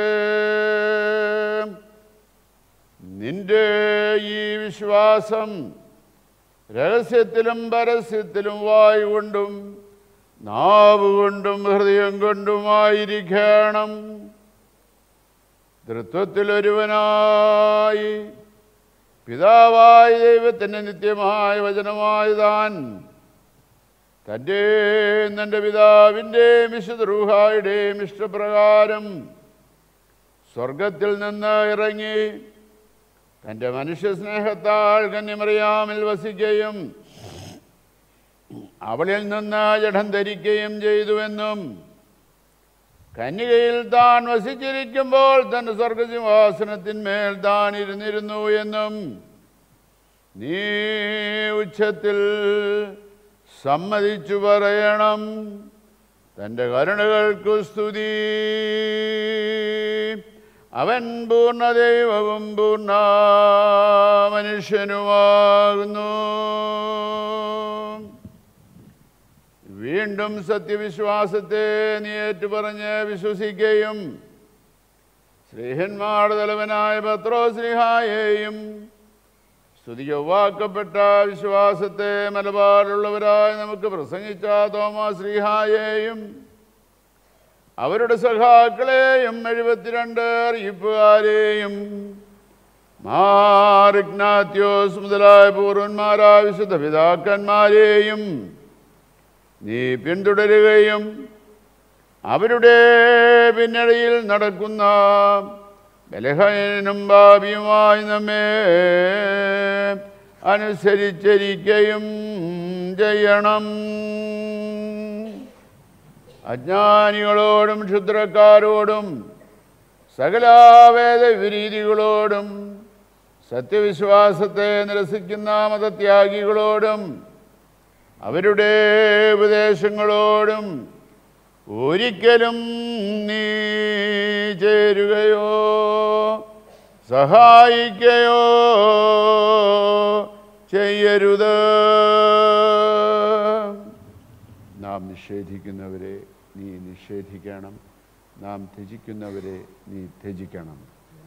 നിന്റെ ഈ വിശ്വാസം രഹസ്യത്തിലും പരസ്യത്തിലും വായുകൊണ്ടും നാവ് കൊണ്ടും ഹൃദയം കൊണ്ടുമായിരിക്കണം തൃത്വത്തിൽ ഒരുവനായി പിതാവായ ദൈവത്തിൻ്റെ നിത്യമായ വചനമായ താൻ തൻ്റെ എൻ്റെ പിതാവിൻ്റെയും വിശുദ്ധ റൂഹായുടെയും ഇഷ്ടപ്രകാരം സ്വർഗത്തിൽ നിന്ന് ഇറങ്ങി തൻ്റെ മനുഷ്യ സ്നേഹത്താൽ കന്യമറിയാമിൽ വസിക്കുകയും അവളിൽ നിന്ന് ജഡം ധരിക്കുകയും ചെയ്തുവെന്നും കന്യകയിൽ താൻ വസിച്ചിരിക്കുമ്പോൾ തൻ്റെ സ്വർഗസിംഹാസനത്തിന്മേൽ താൻ ഇരുന്നിരുന്നു എന്നും നീ ഉച്ചത്തിൽ സമ്മതിച്ചു പറയണം തൻ്റെ കരുണകൾക്കു സ്തുതി അവൻ പൂർണ്ണ ദൈവവും പൂർണ്ണ മനുഷ്യനുമാകുന്നു വീണ്ടും സത്യവിശ്വാസത്തെ നീ ഏറ്റുപറഞ്ഞ് വിശ്വസിക്കുകയും ശ്രീഹന്മാരുടെ തലവനായ പത്രോ ശ്രീഹായെയും സ്തുതിയൊവാക്കപ്പെട്ട വിശ്വാസത്തെ മലബാറുള്ളവരായി നമുക്ക് പ്രസംഗിച്ച തോമാ ശ്രീഹായെയും അവരുടെ സഖാക്കളെയും എഴുപത്തിരണ്ട് അറിയിപ്പുകാരെയും മാറിഗ്നാത്യോസ് മുതലായ പൂർവന്മാരായ വിശുദ്ധ പിതാക്കന്മാരെയും നീ പിന്തുടരുകയും അവരുടെ പിന്നണിയിൽ നടക്കുന്ന ബലഹീനനും ഭാവിയുമായി നമ്മെ അനുസരിച്ചിരിക്കുകയും ചെയ്യണം അജ്ഞാനികളോടും ക്ഷുദ്രക്കാരോടും സകലാവേദ വിരീതികളോടും സത്യവിശ്വാസത്തെ നിരസിക്കുന്ന മതത്യാഗികളോടും അവരുടെ ഉപദേശങ്ങളോടും ഒരിക്കലും നീ ചേരുകയോ സഹായിക്കുകയോ ചെയ്യരുത് നാം നിഷേധിക്കുന്നവരെ നീ നിഷേധിക്കണം നാം ത്യജിക്കുന്നവരെ നീ ത്യജിക്കണം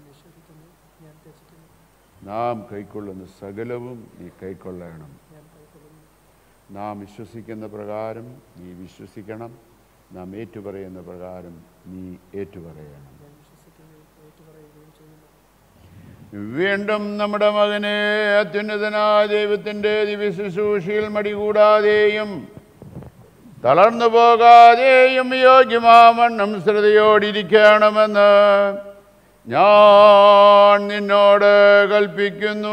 നാം കൈക്കൊള്ളുന്ന സകലവും നീ കൈക്കൊള്ളണം നാം വിശ്വസിക്കുന്ന പ്രകാരം നീ വിശ്വസിക്കണം നാം ഏറ്റുപറയുന്ന പ്രകാരം നീ ഏറ്റുപറയണം വീണ്ടും നമ്മുടെ മകനെ അത്യുന്നതനായ ദൈവത്തിൻ്റെ ദിവ്യശുശ്രൂഷയിൽ മടികൂടാതെയും തളർന്നു പോകാതെയും യോഗ്യമാവണ്ണം ശ്രദ്ധയോടിരിക്കണമെന്ന് ഞാൻ നിന്നോട് കൽപ്പിക്കുന്നു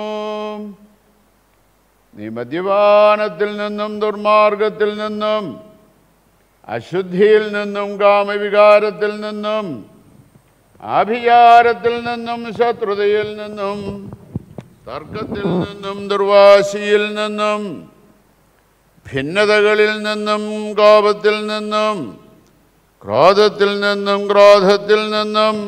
നീ മദ്യപാനത്തിൽ നിന്നും ദുർമാർഗത്തിൽ നിന്നും അശുദ്ധിയിൽ നിന്നും കാമവികാരത്തിൽ നിന്നും ആഭിചാരത്തിൽ നിന്നും ശത്രുതയിൽ നിന്നും തർക്കത്തിൽ നിന്നും ദുർവാശിയിൽ നിന്നും ഭിന്നതകളിൽ നിന്നും കോപത്തിൽ നിന്നും ക്രോധത്തിൽ നിന്നും ക്രോധത്തിൽ നിന്നും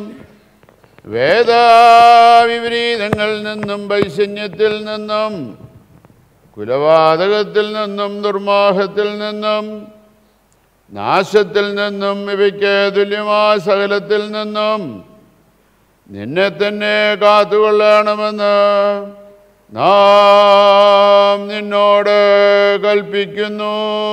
വേദാവിപരീതങ്ങളിൽ നിന്നും വൈശന്യത്തിൽ നിന്നും കുലപാതകത്തിൽ നിന്നും ദുർമോഹത്തിൽ നിന്നും നാശത്തിൽ നിന്നും ഇവയ്ക്ക് തുല്യമായ സകലത്തിൽ നിന്നും നിന്നെ തന്നെ കാത്തുകൊള്ളണമെന്ന് നാം നിന്നോട് കൽപ്പിക്കുന്നു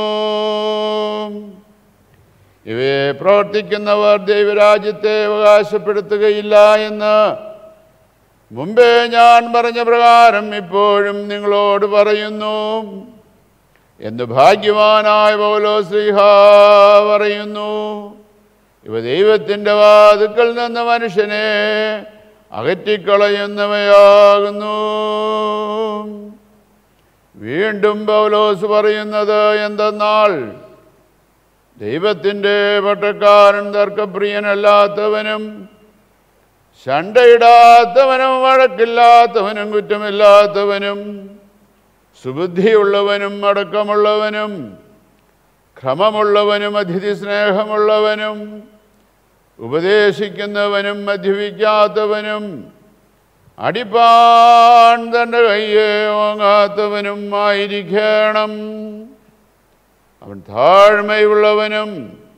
ഇവയെ പ്രവർത്തിക്കുന്നവർ ദൈവരാജ്യത്തെ അവകാശപ്പെടുത്തുകയില്ല എന്ന് മുമ്പേ ഞാൻ പറഞ്ഞ പ്രകാരം ഇപ്പോഴും നിങ്ങളോട് പറയുന്നു എന്ന് ഭാഗ്യവാനായ പൗലോ ശ്രീഹ പറയുന്നു ഇവ ദൈവത്തിൻ്റെ വാതുക്കൾ നിന്ന് മനുഷ്യനെ അകറ്റിക്കളയുന്നവയാകുന്നു വീണ്ടും പൗലോസ് പറയുന്നത് എന്തെന്നാൽ ദൈവത്തിൻ്റെ പട്ടക്കാരൻ തർക്കപ്രിയനല്ലാത്തവനും ശണ്ടയിടാത്തവനും വഴക്കില്ലാത്തവനും കുറ്റമില്ലാത്തവനും സുബുദ്ധിയുള്ളവനും അടക്കമുള്ളവനും ക്രമമുള്ളവനും അതിഥി സ്നേഹമുള്ളവനും ഉപദേശിക്കുന്നവനും മദ്യപിക്കാത്തവനും അടിപ്പാൻ തൻ്റെ കയ്യെ വാങ്ങാത്തവനും ആയിരിക്കണം അവൻ താഴ്മയുള്ളവനും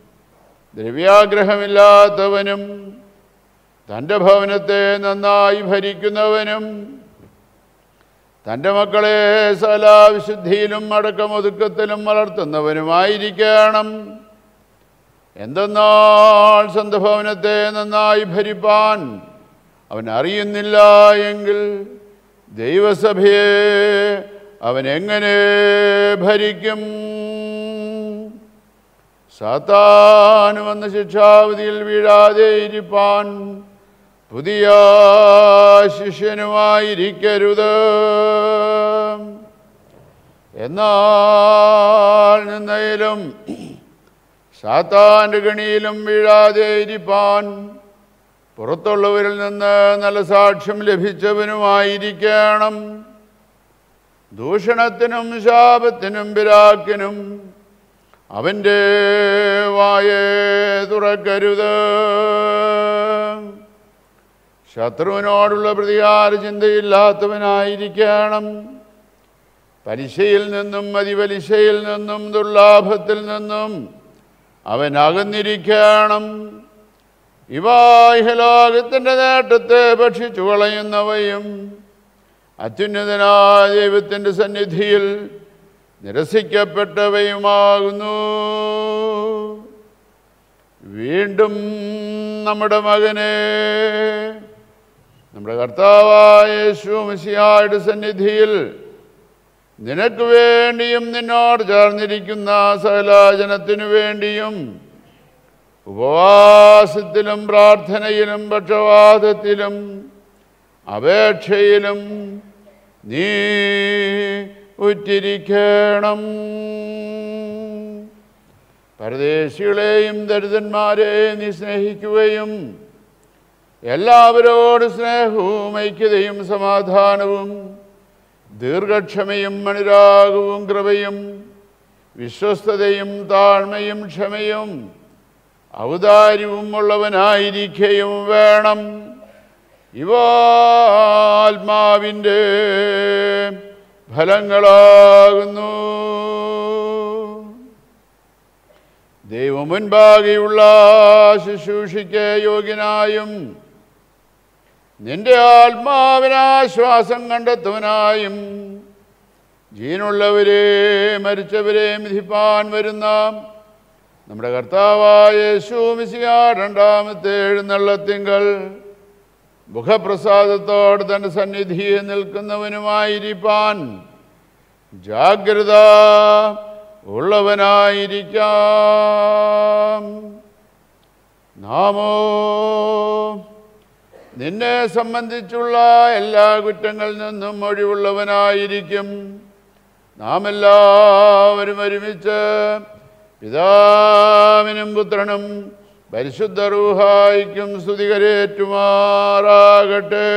ദ്രവ്യാഗ്രഹമില്ലാത്തവനും തൻ്റെ ഭവനത്തെ നന്നായി ഭരിക്കുന്നവനും തൻ്റെ മക്കളെ സലാവിശുദ്ധിയിലും അടക്കമൊതുക്കത്തിലും വളർത്തുന്നവനുമായിരിക്കണം എന്തെന്നാൽ സ്വന്തം ഭവനത്തെ നന്നായി ഭരിപ്പാൻ അവൻ അറിയുന്നില്ല എങ്കിൽ ദൈവസഭയെ അവൻ എങ്ങനെ ഭരിക്കും സാത്താന് വന്ന ശിക്ഷാവധിയിൽ വീഴാതെ ഇരിപ്പാൻ പുതിയ ശിഷ്യനുമായിരിക്കരുത് എന്നാൽ നിന്നയിലും സാത്താൻ്റെ ഗണിയിലും വീഴാതെ ഇരിപ്പാൻ പുറത്തുള്ളവരിൽ നിന്ന് നല്ല സാക്ഷ്യം ലഭിച്ചവനുമായിരിക്കണം ദൂഷണത്തിനും ശാപത്തിനും പിരാക്കിനും അവൻ്റെ വായേ തുറക്കരുത് ശത്രുവിനോടുള്ള പ്രതികാര ചിന്തയില്ലാത്തവനായിരിക്കണം പലിശയിൽ നിന്നും അതിപലിശയിൽ നിന്നും ദുർലാഭത്തിൽ നിന്നും അവൻ അകന്നിരിക്കണം ഇവാഹലോകത്തിൻ്റെ നേട്ടത്തെ ഭക്ഷിച്ചു കളയുന്നവയും അത്യുന്നതനായ ദൈവത്തിൻ്റെ സന്നിധിയിൽ നിരസിക്കപ്പെട്ടവയുമാകുന്നു വീണ്ടും നമ്മുടെ മകനെ നമ്മുടെ കർത്താവായ യേശുമിശിയായുടെ സന്നിധിയിൽ നിനക്ക് വേണ്ടിയും നിന്നോട് ചേർന്നിരിക്കുന്ന സകല ജനത്തിനു വേണ്ടിയും ഉപവാസത്തിലും പ്രാർത്ഥനയിലും പക്ഷവാദത്തിലും അപേക്ഷയിലും നീ ഉറ്റിരിക്കണം പരദേശികളെയും ദരിദ്രന്മാരെയും നീ സ്നേഹിക്കുകയും എല്ലാവരോടും സ്നേഹവും ഐക്യതയും സമാധാനവും ദീർഘക്ഷമയും അനുരാഗവും കൃപയും വിശ്വസ്തതയും താഴ്മയും ക്ഷമയും ഔദാര്യവും ഉള്ളവനായിരിക്കുകയും വേണം ഇവ ആത്മാവിൻ്റെ ഫലങ്ങളാകുന്നു ദൈവം മുൻപാകെയുള്ള ശുശ്രൂഷയ്ക്ക് യോഗ്യനായും നിന്റെ ആത്മാവിനാശ്വാസം കണ്ടെത്തുവനായും ജീനുള്ളവരെ മരിച്ചവരെ മിഥിപ്പാൻ വരുന്ന നമ്മുടെ കർത്താവായ യേശുമിശിയ രണ്ടാമത്തെ എഴുന്നള്ളത്തിങ്കൾ മുഖപ്രസാദത്തോട് തൻ്റെ സന്നിധിയിൽ നിൽക്കുന്നവനുമായിരിക്കാൻ ജാഗ്രത ഉള്ളവനായിരിക്കാം നാമോ നിന്നെ സംബന്ധിച്ചുള്ള എല്ലാ കുറ്റങ്ങളിൽ നിന്നും ഒഴിവുള്ളവനായിരിക്കും നാം എല്ലാവരും ഒരുമിച്ച് പിതാവിനും പുത്രനും പരിശുദ്ധ റൂഹായിക്കും സ്തുതികരേറ്റുമാറാകട്ടെ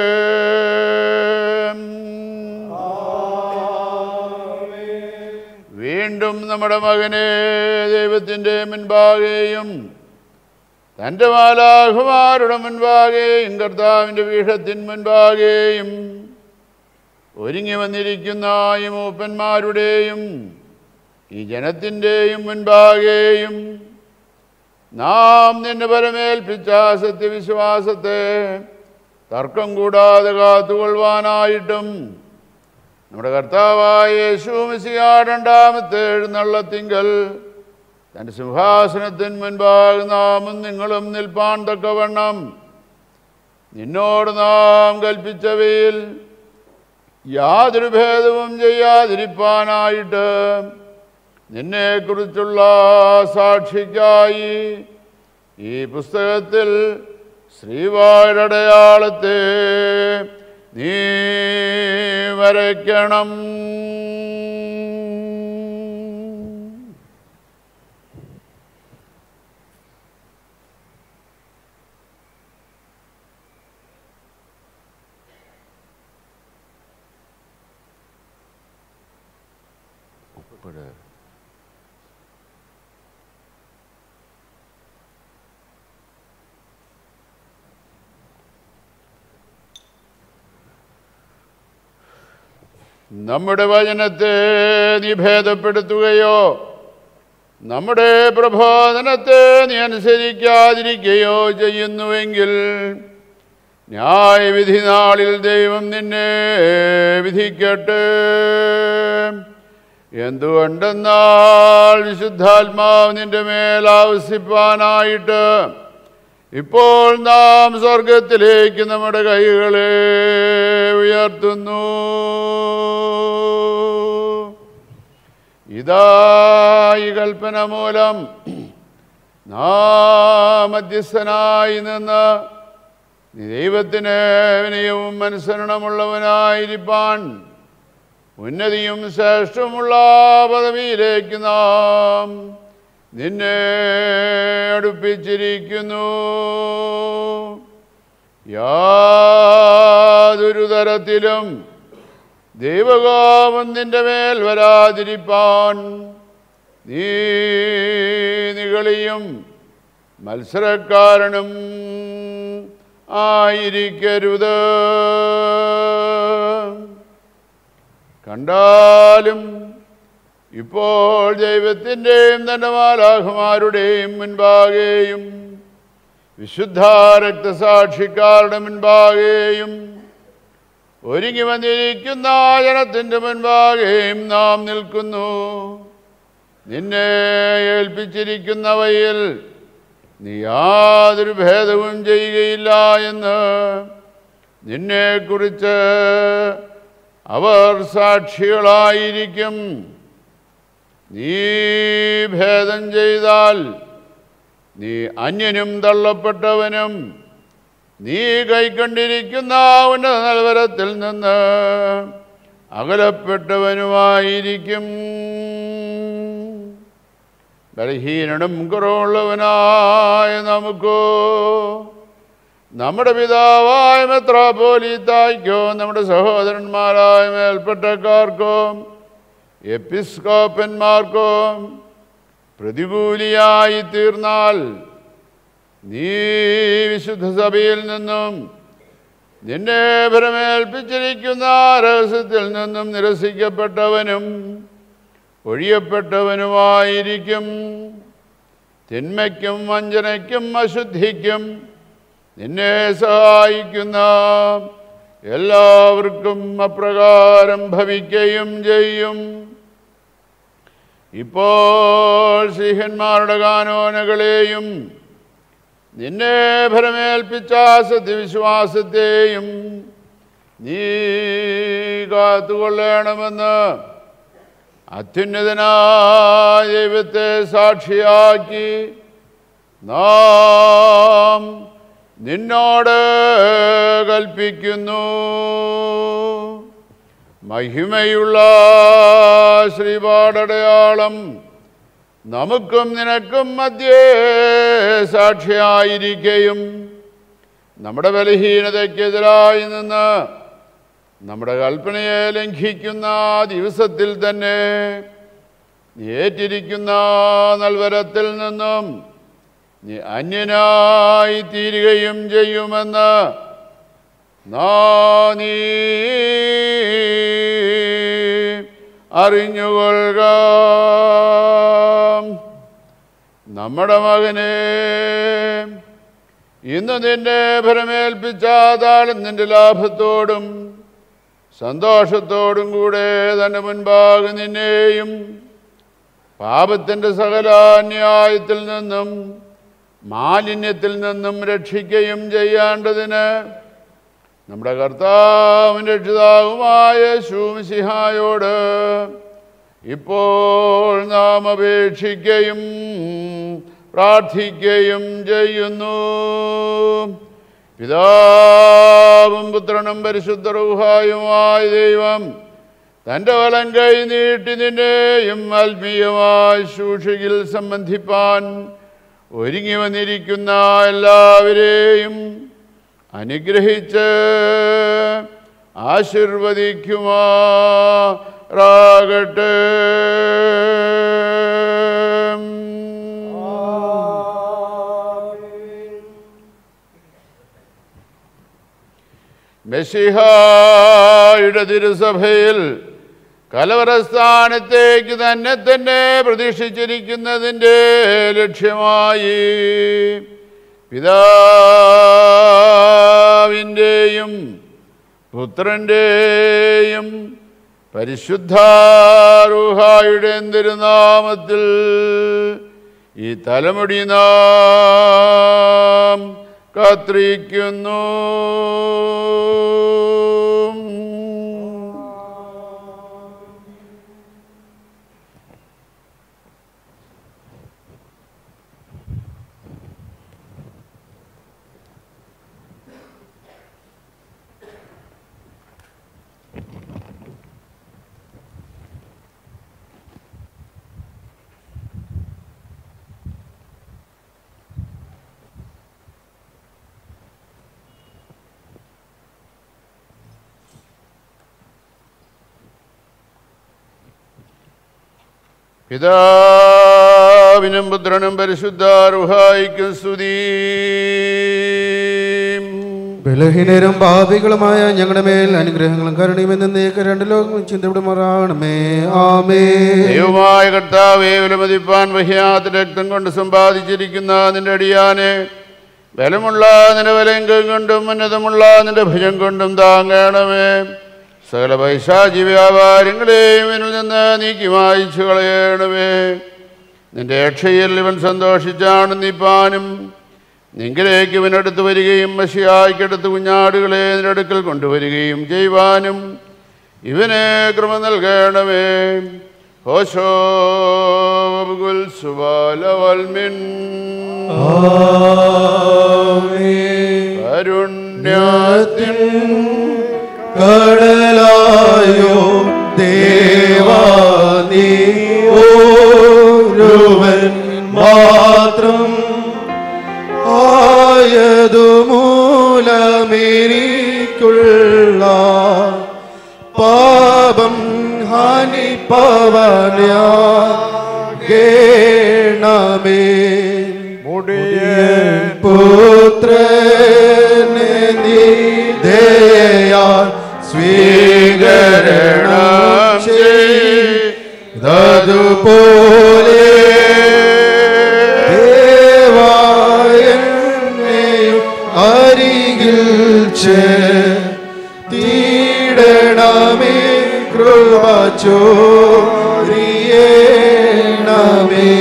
വീണ്ടും നമ്മുടെ മകനെ ദൈവത്തിൻ്റെ മുൻപാകെയും തൻ്റെ മാലാഹുമാരുടെ മുൻപാകെയും കർത്താവിൻ്റെ പീഠത്തിൻ മുൻപാകെയും ഒരുങ്ങി വന്നിരിക്കുന്ന ഈ മൂപ്പന്മാരുടെയും ഈ ജനത്തിൻ്റെയും മുൻപാകെയും നാം നിന്നെ പരമേൽപ്പിച്ച സത്യവിശ്വാസത്തെ തർക്കം കൂടാതെ കാത്തുകൊള്ളുവാനായിട്ടും നമ്മുടെ കർത്താവായ യേശുമിസിയാ രണ്ടാമത്തെ എഴുന്നള്ളത്തിങ്കൽ തൻ്റെ സിംഹാസനത്തിന് മുൻപാകെ നാമും നിങ്ങളും നിൽപ്പാൻ തക്കവണ്ണം നിന്നോട് നാം കൽപ്പിച്ചവയിൽ യാതൊരു ഭേദവും ചെയ്യാതിരിപ്പാനായിട്ട് നിന്നെക്കുറിച്ചുള്ള സാക്ഷിക്കായി ഈ പുസ്തകത്തിൽ ശ്രീവാഴടയാളത്തെ നീ വരയ്ക്കണം ഉൾപ്പെടെ നമ്മുടെ വചനത്തെ നീ ഭേദപ്പെടുത്തുകയോ നമ്മുടെ പ്രബോധനത്തെ നീ അനുസരിക്കാതിരിക്കുകയോ ചെയ്യുന്നുവെങ്കിൽ ന്യായവിധി നാളിൽ ദൈവം നിന്നെ വിധിക്കട്ടെ എന്തുകൊണ്ടെന്നാൽ വിശുദ്ധാത്മാവ് നിന്റെ മേൽ ആവശ്യപ്പാനായിട്ട് ഇപ്പോൾ നാം സ്വർഗത്തിലേക്ക് നമ്മുടെ കൈകളെ ഉയർത്തുന്നു ഇതാ ഈ കൽപ്പന മൂലം നാം മധ്യസ്ഥനായി നിന്ന് നീ ദൈവത്തിന് വിനയവും അനുസരണമുള്ളവനായിരിക്കാൻ ഉന്നതിയും ശ്രേഷ്ഠമുള്ള പദവിയിലേക്ക് നാം നിന്നെ അടുപ്പിച്ചിരിക്കുന്നു യാതൊരു തരത്തിലും ദൈവകോപം നിന്റെ മേൽ വരാതിരിപ്പാൻ നീ നികളിയും മത്സരക്കാരനും ആയിരിക്കരുത് കണ്ടാലും ഇപ്പോൾ ദൈവത്തിൻ്റെയും തൻ്റെ മാലാഹുമാരുടെയും മുൻപാകെയും വിശുദ്ധ രക്തസാക്ഷിക്കാരുടെ മുൻപാകെയും ഒരുങ്ങി വന്നിരിക്കുന്ന ജനത്തിൻ്റെ മുൻപാകെയും നാം നിൽക്കുന്നു നിന്നെ ഏൽപ്പിച്ചിരിക്കുന്നവയിൽ നീ യാതൊരു ഭേദവും ചെയ്യുകയില്ല എന്ന് നിന്നെക്കുറിച്ച് അവർ സാക്ഷികളായിരിക്കും നീ ഭേദം ചെയ്താൽ നീ അന്യനും തള്ളപ്പെട്ടവനും നീ കൈക്കൊണ്ടിരിക്കുന്ന ഉന്നത നൽവരത്തിൽ നിന്ന് അകലപ്പെട്ടവനുമായിരിക്കും ബലഹീനനും കുറവുള്ളവനായ നമുക്കോ നമ്മുടെ പിതാവായ മെത്രാപോലീത്തായ്ക്കോ നമ്മുടെ സഹോദരന്മാരായ മേൽപ്പെട്ടക്കാർക്കോ എപ്പിസ്കോപ്പന്മാർക്കോ പ്രതികൂലിയായി തീർന്നാൽ നീ വിശുദ്ധ സഭയിൽ നിന്നും നിന്നെ ഭരമേൽപ്പിച്ചിരിക്കുന്ന രഹസ്യത്തിൽ നിന്നും നിരസിക്കപ്പെട്ടവനും ഒഴിയപ്പെട്ടവനുമായിരിക്കും തിന്മയ്ക്കും വഞ്ചനയ്ക്കും അശുദ്ധിക്കും നിന്നെ സഹായിക്കുന്ന എല്ലാവർക്കും അപ്രകാരം ഭവിക്കുകയും ചെയ്യും ഇപ്പോൾ സിംഹന്മാരുടെ കാനോനകളെയും നിന്നെ ഭരമേൽപ്പിച്ച സത്യവിശ്വാസത്തെയും നീ കാത്തുകൊള്ളണമെന്ന് അത്യുന്നതനായ ദൈവത്തെ സാക്ഷിയാക്കി നാം നിന്നോട് കൽപ്പിക്കുന്നു മഹിമയുള്ള ശ്രീപാടടയാളം നമുക്കും നിനക്കും മധ്യേ സാക്ഷിയായിരിക്കുകയും നമ്മുടെ ബലഹീനതയ്ക്കെതിരായി നിന്ന് നമ്മുടെ കൽപ്പനയെ ലംഘിക്കുന്ന ദിവസത്തിൽ തന്നെ നീ ഏറ്റിരിക്കുന്ന നൽവരത്തിൽ നിന്നും നീ അന്യനായി തീരുകയും ചെയ്യുമെന്ന് നാ നീ അറിഞ്ഞുകൊള്ളുക നമ്മുടെ മകനെ ഇന്ന് നിന്നെ ഭരമേൽപ്പിച്ച താളം നിന്റെ ലാഭത്തോടും സന്തോഷത്തോടും കൂടെ തൻ്റെ മുൻപാകെ നിന്നെയും പാപത്തിൻ്റെ സകല അന്യായത്തിൽ നിന്നും മാലിന്യത്തിൽ നിന്നും രക്ഷിക്കുകയും ചെയ്യേണ്ടതിന് നമ്മുടെ കർത്താവും രക്ഷിതാവുമായ ശൂമിസിഹായോട് ഇപ്പോൾ നാം അപേക്ഷിക്കുകയും പ്രാർത്ഥിക്കുകയും ചെയ്യുന്നു പിതാവും പുത്രനും പരിശുദ്ധ റൂഹായുമായ ദൈവം തൻ്റെ വലം കൈ നീട്ടി നിന്നെയും ആത്മീയമായ ശൂഷിയിൽ സംബന്ധിപ്പാൻ ഒരുങ്ങി വന്നിരിക്കുന്ന എല്ലാവരെയും അനുഗ്രഹിച്ച് ആശീർവദിക്കുമാറാകട്ടെ മെസ്സിഹായുടെ തിരുസഭയിൽ കലവറസ്ഥാനത്തേക്ക് തന്നെ തന്നെ പ്രതീക്ഷിച്ചിരിക്കുന്നതിൻ്റെ ലക്ഷ്യമായി പിതാവിൻ്റെയും പുത്രൻ്റെയും പരിശുദ്ധാരൂഹായുടെ തിരുനാമത്തിൽ ഈ തലമുടി നാം കത്രിക്കുന്നു പിതാവിനും പുത്രനും പരിശുദ്ധാരുഹായിക്കും സ്തുതി ബലഹീനരും പാപികളുമായ ഞങ്ങളുടെ മേൽ അനുഗ്രഹങ്ങളും കരുണയും എന്നേക്ക് രണ്ട് ലോകങ്ങളും ചിന്തപ്പെടുമാറാണമേ ആമേ ദൈവമായ കർത്താവേ വിലമതിപ്പാൻ വഹിയാത്ത രക്തം കൊണ്ട് സമ്പാദിച്ചിരിക്കുന്ന നിന്റെ അടിയാനെ ബലമുള്ള നിന്റെ വലങ്കം കൊണ്ടും ഉന്നതമുള്ള നിന്റെ ഭുജം കൊണ്ടും താങ്ങണമേ സകല പൈശാചി വ്യാപാരങ്ങളെയും ഇവനിൽ നിന്ന് നീക്കി മായിച്ചു കളയണമേ നിന്റെ രക്ഷയിൽ ഇവൻ സന്തോഷിച്ചാണ് നീപ്പാനും നിങ്കിലേക്ക് ഇവനടുത്ത് വരികയും മഷിയായിക്കടുത്ത് കുഞ്ഞാടുകളെ നിന്റെ അടുക്കൽ കൊണ്ടുവരികയും ചെയ്യുവാനും ഇവനെ കൃപ നൽകണമേ ഹോശോ ഗുൽ സുബാലവൽമിൻ കരുണ്യത്തിൻ കടലായോ ദേവാ നീ ഒരുവൻ മാത്രം ആയതു മൂലമെനിക്കുള്ള പാപം ഹാനിപ്പവനേ മുടിയൻ പുത്രനെ നീ ദയാൽ സ്വീകരണം ചെയ്തതുപോലെ ദേവായെന്നെയും അരികിൽ തീടണമേ കൃപ ചോരിയേണമേ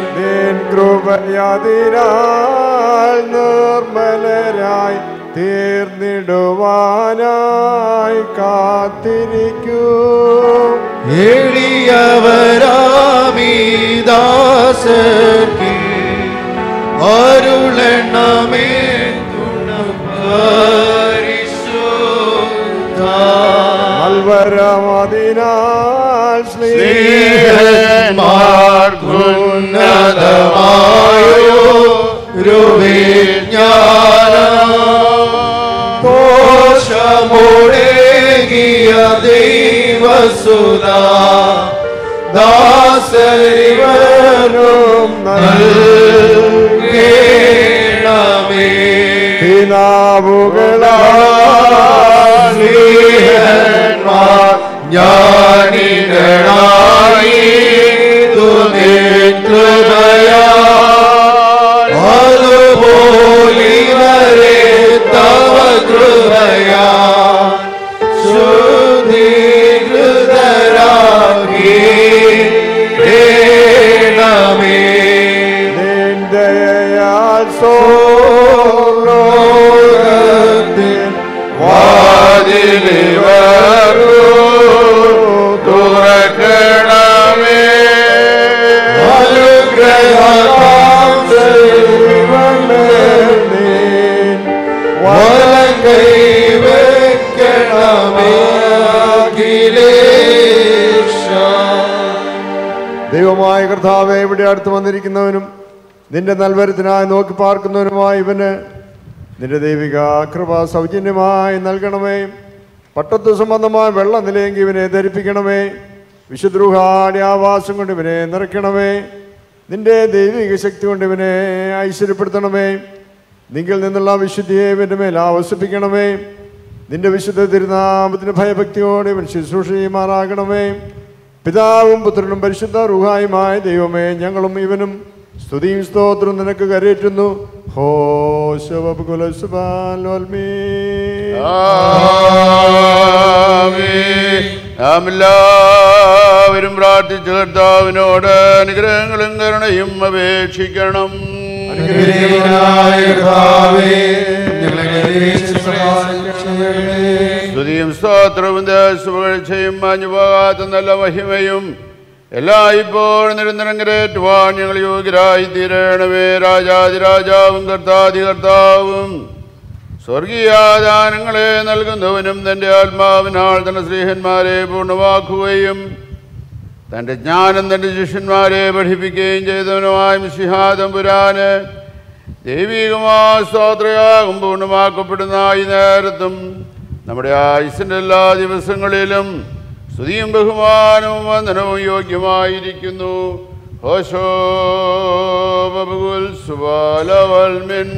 കൃപയതിനാൽ നിർമ്മലരായി തീർന്നിടുവാനായി കാത്തിരിക്കൂ എളിയവരാമീദാസർക്കി അരുളെണ്ണമേ നൽവരമതിനാൽ സ്നേഹന്മാർക്കുന്നതമായോ കോശമോടേകിയ ദൈവസുതാ ദാസരിവരും നൽകേണമേ പിതാവുകളാർ ജ്ഞാനികളായി കൃപയാ അതുപോലിവരെ തവ കൃപയാ ശുദ്ധീകൃതരാകി നിന്ദയാൽ സോലോകത്തിൻ വാതിലിവരു തുറക്കണമേ അനുഗ്രഹം വലം കൈവയ്ക്കണമേ അഖിലേശ ദൈവമായ കർത്താവെ ഇവിടെ അടുത്ത് വന്നിരിക്കുന്നവനും നിന്റെ നൽവരത്തിനായി നോക്കി പാർക്കുന്നവനുമായി ഇവന് നിന്റെ ദൈവിക കൃപ സൗജന്യമായി നൽകണമേ പട്ടത്തു സംബന്ധമായ വെള്ളം നിലയെങ്കിൽ ഇവനെ ധരിപ്പിക്കണമേ വിശുദ്രൂഹാടി ആവാസം കൊണ്ട് ഇവനെ നിറയ്ക്കണമേ നിന്റെ ദൈവിക ശക്തി കൊണ്ട് ഇവനെ ഐശ്വര്യപ്പെടുത്തണമേ നിങ്കിൽ നിന്നുള്ള വിശുദ്ധിയെ ഇവൻ്റെ മേൽ ആവസിപ്പിക്കണമേ നിന്റെ വിശുദ്ധ തിരുനാമത്തിന് ഭയഭക്തിയോടെ ഇവൻ ശുശ്രൂഷ ചെയ്യുമാറാകണമേ പിതാവും പുത്രനും പരിശുദ്ധ റുഹായുമായ ദൈവമേ ഞങ്ങളും ഇവനും സ്തുതിയും സ്തോത്രം നിനക്ക് കരയേറ്റുന്നു ഹോ ശവകുലസുബാലോൽമീ ആമേൻ നാം എല്ലാവരും പ്രാർത്ഥിച്ചു കർത്താവിനോട് അനുഗ്രഹങ്ങളും കരുണയും അപേക്ഷിക്കണം സ്തുതിയും സ്തോത്രവും ദേശപകഴ്ചയും മാഞ്ഞു പോകാത്ത നല്ല മഹിമയും എല്ലാ ഇപ്പോൾ നിരന്തരം കരേറ്റുവാൻ ഞങ്ങൾ യോഗ്യരായി തീരണമേ രാജാതിരാജാവും കർത്താതി കർത്താവും സ്വർഗീയാദാനങ്ങളെ നൽകുന്നവനും തൻ്റെ ആത്മാവിനാൽ തന്റെ സ്ത്രീഹന്മാരെ പൂർണ്ണമാക്കുകയും തൻ്റെ ജ്ഞാനം തൻ്റെ ശിഷ്യന്മാരെ പഠിപ്പിക്കുകയും ചെയ്തവനുമായ മിശിഹാദംപുരാന് ദൈവികമായ സ്തോത്രയാകും പൂർണ്ണമാക്കപ്പെടുന്ന ഈ നേരത്തും നമ്മുടെ ആയുസിൻ്റെ എല്ലാ ദിവസങ്ങളിലും സ്തുതിയും ബഹുമാനവും വന്ദനവും യോഗ്യമായിരിക്കുന്നു ഹോശോ ബബുൽ സുബാലവൽമിൻ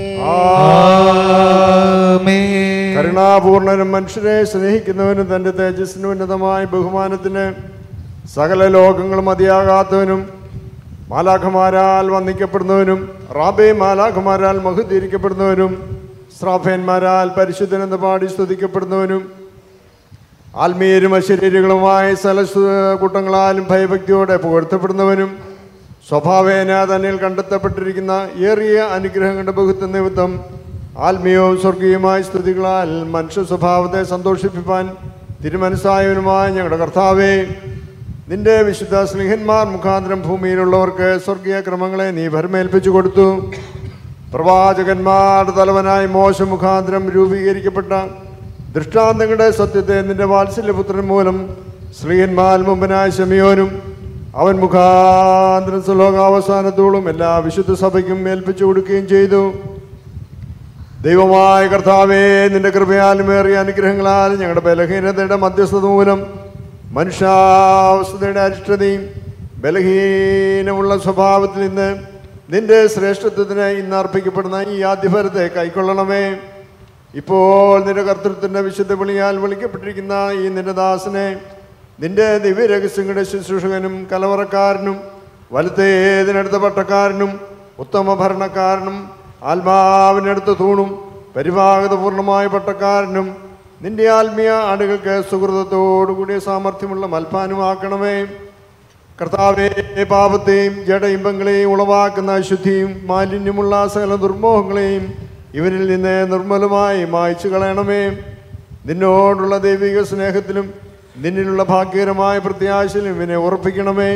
കരുണാപൂർണനും മനുഷ്യരെ സ്നേഹിക്കുന്നവനും തന്റെ തേജസ്സിന് ഉന്നതമായ ബഹുമാനത്തിന് സകല ലോകങ്ങളും മതിയാകാത്തവനും മാലാഖമാരാൽ വന്ദിക്കപ്പെടുന്നവനും റാബേ മാലാഖമാരാൽ മഹുദ്ധീകരിക്കപ്പെടുന്നവനും ശ്രാഫേന്മാരാൽ പരിശുദ്ധനെന്ന് പാടി സ്തുതിക്കപ്പെടുന്നവനും ആത്മീയരും അശരീരികളുമായ സകല കൂട്ടങ്ങളാലും ഭയഭക്തിയോടെ പുകഴ്ത്തപ്പെടുന്നവനും സ്വഭാവേന തന്നിൽ കണ്ടെത്തപ്പെട്ടിരിക്കുന്ന ഏറിയ അനുഗ്രഹങ്ങളുടെ ബഹുത്വ നിമിത്തം ആത്മീയവും സ്വർഗീയമായ സ്തുതികളാൽ മനുഷ്യ സ്വഭാവത്തെ സന്തോഷിപ്പിപ്പാൻ തിരുമനസ്സായവനുമായ ഞങ്ങളുടെ കർത്താവേ നിന്റെ വിശുദ്ധ സ്നേഹന്മാർ മുഖാന്തരം ഭൂമിയിലുള്ളവർക്ക് സ്വർഗീയ ക്രമങ്ങളെ നീ ഭരമേൽപ്പിച്ചു കൊടുത്തു പ്രവാചകന്മാരുടെ തലവനായി മോശ മുഖാന്തരം രൂപീകരിക്കപ്പെട്ട ദൃഷ്ടാന്തങ്ങളുടെ സത്യത്തെ നിന്റെ വാത്സല്യപുത്രൻ മൂലം ശ്രീയന്മാൽ മുമ്പനായ ശമിയോനും അവൻ മുഖാന്തരം സുലോകാവസാനത്തോളം എല്ലാ വിശുദ്ധ സഭയ്ക്കും ഏൽപ്പിച്ചു കൊടുക്കുകയും ചെയ്തു ദൈവമായ കർത്താവേ നിന്റെ കൃപയാലും ഏറിയ അനുഗ്രഹങ്ങളാലും ഞങ്ങളുടെ ബലഹീനതയുടെ മധ്യസ്ഥത മൂലം മനുഷ്യാവസ്ഥയുടെ അരിഷ്ടതയും ബലഹീനമുള്ള സ്വഭാവത്തിൽ നിന്ന് നിന്റെ ശ്രേഷ്ഠത്വത്തിന് ഇന്ന് അർപ്പിക്കപ്പെടുന്ന ഈ ആദ്യഫലത്തെ കൈക്കൊള്ളണമേ ഇപ്പോൾ നിന്റെ കർത്തൃത്വത്തിന്റെ വിശുദ്ധ വിളിയാൽ വിളിക്കപ്പെട്ടിരിക്കുന്ന ഈ നിന്റെ ദാസനെ നിന്റെ ദിവ്യരഹസ്യങ്ങളുടെ ശുശ്രൂഷകനും കലവറക്കാരനും വലുത്തേതിനടുത്ത പട്ടക്കാരനും ഉത്തമ ഭരണക്കാരനും ആത്മാവിനടുത്ത് തൂണും പരിഭാഗതപൂർണമായ പട്ടക്കാരനും നിന്റെ ആത്മീയ ആടുകൾക്ക് സുഹൃതത്തോടുകൂടിയ സാമർഥ്യമുള്ള മൽപ്പാനുമാക്കണമേ കർത്താവെ പാപത്തെയും ജഡയിമ്പങ്ങളെയും ഉളവാക്കുന്ന അശുദ്ധിയും മാലിന്യമുള്ള സകല ദുർമോഹങ്ങളെയും ഇവരിൽ നിന്ന് നിർമ്മലമായി മായ്ച്ചു കളയണമേ നിന്നോടുള്ള ദൈവിക സ്നേഹത്തിലും നിന്നിലുള്ള ഭാഗ്യകരമായ പ്രത്യാശയിലും ഇവനെ ഉറപ്പിക്കണമേ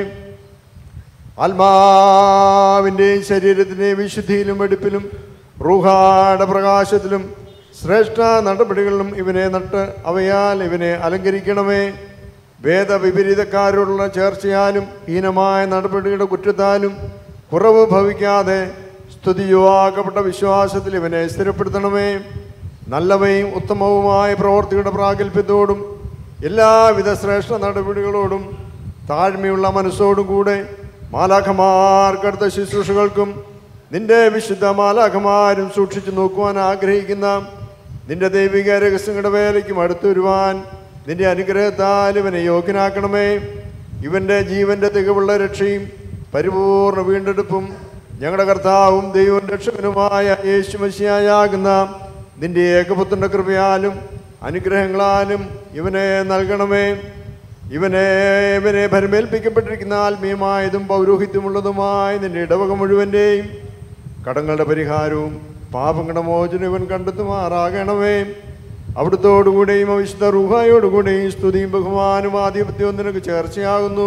ആത്മാവിൻ്റെയും ശരീരത്തിൻ്റെയും വിശുദ്ധിയിലും വെടിപ്പിലും റൂഹാട പ്രകാശത്തിലും ശ്രേഷ്ഠ നടപടികളിലും ഇവനെ നട്ട് അവയാൽ ഇവനെ അലങ്കരിക്കണമേ വേദവിപരീതക്കാരോടുള്ള ചേർച്ചയാലും ഹീനമായ നടപടികളുടെ കുറ്റത്താലും കുറവ് ഭവിക്കാതെ സ്തുതിയുവാക്കപ്പെട്ട വിശ്വാസത്തിൽ ഇവനെ സ്ഥിരപ്പെടുത്തണമേ നല്ലവയും ഉത്തമവുമായ പ്രവർത്തിയുടെ പ്രാഗൽഭ്യത്തോടും എല്ലാവിധ ശ്രേഷ്ഠ നടപടികളോടും താഴ്മയുള്ള മനസ്സോടും കൂടെ മാലാഖമാർക്കടുത്ത ശുശ്രൂഷകൾക്കും നിന്റെ വിശുദ്ധ മാലാഖമാരും സൂക്ഷിച്ചു നോക്കുവാൻ ആഗ്രഹിക്കുന്ന നിന്റെ ദൈവിക രഹസ്യങ്ങളുടെ വേലയ്ക്കും അടുത്തു വരുവാൻ നിന്റെ അനുഗ്രഹത്താൽ ഇവനെ യോഗ്യനാക്കണമേ ഇവന്റെ ജീവന്റെ തികവുള്ള രക്ഷയും പരിപൂർണ വീണ്ടെടുപ്പും ഞങ്ങളുടെ കർത്താവും ദൈവം രക്ഷകനുമായ യേശു മസിയായാകുന്ന നിന്റെ ഏകപുത്രന്റെ കൃപയാലും അനുഗ്രഹങ്ങളാലും ഇവനെ നൽകണമേ ഇവനെ ഇവനെ ഭരമേൽപ്പിക്കപ്പെട്ടിരിക്കുന്ന ആത്മീയമായതും പൗരോഹിത്യമുള്ളതുമായ നിന്റെ ഇടവക മുഴുവൻ്റെയും കടങ്ങളുടെ പരിഹാരവും പാപങ്ങളുടെ മോചനം ഇവൻ കണ്ടെത്തുമാറാകണമേ അവിടുത്തോടുകൂടെയും അവിശുദ്ധ റൂഹായോടുകൂടെയും സ്തുതിയും ബഹുമാനും ആധിപത്യവും നിനക്ക് ചേർച്ചയാകുന്നു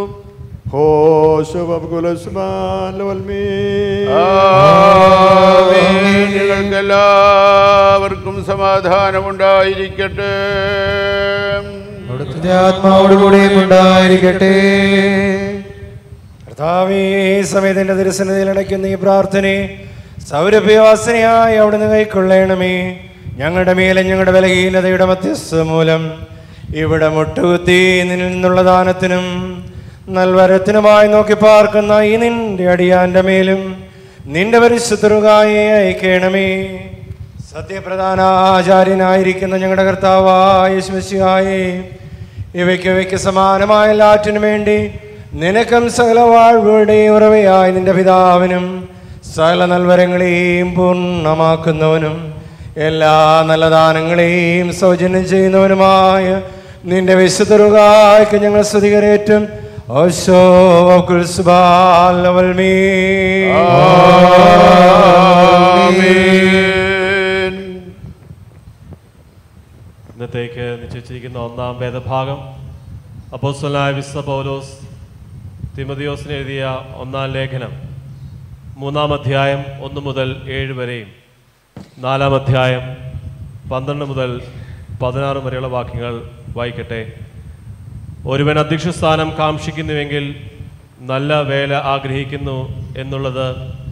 നിങ്ങൾക്ക് എല്ലാവർക്കും സമാധാനമുണ്ടായിരിക്കട്ടെ അവിടുത്തെ ആത്മാവോടുകൂടെയും ഉണ്ടായിരിക്കട്ടെ കർത്താവേ സമയത്തിന്റെ തിരുസന്നിധിയിൽ അടയ്ക്കുന്ന ഈ പ്രാർത്ഥനയെ സൗരഭ്യവാസനയായി അവിടുന്ന് കൈക്കൊള്ളണമേ ഞങ്ങളുടെ മേലെ ഞങ്ങളുടെ ബലഹീനതയുടെ മധ്യസ്ഥ മൂലം ഇവിടെ മുട്ടുകുത്തി നിന്നിൽ നിന്നുള്ള ദാനത്തിനും നൽവരത്തിനുമായി നോക്കി പാർക്കുന്ന ഈ നിന്റെ അടിയാന്റെ മേലും നിന്റെ പരിശുദ്ധരുകായി അയക്കണമേ സത്യപ്രധാനാചാര്യനായിരിക്കുന്ന ഞങ്ങളുടെ കർത്താവായ യേശുമിശിഹായേ ഇവയ്ക്ക് ഇവയ്ക്ക് സമാനമായ എല്ലാറ്റിനും വേണ്ടി നിനക്കും സകല വാഴ്വുകളുടെയും ഉറവയായി നിന്റെ പിതാവിനും സകല നൽവരങ്ങളെയും പൂർണ്ണമാക്കുന്നവനും എല്ലാ നല്ല ദാനങ്ങളെയും സൗജന്യം ചെയ്യുന്നവനുമായ നിന്റെ വിശുദ്ധരുകായ്ക്ക് ഞങ്ങൾ സ്തുതികരേറ്റും ഓശോ കുൽസുബാലവൽമീ ഇന്നത്തേക്ക് നിശ്ചയിച്ചിരിക്കുന്ന ഒന്നാം വേദഭാഗം അപ്പോസ്തലനായ വിസ്ത പൗലോസ് തിമതിയോസിന് എഴുതിയ ഒന്നാം ലേഖനം മൂന്നാം അധ്യായം ഒന്ന് മുതൽ ഏഴ് വരെയും നാലാം അധ്യായം പന്ത്രണ്ട് മുതൽ പതിനാറ് വരെയുള്ള വാക്യങ്ങൾ വായിക്കട്ടെ ഒരുവൻ അധ്യക്ഷ സ്ഥാനം കാക്ഷിക്കുന്നുവെങ്കിൽ നല്ല വേല ആഗ്രഹിക്കുന്നു എന്നുള്ളത്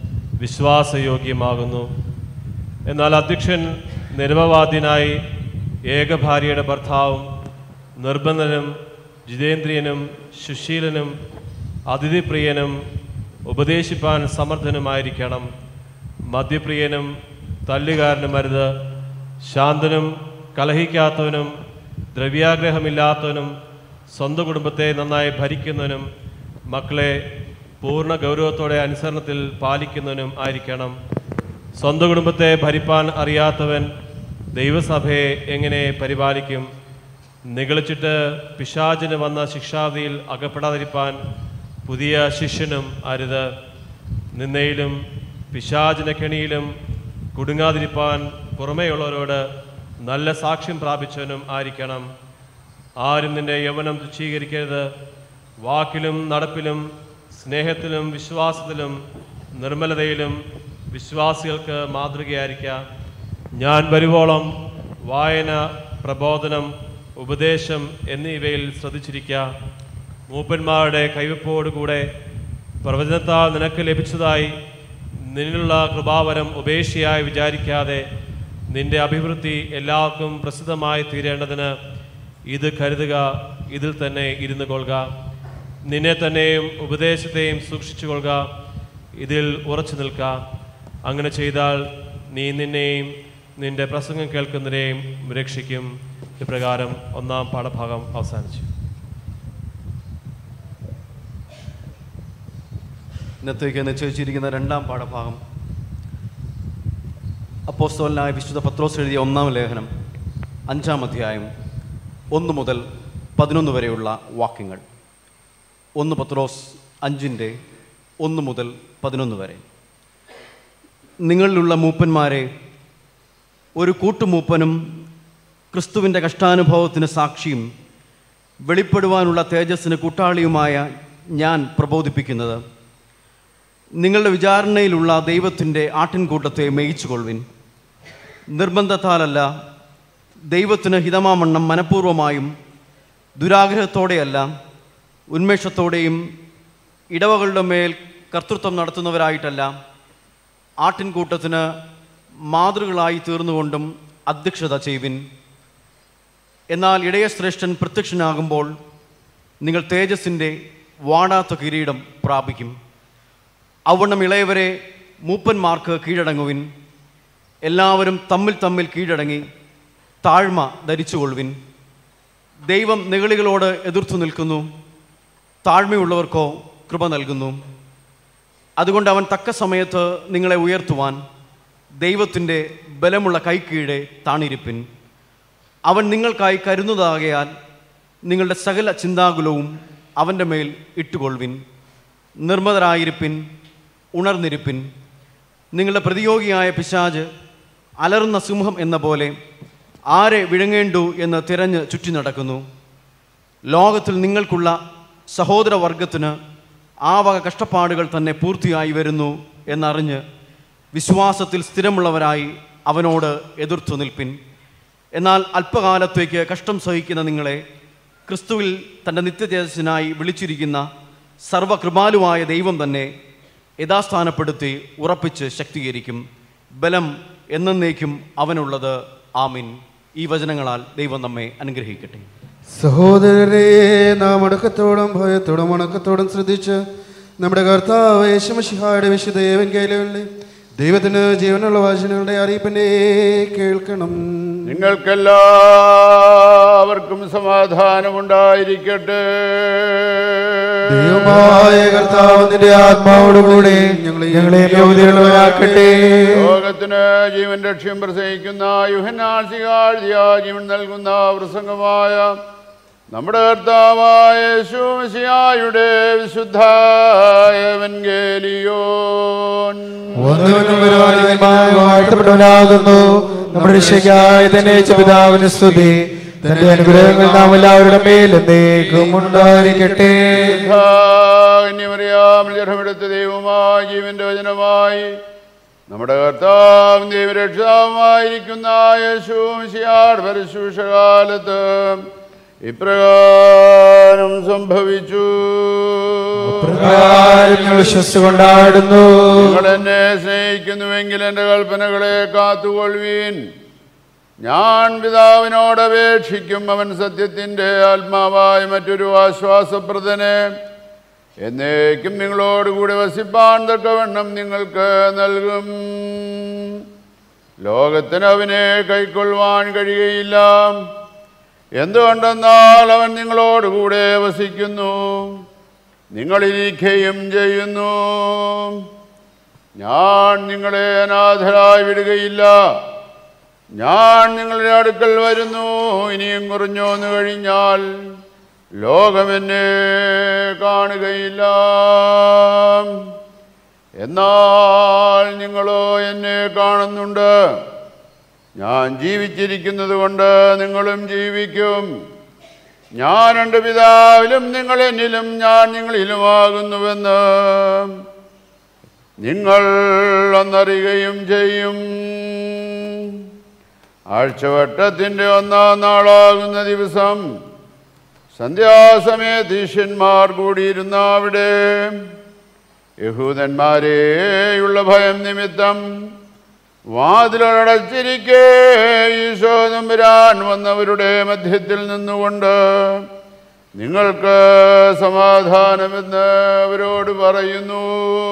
വിശ്വാസയോഗ്യമാകുന്നു എന്നാൽ അധ്യക്ഷൻ നിരവവാദ്യനായി ഏകഭാര്യയുടെ ഭർത്താവും നിർബന്ധനും ജിതേന്ദ്രിയനും സുശീലനും അതിഥിപ്രിയനും ഉപദേശിപ്പാൻ സമർത്ഥനുമായിരിക്കണം മദ്യപ്രിയനും തല്ലുകാരനും അരുത് ശാന്തനും കലഹിക്കാത്തവനും ദ്രവ്യാഗ്രഹമില്ലാത്തവനും സ്വന്തം കുടുംബത്തെ നന്നായി ഭരിക്കുന്നവനും മക്കളെ പൂർണ്ണ ഗൗരവത്തോടെ അനുസരണത്തിൽ പാലിക്കുന്നവനും ആയിരിക്കണം സ്വന്തം കുടുംബത്തെ ഭരിപ്പാൻ അറിയാത്തവൻ ദൈവസഭയെ എങ്ങനെ പരിപാലിക്കും നിഗളിച്ചിട്ട് പിശാചിന് വന്ന ശിക്ഷാവിധിയിൽ അകപ്പെടാതിരിപ്പാൻ പുതിയ ശിഷ്യനും അരുത് നിന്നയിലും പിശാചിന കെണിയിലും കുടുങ്ങാതിരിപ്പാൻ പുറമേയുള്ളവരോട് നല്ല സാക്ഷ്യം പ്രാപിച്ചവനും ആയിരിക്കണം ആരും നിന്റെ യൗവനം തുച്ഛീകരിക്കരുത് വാക്കിലും നടപ്പിലും സ്നേഹത്തിലും വിശ്വാസത്തിലും നിർമ്മലതയിലും വിശ്വാസികൾക്ക് മാതൃകയായിരിക്കുക ഞാൻ വരുവോളം വായന പ്രബോധനം ഉപദേശം എന്നിവയിൽ ശ്രദ്ധിച്ചിരിക്കുക മൂപ്പന്മാരുടെ കൈവപ്പോടുകൂടെ പ്രവചനത്താൽ നിനക്ക് ലഭിച്ചതായി നിന്നിലുള്ള കൃപാവരം ഉപേക്ഷയായി വിചാരിക്കാതെ നിന്റെ അഭിവൃദ്ധി എല്ലാവർക്കും പ്രസിദ്ധമായി തീരേണ്ടതിന് ഇത് കരുതുക ഇതിൽ തന്നെ ഇരുന്നു കൊള്ളുക നിന്നെ തന്നെയും ഉപദേശത്തെയും സൂക്ഷിച്ചു കൊള്ളുക ഇതിൽ ഉറച്ചു നിൽക്കുക അങ്ങനെ ചെയ്താൽ നീ നിന്നെയും നിന്റെ പ്രസംഗം കേൾക്കുന്നതിനെയും രക്ഷിക്കും ഇപ്രകാരം ഒന്നാം പാഠഭാഗം അവസാനിച്ചു ഇന്നത്തേക്ക് നിശ്ചയിച്ചിരിക്കുന്ന രണ്ടാം പാഠഭാഗം അപ്പോസ്തോലനായ വിശുദ്ധ പത്രോസ് എഴുതിയ ഒന്നാം ലേഖനം അഞ്ചാം അധ്യായം ഒന്ന് മുതൽ പതിനൊന്ന് വരെയുള്ള വാക്യങ്ങൾ ഒന്ന് പത്രോസ് അഞ്ചിൻ്റെ ഒന്ന് മുതൽ പതിനൊന്ന് വരെ നിങ്ങളിലുള്ള മൂപ്പന്മാരെ ഒരു കൂട്ടുമൂപ്പനും ക്രിസ്തുവിൻ്റെ കഷ്ടാനുഭവത്തിന് സാക്ഷിയും വെളിപ്പെടുവാനുള്ള തേജസ്സിന് കൂട്ടാളിയുമായ ഞാൻ പ്രബോധിപ്പിക്കുന്നത് നിങ്ങളുടെ വിചാരണയിലുള്ള ദൈവത്തിൻ്റെ ആട്ടിൻകൂട്ടത്തെ മേയിച്ചുകൊള്ളുവിൻ നിർബന്ധത്താലല്ല ദൈവത്തിന് ഹിതമാമണ്ണം മനഃപൂർവമായും ദുരാഗ്രഹത്തോടെയല്ല ഉന്മേഷത്തോടെയും ഇടവകളുടെ മേൽ കർത്തൃത്വം നടത്തുന്നവരായിട്ടല്ല ആട്ടിൻകൂട്ടത്തിന് മാതൃകളായി തീർന്നുകൊണ്ടും അധ്യക്ഷത ചെയ്യുവിൻ എന്നാൽ ഇടയശ്രേഷ്ഠൻ പ്രത്യക്ഷനാകുമ്പോൾ നിങ്ങൾ തേജസ്സിൻ്റെ വാടാത്ത കിരീടം പ്രാപിക്കും അവണ്ണം ഇളയവരെ മൂപ്പന്മാർക്ക് കീഴടങ്ങുവിൻ എല്ലാവരും തമ്മിൽ തമ്മിൽ കീഴടങ്ങി താഴ്മ ധരിച്ചുകൊള്ളുവിൻ ദൈവം നിഗളികളോട് എതിർത്തു നിൽക്കുന്നു താഴ്മയുള്ളവർക്കോ കൃപ നൽകുന്നു അതുകൊണ്ട് അവൻ തക്ക സമയത്ത് നിങ്ങളെ ഉയർത്തുവാൻ ദൈവത്തിൻ്റെ ബലമുള്ള കൈക്കീഴെ താണിരിപ്പിൻ അവൻ നിങ്ങൾക്കായി കരുതുന്നതാകയാൽ നിങ്ങളുടെ സകല ചിന്താകുലവും അവൻ്റെ മേൽ ഇട്ടുകൊള്ളുവിൻ നിർമ്മതരായിരിപ്പിൻ ഉണർന്നിരിപ്പിൻ നിങ്ങളുടെ പ്രതിയോഗിയായ പിശാജ് അലറുന്ന സിംഹം എന്ന പോലെ ആരെ വിഴുങ്ങേണ്ടു എന്ന് തിരഞ്ഞ് ചുറ്റി നടക്കുന്നു ലോകത്തിൽ നിങ്ങൾക്കുള്ള സഹോദരവർഗത്തിന് ആ വക കഷ്ടപ്പാടുകൾ തന്നെ പൂർത്തിയായി വരുന്നു എന്നറിഞ്ഞ് വിശ്വാസത്തിൽ സ്ഥിരമുള്ളവരായി അവനോട് എതിർത്തു നിൽപ്പിൻ എന്നാൽ അല്പകാലത്തേക്ക് കഷ്ടം സഹിക്കുന്ന നിങ്ങളെ ക്രിസ്തുവിൽ തൻ്റെ നിത്യതേജസ്സിനായി വിളിച്ചിരിക്കുന്ന സർവകൃപാലുവായ ദൈവം തന്നെ യഥാസ്ഥാനപ്പെടുത്തി ഉറപ്പിച്ച് ശക്തീകരിക്കും ബലം എന്നേക്കും അവനുള്ളത് ആമിൻ ഈ വചനങ്ങളാൽ ദൈവം നമ്മെ അനുഗ്രഹിക്കട്ടെ സഹോദരരെ നാം അടക്കത്തോടും ഭയത്തോടും അണക്കത്തോടും ശ്രദ്ധിച്ച് നമ്മുടെ കർത്താവ് യേശുമഷിഹായുടെ വിശുദ്ധ ഏവൻ കയ്യിലെ ദൈവത്തിന് ജീവനുള്ള വാചനങ്ങളുടെ അറിയിപ്പിനെ കേൾക്കണം നിങ്ങൾക്കെല്ലാവർക്കും സമാധാനമുണ്ടായിരിക്കട്ടെ ദൈവമായ കർത്താവ് നിന്റെ ആത്മാവോടുകൂടെ ഞങ്ങളെ യോഗ്യതയുള്ളവരാക്കട്ടെ ലോകത്തിന് ജീവൻ ലക്ഷ്യം പ്രസംഗിക്കുന്ന യുഹന്നാസികാഴ്ചയ ജീവൻ നൽകുന്ന പ്രസംഗമായ നമ്മുടെ കർത്താവായ യേശുമിശിഹായുടെ വിശുദ്ധ എവൻഗേലിയോൻ ഒന്നിനും വരുവാനിയുമായി വാഴ്ത്തപ്പെട്ടവനാകുന്നു നമ്മുടെ രക്ഷയ്ക്കായി തന്നെ അയച്ച പിതാവിന് സ്തുതി തന്റെ അനുഗ്രഹങ്ങൾ നാം എല്ലാവരുടെ മേൽ എന്നേക്കും ഉണ്ടായിരിക്കട്ടെ ധാന്യമറിയാമൽ ജർഹമെടുത്ത ദൈവമായി ജീവന്റെ വചനമായി നമ്മുടെ കർത്താവും ദൈവരക്ഷാവുമായിരിക്കുന്ന യേശുമിശിഹാട് പരിശുഷകാലത്ത് ഇപ്രകാരം സംഭവിച്ചു പ്രകാരം ഞങ്ങൾ വിശ്വസിച്ച് കൊണ്ടാടുന്നു നിങ്ങൾ എന്നെ സ്നേഹിക്കുന്നുവെങ്കിൽ എൻ്റെ കൽപ്പനകളെ കാത്തുകൊള്ളുവീൻ ഞാൻ പിതാവിനോട് അപേക്ഷിക്കും അവൻ സത്യത്തിൻ്റെ ആത്മാവായ മറ്റൊരു ആശ്വാസപ്രദനെ എന്നേക്കും നിങ്ങളോടുകൂടി വസിപ്പാൻ തക്കവണ്ണം നിങ്ങൾക്ക് നൽകും ലോകത്തിന് അവനെ കൈക്കൊള്ളുവാൻ കഴിയുകയില്ല എന്തുകൊണ്ടെന്നാൽ അവൻ നിങ്ങളോടുകൂടെ വസിക്കുന്നു നിങ്ങളിരിക്കുകയും ചെയ്യുന്നു ഞാൻ നിങ്ങളെ അനാഥരായി വിടുകയില്ല ഞാൻ നിങ്ങളുടെ അടുക്കൽ വരുന്നു ഇനിയും കുറഞ്ഞോന്ന് കഴിഞ്ഞാൽ ലോകമെന്നെ കാണുകയില്ല എന്നാൽ നിങ്ങളോ എന്നെ കാണുന്നുണ്ട് ഞാൻ ജീവിച്ചിരിക്കുന്നത് കൊണ്ട് നിങ്ങളും ജീവിക്കും ഞാൻ എൻ്റെ പിതാവിലും നിങ്ങൾ എന്നിലും ഞാൻ നിങ്ങളിലുമാകുന്നുവെന്ന് നിങ്ങൾ ഒന്നറിയുകയും ചെയ്യും ആഴ്ചവട്ടത്തിൻ്റെ ഒന്നാം നാളാകുന്ന ദിവസം സന്ധ്യാസമയത്ത് ശിഷ്യന്മാർ കൂടിയിരുന്ന അവിടെ യഹൂദന്മാരെയുള്ള ഭയം നിമിത്തം വാതിലടച്ചിരിക്കെ ഈശോ തമ്പുരാൻ വന്നവരുടെ മധ്യത്തിൽ നിന്നുകൊണ്ട് നിങ്ങൾക്ക് സമാധാനമെന്ന് അവരോട് പറയുന്നു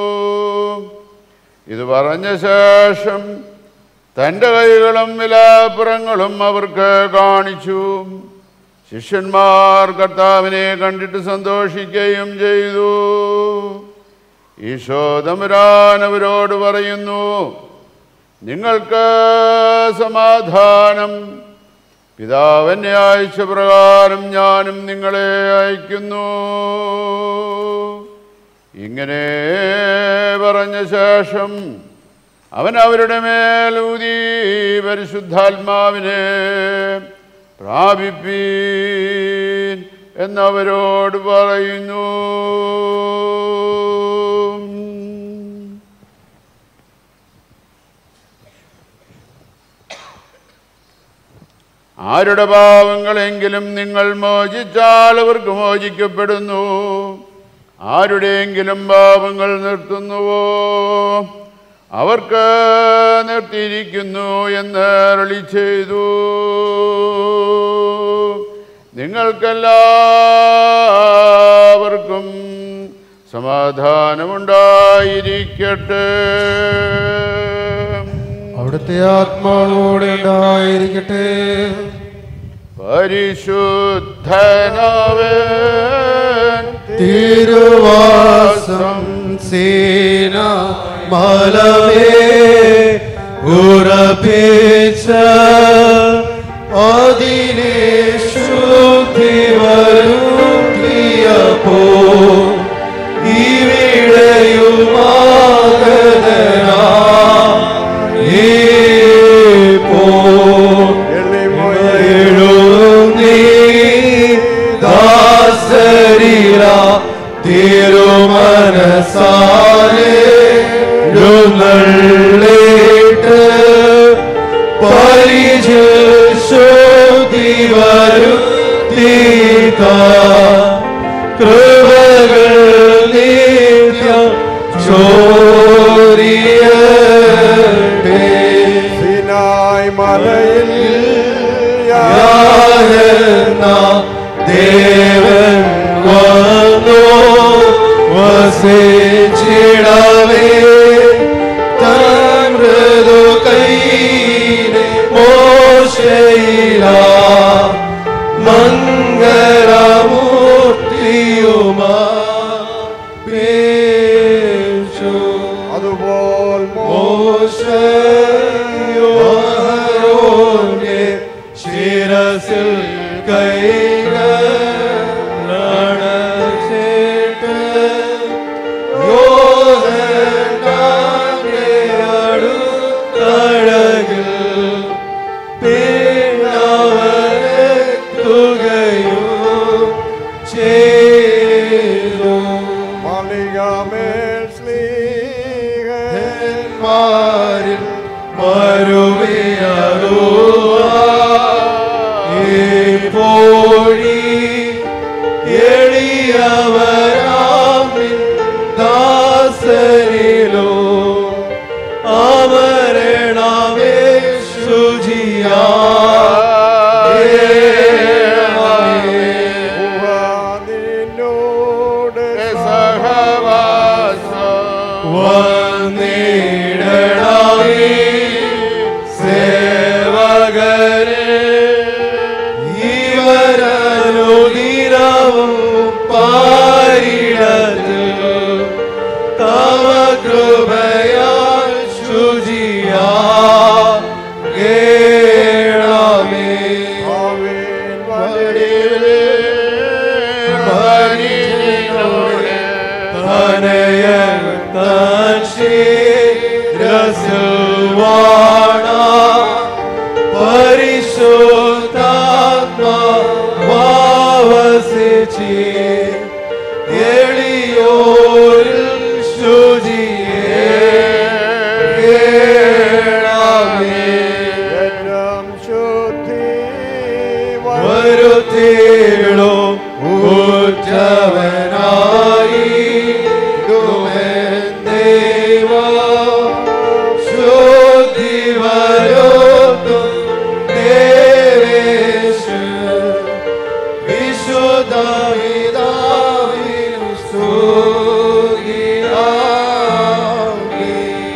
ഇത് പറഞ്ഞ ശേഷം തൻ്റെ കൈകളും വിലാപ്പുറങ്ങളും അവർക്ക് കാണിച്ചു ശിഷ്യന്മാർ കർത്താവിനെ കണ്ടിട്ട് സന്തോഷിക്കുകയും ചെയ്തു ഈശോ തമ്പുരാൻ അവരോട് പറയുന്നു നിങ്ങൾക്ക് സമാധാനം പിതാവെന്നെ അയച്ച പ്രകാരം ഞാനും നിങ്ങളെ അയക്കുന്നു ഇങ്ങനെ പറഞ്ഞ ശേഷം അവൻ അവരുടെ മേലൂതി പരിശുദ്ധാത്മാവിനെ പ്രാപിപ്പീൻ എന്നവരോട് പറയുന്നു ആരുടെ പാവങ്ങളെങ്കിലും നിങ്ങൾ മോചിച്ചാൽ അവർക്ക് മോചിക്കപ്പെടുന്നു ആരുടെയെങ്കിലും പാപങ്ങൾ നിർത്തുന്നുവോ അവർക്ക് നിർത്തിയിരിക്കുന്നു എന്ന് അരുളി ചെയ്തു നിങ്ങൾക്കെല്ലാവർക്കും സമാധാനമുണ്ടായിരിക്കട്ടെ അവിടുത്തെ ആത്മാവോടെ ഉണ്ടായിരിക്കട്ടെ പരിശുദ്ധനവൻ തിരുവാസം സേന മലമേ ഉറപ്പിച്ച അതിനെ ശുദ്ധി വരുത്തിയപ്പോ ഇവിടെയുമാകതനാ ഏപ്പോ എഴുന്നീ ദാസരില തിരുമനസാലെ എഴുന്നള്ളിട്ട് പരിശുദ്ധി വരുത്തീത കൃപകൾ നിത്യം ചോരിയട്ടെ സിനായ് മലയിൽ യാതെന്ന ദേവൻ വന്നു വസിച്ചിടവേ താൻ മൃദു കൈയിലെ മോശയില മംഗളമൂർത്തിയുമാ പേശു അതുപോൽ മോശയോഹരോന്റെ ശിരസിൽ കൈകൾ എപ്പോഴീ എളിയവരാം നിൻ ദാസരിലോ അമരണമേ ശുചിയാ വന്നിടണമേ സേവകരെ ഇവരനുദിനവും പാരിടത്ത് തവ കൃപയാൽ ശുചിയാ ഗേണമേ തനയൻ താൻ ശിരസുവാണ പരിശുദ്ധാത്മാ വാവസിച്ചി എളിയോരിൽ ശുചിയേ കേണമേ വരുത്തിയിടോ ഉറ്റവനായി ദൈവ ശുദ്ധി വരുത്തും ദേവേശ് വിശുദ്ധവിതാവിനു സ്തുതിയാമേ.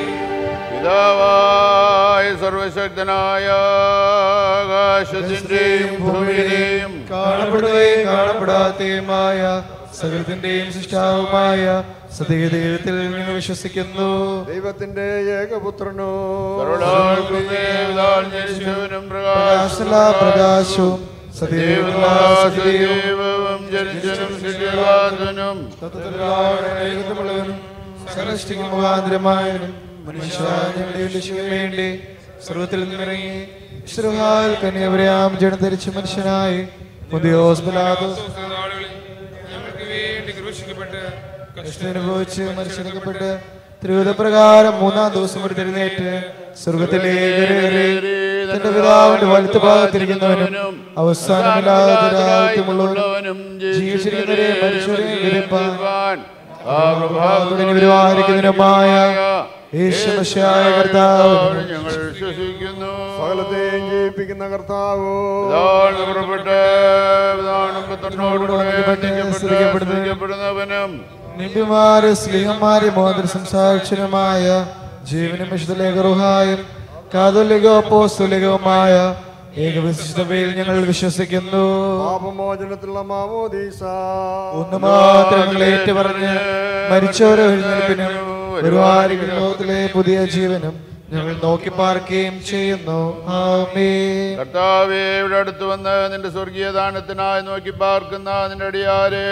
പിതാവായ സർവശക്തനായ ആകാശത്തിന്റെയും ഭൂമിയുടെയും കാണപ്പെടുകയും കാണപ്പെടാത്തയുമായ സകലത്തിന്റെയും സൃഷ്ടാവുമായ സത്യദൈവത്തിൽ ഞങ്ങൾ വിശ്വസിക്കുന്നു ദൈവത്തിന്റെ ഏകപുത്രനോ സർവ്വലോകവും ജനിച്ചവനും പ്രകാശല പ്രകാശവും സത്യദൈവമുള്ള സത്യദൈവവും ദൈവവും ജനിച്ചനും ശിഷ്യവാദനും ഏകത്വമുള്ളവനും സകലഷ്ടിക്കും മുഖാന്തരമായവനും മനുഷ്യാങ്ങളുടെ രക്ഷയ്ക്കും വേണ്ടി സർവത്തിൽ നിന്നിറങ്ങി ശ്രുഹാൽ കന്യാപുരാം ജനം ധരിച്ച മനുഷ്യനായി പുതിയോസ് പിലാത്തോസ് നാളുകളിൽ ഞങ്ങൾക്ക് വേണ്ടി ക്രൂശിക്കപ്പെട്ട് കഷ്ടനുഭവിച്ച് മനുഷ്യനക്കപ്പെട്ട് തിരുവിധപ്രകാരം മൂന്നാം ദിവസം ഒരു തിരുന്നേറ്റ് സ്വർഗത്തിലേക്ക് തന്റെ പിതാവിന്റെ വലത്ത് ഭാഗത്തിരിക്കുന്നവനും അവസാനമില്ലാത്ത രാജ്യമുള്ളവനും ജീവിച്ചിരിക്കുന്നവരെ മനുഷ്യരെ വിധിപ്പാൻ വരുവാനിരിക്കുന്നതിനുമായ യേശുമശിയായ കർത്താവ് ഞങ്ങൾ വിശ്വസിക്കുന്നു സകലത്തെയും ജീവിപ്പിക്കുന്ന കർത്താവോ പിതാവിൽ പുറപ്പെട്ട് പിതാവിനോടുകൂടെ സ്തുതിക്കപ്പെടുന്നവനും നിബിമാര് സ്ലീഹന്മാരെ മോദർ സംസാരിച്ചനുമായ ജീവനും വിശുദ്ധലേഖറുഹായും കാതോലികോപ്പോസ്തുലികവുമായ ഏകവിശിഷ്ടതയിൽ ഞങ്ങൾ വിശ്വസിക്കുന്നു പാപമോചനത്തിലുള്ള മാമോദീസ ഒന്ന് മാത്രം ഏറ്റുപറഞ്ഞ് മരിച്ചവരെ എഴുന്നേൽപ്പിനും ഒരുപാട് ലോകത്തിലെ പുതിയ ജീവനും ഞങ്ങൾ നോക്കി പാർക്കുകയും ചെയ്യുന്നു ആമേൻ കർത്താവേ ഇവിടെ അടുത്ത് വന്ന് നിന്റെ സ്വർഗീയ ദാനത്തിനായി നോക്കി പാർക്കുന്ന നിന്റെ അടിയാരെ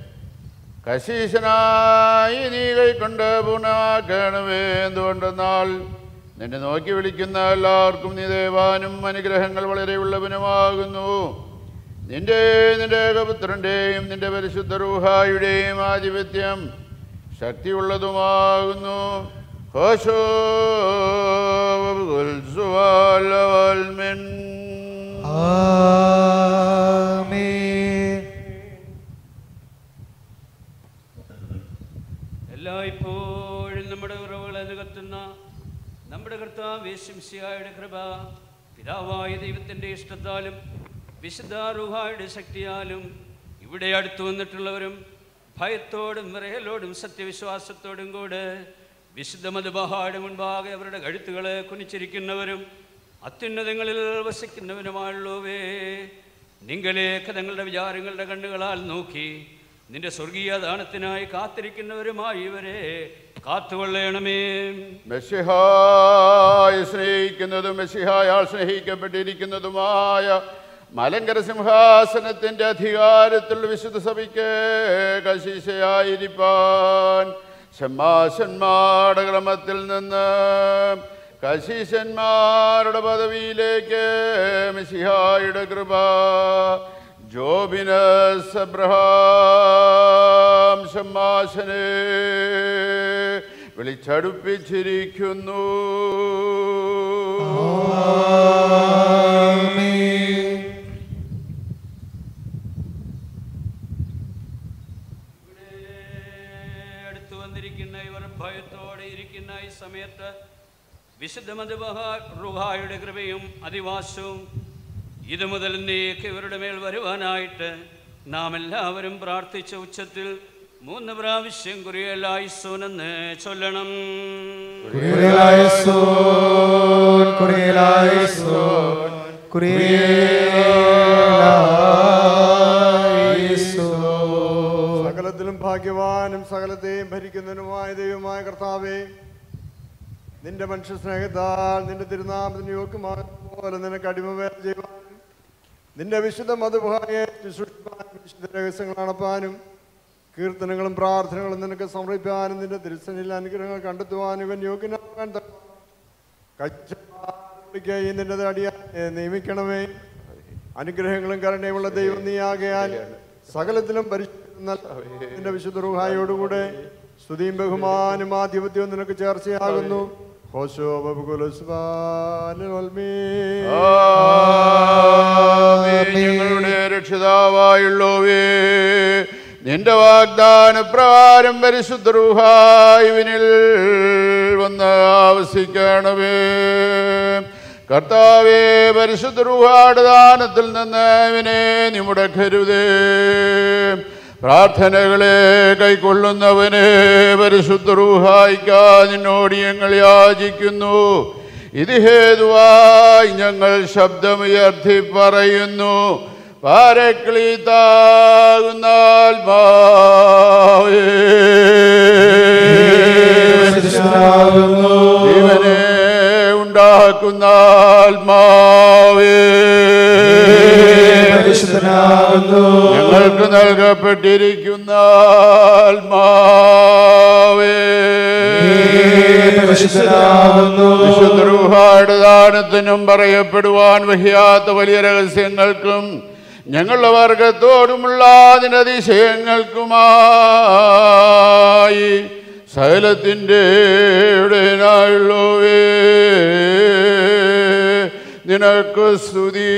കശീശനായി നീ കൈക്കൊണ്ട് പൂർണ്ണമാക്കണമേ എന്തുകൊണ്ടെന്നാൽ നിന്നെ നോക്കി വിളിക്കുന്ന എല്ലാവർക്കും നീ ദേവാനും അനുഗ്രഹങ്ങൾ വളരെ ഉള്ളവനുമാകുന്നു നിന്റെ നിന്റെ ഏകപുത്രൻ്റെയും നിന്റെ പരിശുദ്ധ റൂഹായുടെയും ആധിപത്യം ശക്തിയുള്ളതുമാകുന്നു ഹോശോ വൽസുവാലവൽമിൻ. ആമേൻ എല്ലായ്പ്പോഴും നമ്മുടെ ഉറവുകളെ നികത്തുന്ന നമ്മുടെ കർത്താവ് യേശുമിശിഹായുടെ കൃപ പിതാവായ ദൈവത്തിൻ്റെ ഇഷ്ടത്താലും വിശുദ്ധ റുഹായുടെ ശക്തിയാലും ഇവിടെ അടുത്തു വന്നിട്ടുള്ളവരും ഭയത്തോടും വിറയലോടും സത്യവിശ്വാസത്തോടും കൂടെ വിശുദ്ധ മധുബഹായുടെ മുൻപാകെ അവരുടെ കഴുത്തുകളെ കുനിച്ചിരിക്കുന്നവരും അത്യുന്നതങ്ങളിൽ വസിക്കുന്നവനുമായുള്ളവേ നിങ്ങളേക്ക് തങ്ങളുടെ വിചാരങ്ങളുടെ കണ്ണുകളാൽ നോക്കി നിന്റെ സ്വർഗീയ ദാനത്തിനായി കാത്തിരിക്കുന്നവരുമായി ഇവരെ കാത്തുകൊള്ളണമേ മെസ്സിഹായി സ്നേഹിക്കുന്നതും മെസ്സിഹായാൽ സ്നേഹിക്കപ്പെട്ടിരിക്കുന്നതുമായ മലങ്കര സിംഹാസനത്തിന്റെ അധികാരത്തിൽ വിശുദ്ധ സഭയ്ക്ക് കശീശയായിരിക്കാൻ ഷമ്മാശന്മാരുടെ ക്രമത്തിൽ നിന്ന് കശീശന്മാരുടെ പദവിയിലേക്ക് മെസ്സിഹായുടെ കൃപ ജോബിനസ് അബ്രഹാം ഷമ്മാശനെ വിളിച്ചടുപ്പിച്ചിരിക്കുന്നു അടുത്തു വന്നിരിക്കുന്ന ഇവർ ഭയത്തോടെ ഇരിക്കുന്ന ഈ സമയത്ത് വിശുദ്ധ റുഹായുടെ കൃപയും അധിവാസവും ഇത് മുതൽ നീക്ക് ഇവരുടെ മേൽ വരുവാനായിട്ട് നാം എല്ലാവരും പ്രാർത്ഥിച്ച ഉച്ചത്തിൽ മൂന്ന് പ്രാവശ്യം കുറിയലായിസോനെന്ന് ചൊല്ലണം കുറിയലായിസോൻ, കുറിയലായിസോൻ, കുറിയലായിസോൻ. സകലത്തിലും ഭാഗ്യവാനും സകലത്തെയും ഭരിക്കുന്നതിനുമായ ദൈവമായ കർത്താവേ നിന്റെ മനുഷ്യ സ്നേഹത്താൽ നിന്റെ തിരുനാമത്തിന് യോഗ്യമായ പോലെ നിനക്ക് അടിമവേല ചെയ്യുവാനും നിന്റെ വിശുദ്ധ മധുഭായെ ശുശ്രൂഷിപ്പാനും വിശുദ്ധ രഹസ്യങ്ങൾ നടപ്പാനും കീർത്തനങ്ങളും പ്രാർത്ഥനകളും നിനക്ക് സമർപ്പിക്കാനും നിന്റെ തിരുസനിൽ അനുഗ്രഹങ്ങൾ കണ്ടെത്തുവാനും ഇവൻ യോഗ്യനാകാൻ കച്ചവടം ഈ നിന്റെ അടിയാനെ നിയമിക്കണമേ അനുഗ്രഹങ്ങളും കരുണയുമുള്ള ദൈവം നീയാകയാൽ സകലത്തിലും പരിശുദ്ധ നിന്റെ വിശുദ്ധ റുഹായോടുകൂടെ സ്തുതിയും ബഹുമാനും ആധിപത്യവും നിനക്ക് ചേർച്ചയാകുന്നു ഹോശോ ബബുകുലസ്വാൽമീ ആമേൻ. ഞങ്ങളുടെ രക്ഷിതാവായുള്ളവേ നിന്റെ വാഗ്ദാന പ്രകാരം പരിശുദ്ധ റൂഹായുവിനിൽ വന്ന് ആവസിക്കണമേ കർത്താവേ പരിശുദ്ധ റൂഹാട് ദാനത്തിൽ നിന്ന് ഇവനെ നീ മുടക്കരുതേ പ്രാർത്ഥനകളെ കൈക്കൊള്ളുന്നവനെ പരിശുദ്ധ റൂഹായിക്കാ നിന്നോട് ഞങ്ങൾ യാചിക്കുന്നു ഇത് ഹേതുവായി ഞങ്ങൾ ശബ്ദമുയർത്തി പറയുന്നു പാരക്ലീതാകുന്ന ആത്മാവേ ജീവനെ ഉണ്ടാക്കുന്ന ആത്മാവേ ഞങ്ങൾക്ക് നൽകപ്പെട്ടിരിക്കുന്ന ആത്മാവേ വിശുദ്ധ ദാനത്തിനും പറയപ്പെടുവാൻ വഹിയാത്ത വലിയ രഹസ്യങ്ങൾക്കും ഞങ്ങളുടെ വർഗത്തോടുമുള്ള അതിനതിശയങ്ങൾക്കുമായി സകലത്തിൻ്റെ ഉടനായുള്ളവേ നിനക്ക് സ്തുതി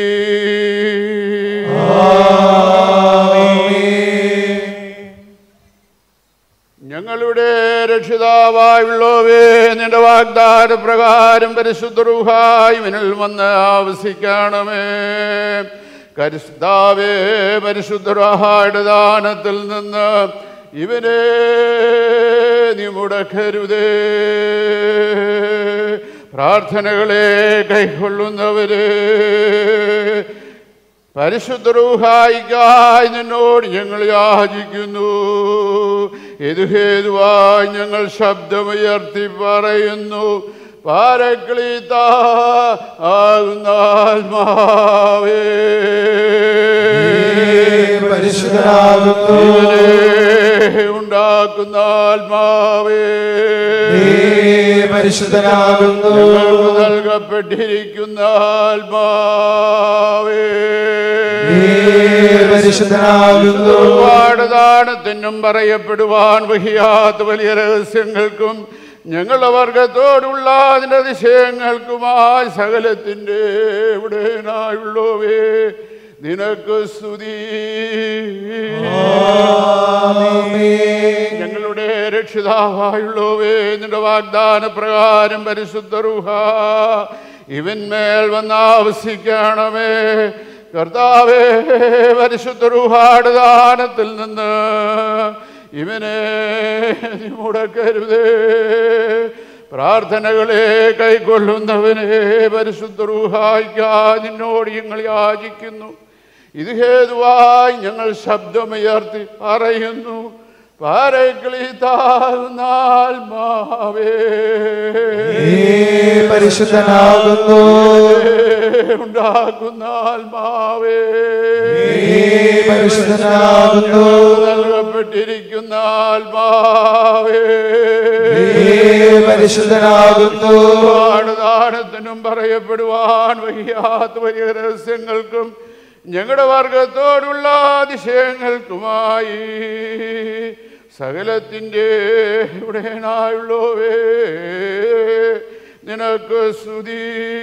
ഞങ്ങളുടെ രക്ഷിതാവായുള്ളവേ നിന്റെ വാഗ്ദാന പ്രകാരം പരിശുദ്ധ റൂഹായി ഇവനിൽ വന്ന് ആവസിക്കണമേ കരുതാവേ പരിശുദ്ധ റൂഹായുടെ ദാനത്തിൽ നിന്ന് ഇവനെ നീ മുടക്കരുതേ പ്രാർത്ഥനകളെ കൈക്കൊള്ളുന്നവരെ പരിശുദ്ധ റൂഹായിക്കായി നിന്നോട് ഞങ്ങൾ യാചിക്കുന്നു ഇത് ഹേതുവായി ഞങ്ങൾ ശബ്ദമുയർത്തി പറയുന്നു പാരക്ലീത ആകുന്ന ആത്മാവേ പരിശുദ്ധനാകുന്നു. ഇവനെ ഉണ്ടാക്കുന്ന ആത്മാവേ പരിശുദ്ധനാകുന്നു. ഞങ്ങൾക്ക് നൽകപ്പെട്ടിരിക്കുന്ന ആത്മാവേ പരിശുദ്ധനാകുന്നു. ഒരുപാട് ദാനത്തിനും പറയപ്പെടുവാൻ വഹിയാത്ത വലിയ രഹസ്യങ്ങൾക്കും ഞങ്ങളുടെ വർഗത്തോടുള്ള അതിൻ്റെ അതിശയങ്ങൾക്കുമായി സകലത്തിൻ്റെ ഉടനായുള്ളവേ നിനക്ക് സ്തുതി ഞങ്ങളുടെ രക്ഷിതാവായുള്ളവേ നിന്റെ വാഗ്ദാന പ്രകാരം പരിശുദ്ധ റുഹ ഇവന്മേൽ വന്നാവസിക്കണമേ കർത്താവേ പരിശുദ്ധ റുഹാട് ദാനത്തിൽ നിന്ന് ഇവനെ നീ മുടക്കരുതേ പ്രാർത്ഥനകളെ കൈക്കൊള്ളുന്നവനെ പരിശുദ്ധ റൂഹായിക്കാ നിന്നോട് ഞങ്ങൾ യാചിക്കുന്നു ഇത് ഹേതുവായി ഞങ്ങൾ ശബ്ദമുയർത്തി പറയുന്നു പാരക്ലിതാൽമാവേ പരിശുദ്ധനാകുന്നു. ഉണ്ടാക്കുന്ന ആത്മാവേ പരിശുദ്ധനാകുന്നു. നൽകപ്പെട്ടിരിക്കുന്ന ആത്മാവേ പരിശുദ്ധനാകുന്നു. ഒരുപാട് ദാനത്തിനും പറയപ്പെടുവാൻ വയ്യാത്ത വലിയ രഹസ്യങ്ങൾക്കും ഞങ്ങളുടെ വർഗത്തോടുള്ള അതിശയങ്ങൾക്കുമായി സകലത്തിൻ്റെ ഉടയനായുള്ളവേ നിനക്ക് സ്തുതി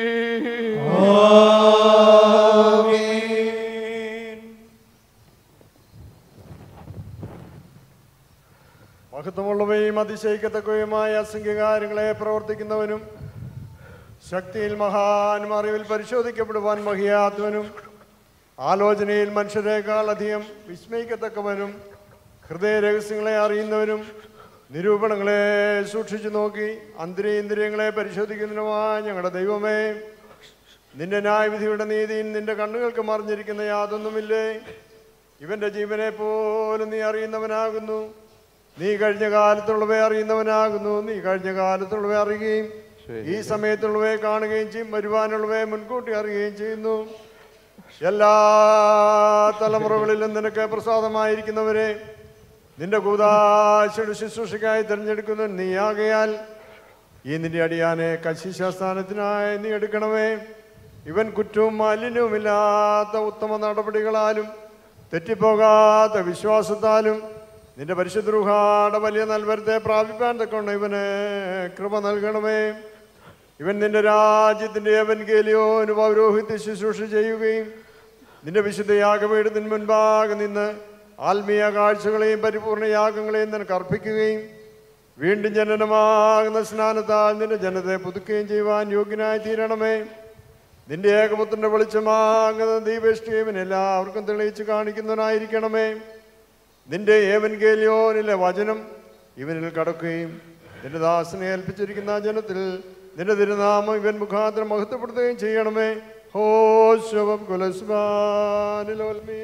മഹത്വമുള്ളവയും അതിശയിക്കത്തക്കവയുമായ അസംഖ്യകാര്യങ്ങളെ പ്രവർത്തിക്കുന്നവനും ശക്തിയിൽ മഹാനും അറിവിൽ പരിശോധിക്കപ്പെടുവാൻ മഹിയാത്വനും ആലോചനയിൽ മനുഷ്യരെക്കാൾ അധികം വിസ്മയിക്കത്തക്കവനും ഹൃദയ രഹസ്യങ്ങളെ അറിയുന്നവനും നിരൂപണങ്ങളെ സൂക്ഷിച്ചു നോക്കി അന്തരേന്ദ്രിയങ്ങളെ പരിശോധിക്കുന്നതിനുമായ ഞങ്ങളുടെ ദൈവമേ നിന്റെ ന്യായവിധിയുടെ നീതിയിൽ നിന്റെ കണ്ണുകൾക്ക് മറിഞ്ഞിരിക്കുന്ന യാതൊന്നുമില്ലേ ഇവന്റെ ജീവനെ പോലും നീ അറിയുന്നവനാകുന്നു നീ കഴിഞ്ഞ കാലത്തുള്ളവയെ അറിയുന്നവനാകുന്നു നീ കഴിഞ്ഞ കാലത്തുള്ളവയെ അറിയുകയും ഈ സമയത്തുള്ളവയെ കാണുകയും ചെയ്യും വരുവാനുള്ളവയെ മുൻകൂട്ടി അറിയുകയും ചെയ്യുന്നു എല്ലാ തലമുറകളിലും നിനക്ക് പ്രസാദമായിരിക്കുന്നവരെ നിന്റെ കൂതാശയുടെ ശുശ്രൂഷയ്ക്കായി തിരഞ്ഞെടുക്കുന്ന നീയാകയാൽ ഈ നിന്റെ അടിയാനെ കശിശാസ്ഥാനത്തിനായി നീ എടുക്കണമേ ഇവൻ കുറ്റവും മാലിന്യവുമില്ലാത്ത ഉത്തമ നടപടികളാലും തെറ്റിപ്പോകാത്ത വിശ്വാസത്താലും നിന്റെ പരിശുദ്ധ വലിയ നൽവരത്തെ പ്രാപിപ്പാൻ തക്കൊണ്ട് ഇവന് കൃപ നൽകണമേ ഇവൻ നിന്റെ രാജ്യത്തിന്റെ അവൻ കേലിയോന് പൗരോഹിത്യ ശുശ്രൂഷ ചെയ്യുകയും നിന്റെ വിശുദ്ധ യാഗപീഠത്തിന് മുൻപാകെ നിന്ന് ആത്മീയ കാഴ്ചകളെയും പരിപൂർണ യാഗങ്ങളെയും നിനക്ക് അർപ്പിക്കുകയും വീണ്ടും ജനനമാകുന്ന സ്നാനത്താൽ നിന്റെ ജനത്തെ പുതുക്കുകയും ചെയ്യുവാൻ യോഗ്യനായി തീരണമേ നിന്റെ ഏകപുത്രന്റെ വെളിച്ചമാകുന്ന ദീപേഷ്ടിയവൻ എല്ലാവർക്കും തെളിയിച്ച് കാണിക്കുന്നവനായിരിക്കണമേ നിന്റെ ഏവൻ കേലിയോനിലെ വചനം ഇവനിൽ കടക്കുകയും നിന്റെ ദാസനെ ഏൽപ്പിച്ചിരിക്കുന്ന ആ ജനത്തിൽ നിന്റെ തിരുനാമം ഇവൻ മുഖാന്തരം മഹത്വപ്പെടുത്തുകയും ചെയ്യണമേ ഹോ ശവം കുലസ്ബാനിലോൽമീ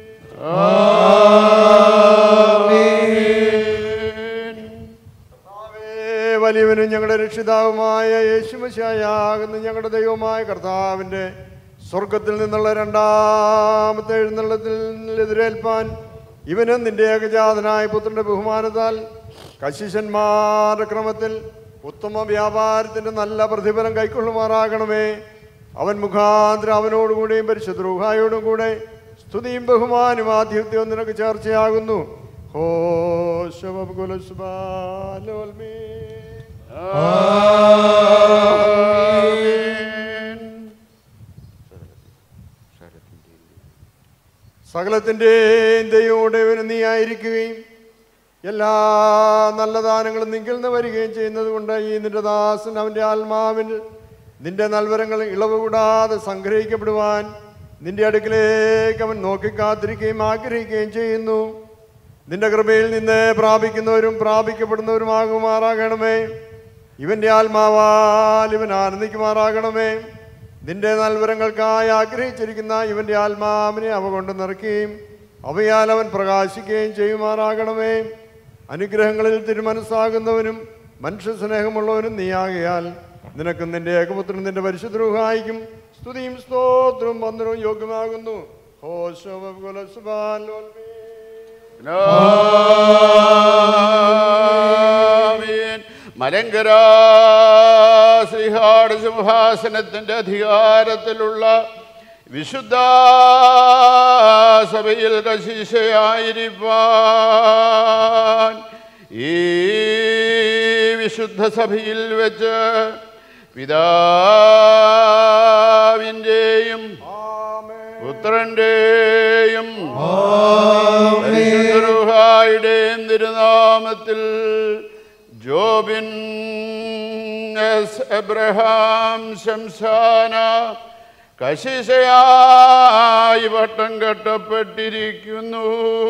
കർത്താവേ, വലിയവനും ഞങ്ങളുടെ രക്ഷിതാവുമായ യേശുമശായാകുന്ന ഞങ്ങളുടെ ദൈവമായ കർത്താവിൻ്റെ സ്വർഗത്തിൽ നിന്നുള്ള രണ്ടാമത്തെ എഴുന്നള്ളത്തിൽ എതിരേൽപ്പാൻ ഇവനും നിന്റെ ഏകജാതനായ പുത്രന്റെ ബഹുമാനത്താൽ കശിശന്മാരുടെ ക്രമത്തിൽ ഉത്തമ വ്യാപാരത്തിന്റെ നല്ല പ്രതിഫലം കൈക്കൊള്ളുമാറാകണമേ അവൻ മുഖാന്തരം അവനോടുകൂടിയും പരിശുദ്ധ റൂഹായോടും കൂടെ സ്തുതിയും ബഹുമാനും ആധിപത്യവും നിനക്ക് ചർച്ചയാകുന്നു ഹോ ശവകുലസ്ബാലോൽമേ സകലത്തിൻ്റെയും ദൈവമുടേവന് നീ ആയിരിക്കുകയും എല്ലാ നല്ല ദാനങ്ങളും നിങ്കിൽ നിന്ന് വരികയും ചെയ്യുന്നത് കൊണ്ട് ഈ നിന്റെ ദാസൻ അവൻ്റെ ആത്മാവിൽ നിന്റെ നൽവരങ്ങൾ ഇളവ് കൂടാതെ സംഗ്രഹിക്കപ്പെടുവാൻ നിന്റെ അടുക്കിലേക്ക് അവൻ നോക്കിക്കാത്തിരിക്കുകയും ആഗ്രഹിക്കുകയും ചെയ്യുന്നു നിന്റെ കൃപയിൽ നിന്ന് പ്രാപിക്കുന്നവരും പ്രാപിക്കപ്പെടുന്നവരുമാകുമാറാകണമേ ഇവന്റെ ആത്മാവാൽ ഇവൻ ആനന്ദിക്കുമാറാകണമേ നിന്റെ നൽവരങ്ങൾക്കായി ആഗ്രഹിച്ചിരിക്കുന്ന ഇവന്റെ ആത്മാവിനെ അവ കൊണ്ട് നിറയ്ക്കുകയും അവയാൽ അവൻ പ്രകാശിക്കുകയും ചെയ്യുമാറാകണമേ അനുഗ്രഹങ്ങളിൽ തിരുമനസ്സാകുന്നവനും മനുഷ്യ സ്നേഹമുള്ളവനും നീയാകയാൽ നിനക്കും നിന്റെ ഏകപുത്രനും നിന്റെ പരിശുദ്ധരൂഹായിക്കും സ്തുതിയും സ്തോത്രവും വന്ദനവും യോഗ്യമാകുന്നു ആമീൻ. മലങ്കര ശ്രീഹാട് സിംഹാസനത്തിന്റെ അധികാരത്തിലുള്ള വിശുദ്ധ സഭയിൽ കശീശയായിരിക്കാൻ ഈ വിശുദ്ധ സഭയിൽ വെച്ച് പിതാവിൻ്റെയും പുത്രന്റെയും പരിശുദ്ധരുഹായുടെയും തിരുനാമത്തിൽ ജോബിൻ എസ് എബ്രഹാം ശംസാന കശിശയായി വട്ടം കെട്ടപ്പെട്ടിരിക്കുന്നു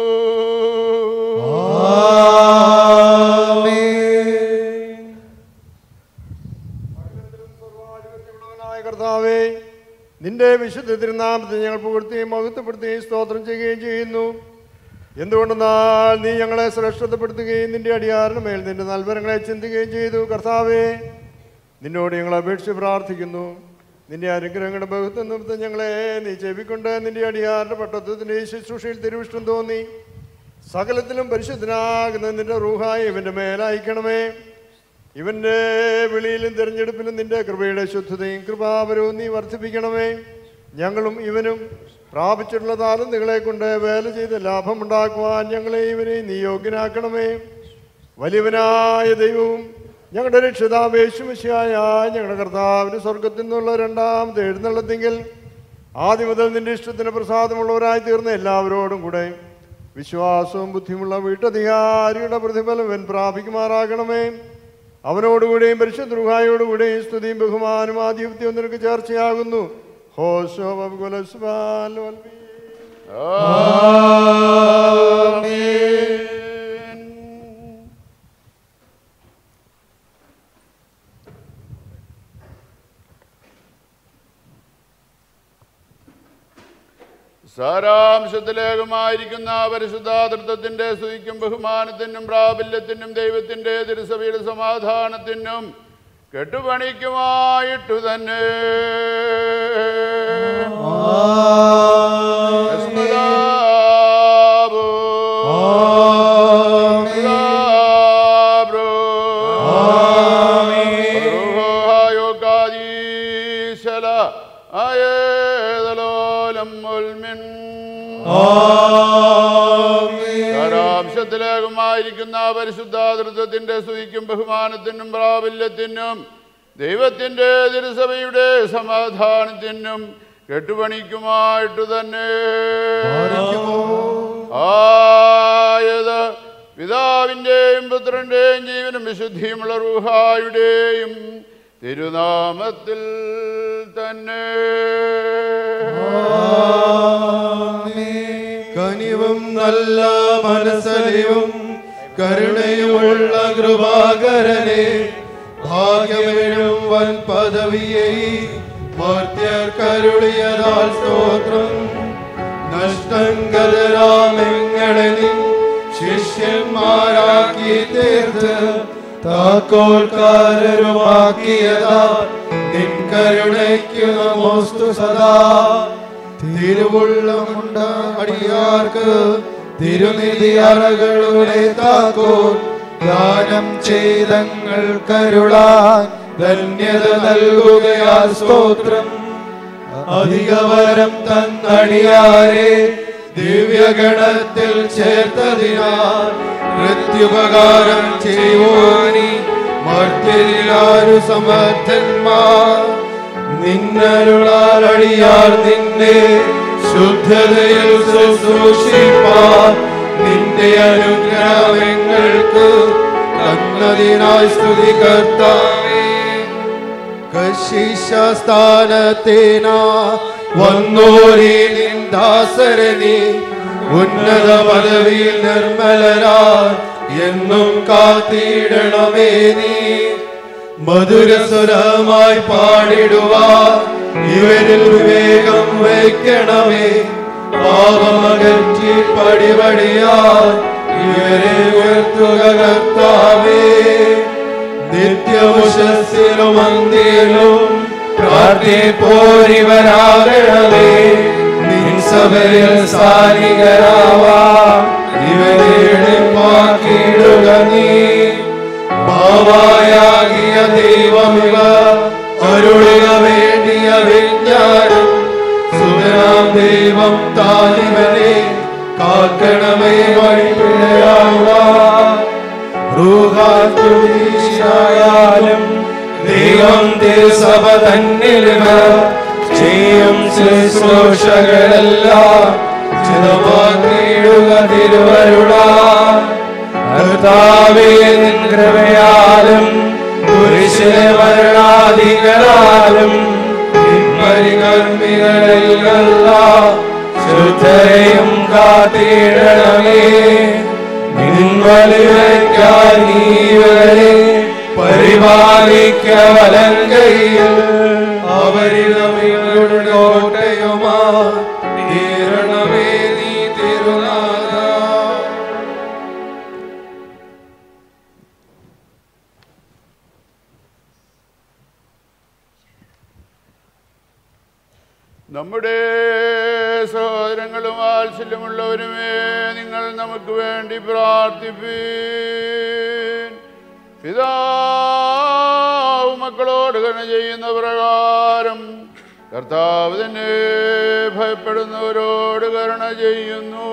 ായ കർത്താവേ നിന്റെ വിശുദ്ധ തിരുനാമത്തെ ഞങ്ങൾ പുകഴ്ത്തുകയും മഹത്വപ്പെടുത്തുകയും സ്തോത്രം ചെയ്യുകയും ചെയ്യുന്നു എന്തുകൊണ്ടെന്നാൽ നീ ഞങ്ങളെ സുരക്ഷിതപ്പെടുത്തുകയും നിന്റെ അടിയാറിന് മേൽ നിന്റെ നൽവരങ്ങളെ ചിന്തിക്കുകയും ചെയ്തു കർത്താവേ നിന്നോട് ഞങ്ങൾ അപേക്ഷിച്ച് പ്രാർത്ഥിക്കുന്നു നിന്റെ അനുഗ്രഹങ്ങളുടെ ബഹുത്വം നിമിത്തം ഞങ്ങളെ നീ ചെവിക്കൊണ്ട് നിന്റെ അടിയാറിന്റെ പട്ടത്വത്തിന്റെ ഈ ശുശ്രൂഷയിൽ തിരുവിഷ്ടം തോന്നി സകലത്തിലും പരിശുദ്ധനാകുന്ന നിന്റെ റൂഹായി ഇവന്റെ മേലയക്കണമേ ഇവന്റെ വിളിയിലും തിരഞ്ഞെടുപ്പിലും നിന്റെ കൃപയുടെ ശുദ്ധതയും കൃപാപരവും നീ വർദ്ധിപ്പിക്കണമേ ഞങ്ങളും ഇവനും പ്രാപിച്ചിട്ടുള്ള താലന്തുകളെ കൊണ്ട് വേല ചെയ്ത് ലാഭമുണ്ടാക്കുവാൻ ഞങ്ങളെ ഇവരെയും നീ യോഗ്യനാക്കണമേ വലിയവനായ ദൈവവും ഞങ്ങളുടെ രക്ഷിതാവേശുമശിയായ ഞങ്ങളുടെ കർത്താവിന് സ്വർഗത്തിൽ നിന്നുള്ള രണ്ടാമത് എഴുന്നള്ളത്തെങ്കിൽ ആദ്യം മുതൽ നിന്റെ ഇഷ്ടത്തിന് പ്രസാദമുള്ളവരായി തീർന്ന എല്ലാവരോടും കൂടെ വിശ്വാസവും ബുദ്ധിമുള്ള വീട്ടധികാരിയുടെ പ്രതിഫലം വൻ പ്രാപിക്കുമാറാകണമേ അവനോടുകൂടെയും പരിശുദ്ധ റുഹായോടുകൂടെയും സ്തുതിയും ബഹുമാനും ആധിപത്യവും നിനക്ക് ചർച്ചയാകുന്നു ഹോശോ ബബുകുലസ്ബാൽ വൽമീ. സാരാംശത്തിലേകമായിരിക്കുന്ന പരിശുദ്ധാതൃത്വത്തിന്റെ സ്തുതിക്കും ബഹുമാനത്തിനും പ്രാബല്യത്തിനും ദൈവത്തിന്റെ തിരുസഭയുടെ സമാധാനത്തിനും കെട്ടുപണിക്കുമായിട്ടു തന്നെ യസ്മദാബോ. യസ്മദാബ്രോ. റുഹായോകാദീശല ആയേതലോലം മുൽമിൻ സാരാംശത്തിലേകമായിരിക്കുന്ന പരിശുദ്ധാതൃത്വത്തിന്റെ സ്തുതിക്കും ബഹുമാനത്തിനും പ്രാബല്യത്തിനും ദൈവത്തിന്റെ തിരുസഭയുടെ സമാധാനത്തിനും കെട്ടുപണിക്കുമായിട്ട് തന്നെ ആയത് പിതാവിൻ്റെയും പുത്രൻ്റെയും ജീവനും വിശുദ്ധിയുമുള്ള റൂഹായുടെയും തിരുനാമത്തിൽ തന്നെ കനിവും നല്ല മനസ്സലിവും കരുണയുമുള്ള കൃപാകരനെ ഭാഗ്യമെഴും വൻ പദവിയെ മർത്യർ കരുളിയതാൽ സ്തോത്രം നഷ്ടങ്കരാമെങ്ങളെ നീ ശിഷ്യന്മാരാക്കി തീർത്ത് താക്കോൽക്കാരരുമാക്കിയതാ നിൻ കരുണയ്ക്കു നമോസ്തു സദാ തിരുവുള്ളമുണ്ട അടിയാർക്ക് തിരുനിധി അറകളുടെ താക്കോൽ ദാനം ചെയ്തങ്ങൾ കരുളാൻ ധന്യത നൽകുകയാൽ സ്തോത്രം അധികവരം തന്നടിയാരെ ദിവ്യഗണത്തിൽ ചേർത്തതിനാൽ പ്രത്യുപകാരം ചെയ്യുവാനി മർത്യരിലാരു സമർത്ഥന്മാർ നിന്നരുളാലടിയാർ നിന്നെ ശുദ്ധതയിൽ ശുശ്രൂഷിപ്പാൻ നിന്റെ അനുഗ്രഹങ്ങൾക്ക് തന്നതിനായി സ്തുതി കർത്താവേ കശിഷസ്ഥാനത്തേന വന്നോരി നിന്ദാസരനി ഉന്നത പദവിയിൽ നിർമ്മലരാ എന്നും കാത്തിടണമേ നീ മധുരസ്വരമായി പാടിടുവാൻ ഇവരിൽ വിവേകം വയ്ക്കണമേ പാപമകറ്റി പടിപടിയാൻ ഇവരെ ഉയർത്തുക കർത്താവേ നിത്യമുഷസ്സിലും അന്തിയിലും പ്രാർത്ഥിപ്പോരിവരാകണമേ നിൻ സഭയിൽ സ്ഥാനികരാവാ ഇവരെ പാക്കിയിടുക നീ ഭാവായാകിയ ദൈവമിവ അരുളുക വേണ്ടിയ വിജ്ഞാനം സുഖനാം ദൈവം താനിവനെ കാക്കണമേ വഴിപിഴയാവാൻ ൂഹായാലും ദൈവം തിരുസഭ തന്നിലിവ ചെയ്യും ശുശ്രൂഷകളെല്ലാം ചിതമാക്കിയിടുക തിരുവരുളാ കർത്താവേ നിൻ കൃപയാലും കുരിശിലെ മരണാധികളാലും പരികർമ്മികളെല്ലാം ശുദ്ധരെയും കാത്തിടണമേ നിൻവലിവയ്ക്കാൻ നീവരെ പരിപാലിക്ക വലങ്കയിൽ അവരിലവയുടെ കോട്ടയുമാ തീരണമേ നീ തിരുനാഥ നമ്മുടെ സഹോദരങ്ങളും വാത്സല്യമുള്ളവരുമേ നിങ്ങൾ നമുക്ക് വേണ്ടി പ്രാർത്ഥിപ്പീൻ പിതാവ് മക്കളോട് കരുണ ചെയ്യുന്ന പ്രകാരം കർത്താവ് തന്നെ ഭയപ്പെടുന്നവരോട് കരുണ ചെയ്യുന്നു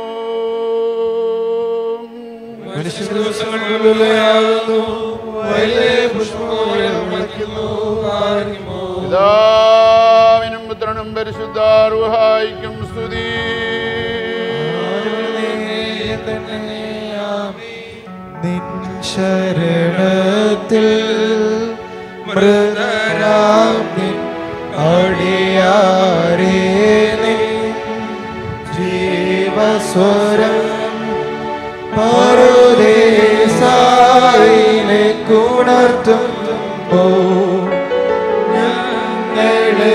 മനുഷ്യ ദിവസങ്ങളിലുള്ളയാകുന്നു വയലിലെ പുഷ്പങ്ങളെ മുളയ്ക്കുന്നു ആർക്കുമോ പിതാവിനും പുത്രനും പരിശുദ്ധാർഹായിക്കും സ്തുതി നിൻ ശരണത്തിൽ മൃതരാം നിൻ അടിയാരേ നിൻ ജീവസ്വരം പറുദേശായിലെ കുണർത്തുമ്പോ ഞങ്ങളെ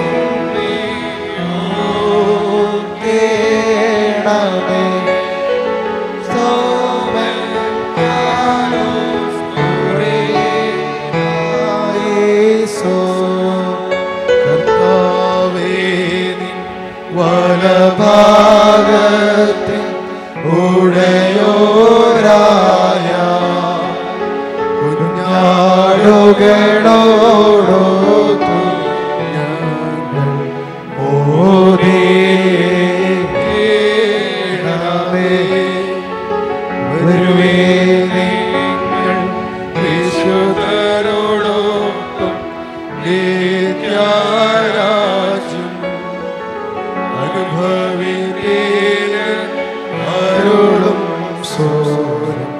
കേണമേ വലഭാഗത്തിൽ ഉടയോരായ കുഞ്ഞാടുകളോടോ ഞങ്ങൾ ഓരേ വരുവേ നിങ്ങൾ വിശുദ്ധരോടൊപ്പം നിത്യാരാജ്യം അനുഭവിക്കേന അരുളും സോരം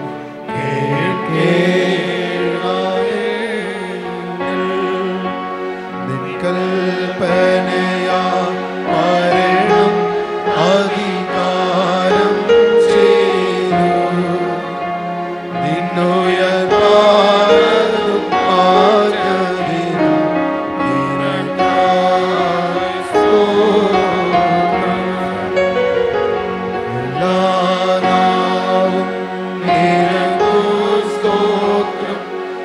കൽപ്പനയാ മരണം അധികാരം ചെയ്തു നിന്നുയർത്താനും ആഗ്രഹിക്കും നിനക്കായി സ്തോത്രം. എല്ലാ നാവും നിനക്കു സ്തോത്രം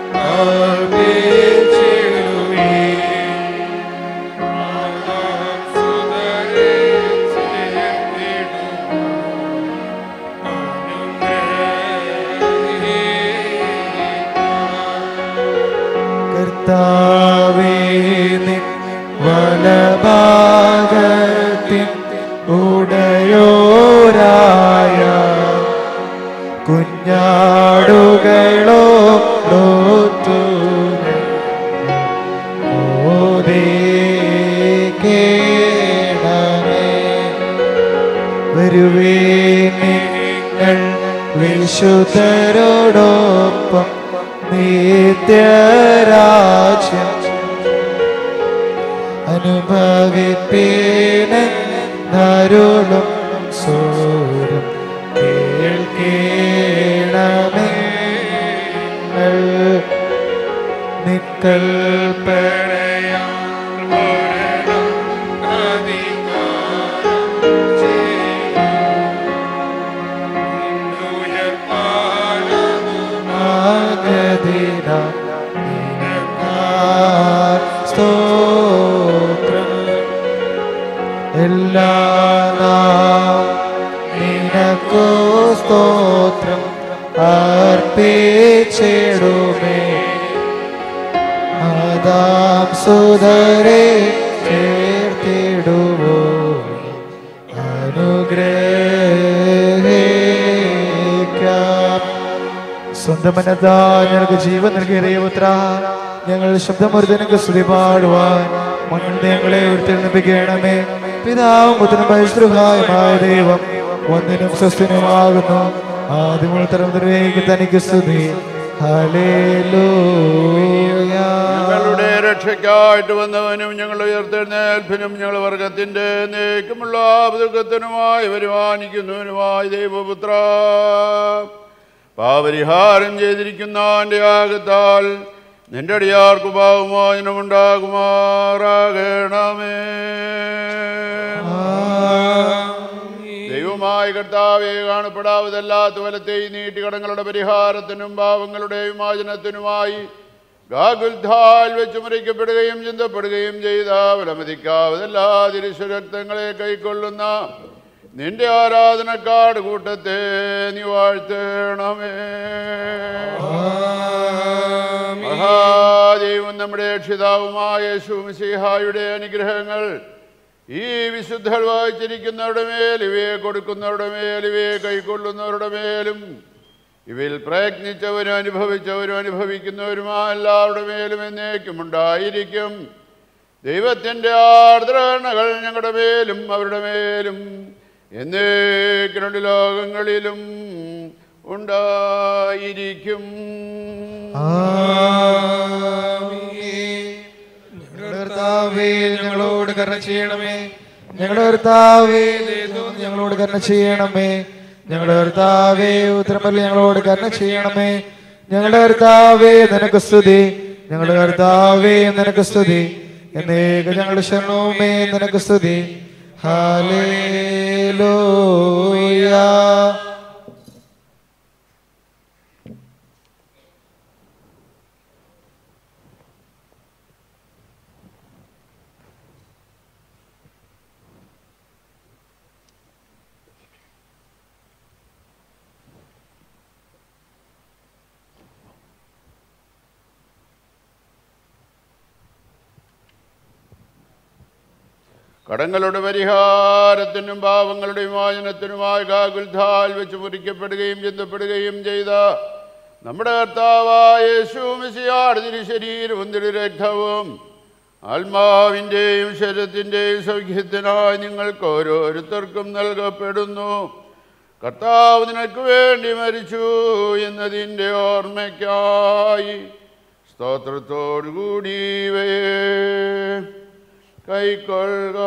അർപ്പിച്ചിടുവേ. ആദാം സുതരെ ചേർത്തിടും കർത്താവേ നിൻ വലഭാഗത്തിൻ ഉടയോരായ കുഞ്ഞാടുകളോ ലോത്തു വരുവേ നിങ്ങൾ വിശുദ്ധരോടൊപ്പം നിത്യരാജ്യം അനുഭവിപ്പീനരുളും സൂര്യം കേൾക്കണമേ നിക്കൽപ്പനയാം വരണം അധികാരം ആഗതിന സ്തോത്രം എല്ലാ നാം നിനക്കു സ്തോത്രം അർപ്പിച്ചിടുമേ ആദാം സുതരെ ചേർത്തിടുവോ അനുഗ്രഹിക്കാം സ്വന്തം മനത്താ ഞങ്ങൾക്ക് ജീവൻ നൽകിയ ദൈവത്ര ഞങ്ങൾ ശബ്ദമൊരുത്തനക്ക് സ്തുതി പാടുവാൻ മണ്ണിൽ ഞങ്ങളെ ഉയർത്തെഴുന്നേൽപ്പിക്കണമേ പിതാവും പുത്രനും പരിശുദ്ധായമായ ദൈവം ഒന്നിനും സ്വസ്ഥനുമാകുന്നു ആദ്യമുള്ള തലമുറയ്ക്ക് തനിക്ക് സ്തുതി ഹല്ലേലൂയ ഞങ്ങളുടെ രക്ഷയ്ക്കായിട്ട് വന്നവനും ഞങ്ങൾ ഉയർത്തെഴുന്നേൽപ്പിനും ഞങ്ങൾ വർഗത്തിന്റെ നീക്കമുള്ള ദുഃഖത്തിനുമായി വരുമാനിക്കുന്നവനുമായി ദൈവപുത്ര പാപരിഹാരം ചെയ്തിരിക്കുന്ന എൻ്റെ യാഗത്താൽ നിന്റെ അടിയാർക്ക് പാവമോചനമുണ്ടാകുമാറാകണമേ ദൈവമായ കർത്താവെ കാണപ്പെടാവതല്ലാത്ത വലത്തെയും നീട്ടിക്കടങ്ങളുടെ പരിഹാരത്തിനും പാവങ്ങളുടെ വിമോചനത്തിനുമായി ഗാഗുൽധാൽ വെച്ച് മുറിക്കപ്പെടുകയും ചിന്തപ്പെടുകയും ചെയ്ത വിലമതിക്കാവതല്ലാ തിരുശുരക്തങ്ങളെ കൈക്കൊള്ളുന്ന നിന്റെ ആരാധനക്കാട് കൂട്ടത്തെ നീ വാഴ്ത്തണമേ മഹാദേവും നമ്മുടെ രക്ഷിതാവുമായ യേശുമിസിഹായുടെ അനുഗ്രഹങ്ങൾ ഈ വിശുദ്ധർ വായിച്ചിരിക്കുന്നവരുടെ മേൽ ഇവയെ കൊടുക്കുന്നവരുടെ മേൽ ഇവയെ കൈക്കൊള്ളുന്നവരുടെ മേലും ഇവയിൽ പ്രയത്നിച്ചവരും അനുഭവിച്ചവരും അനുഭവിക്കുന്നവരുമായ എല്ലാവരുടെ മേലും എന്നേക്കും ഉണ്ടായിരിക്കും ദൈവത്തിൻ്റെ ആർദ്രണകൾ ഞങ്ങളുടെ മേലും അവരുടെ മേലും എന്നേക്കും രണ്ട് ലോകങ്ങളിലും ഉണ്ടായിരിക്കും ഞങ്ങളുടെ കർത്താവേ ഞങ്ങളോട് കരുണ ചെയ്യണമേ ഞങ്ങളുടെ കർത്താവേ ദൈവം ഞങ്ങളോട് കരുണ ചെയ്യണമേ ഞങ്ങളുടെ കർത്താവേ ഉത്തരമല്ല ഞങ്ങളോട് കരുണ ചെയ്യണമേ ഞങ്ങളുടെ കർത്താവേ നിനക്ക് സ്തുതി ഞങ്ങളുടെ കർത്താവേ നിനക്ക് സ്തുതി എന്നേക ഞങ്ങളുടെ ശരണവുമേ നിനക്ക് സ്തുതി ഹാലേലൂയ കടങ്ങളുടെ പരിഹാരത്തിനും പാവങ്ങളുടെ വിമോചനത്തിനുമായി കാകുൽധാൽ വെച്ച് മുറിക്കപ്പെടുകയും ചിന്തപ്പെടുകയും ചെയ്ത നമ്മുടെ കർത്താവായ യേശു മിശിയാട് തിരുശരീരവും തിരുരക്തവും ആത്മാവിൻ്റെയും ശരീരത്തിൻ്റെയും സൗഖ്യത്തിനായി നിങ്ങൾക്ക് ഓരോരുത്തർക്കും നൽകപ്പെടുന്നു കർത്താവ് നിനക്ക് വേണ്ടി മരിച്ചു എന്നതിൻ്റെ ഓർമ്മയ്ക്കായി സ്തോത്രത്തോടുകൂടി ഇവയെ കൈക്കൊള്ളുക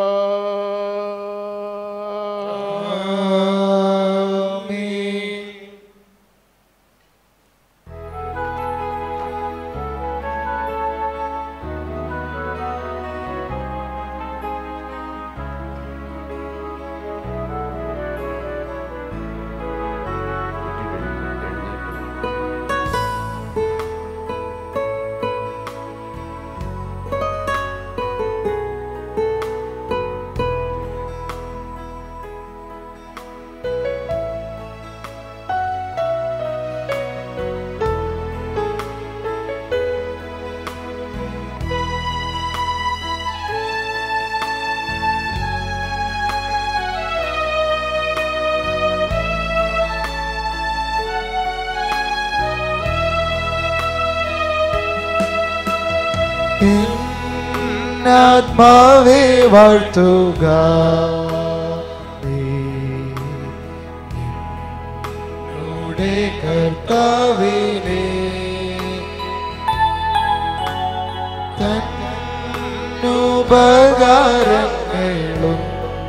ആത്മാവേ വാഴ്ത്തുക നിന്നുടെ കർത്താവിനെ തന്നുപകാരങ്ങളും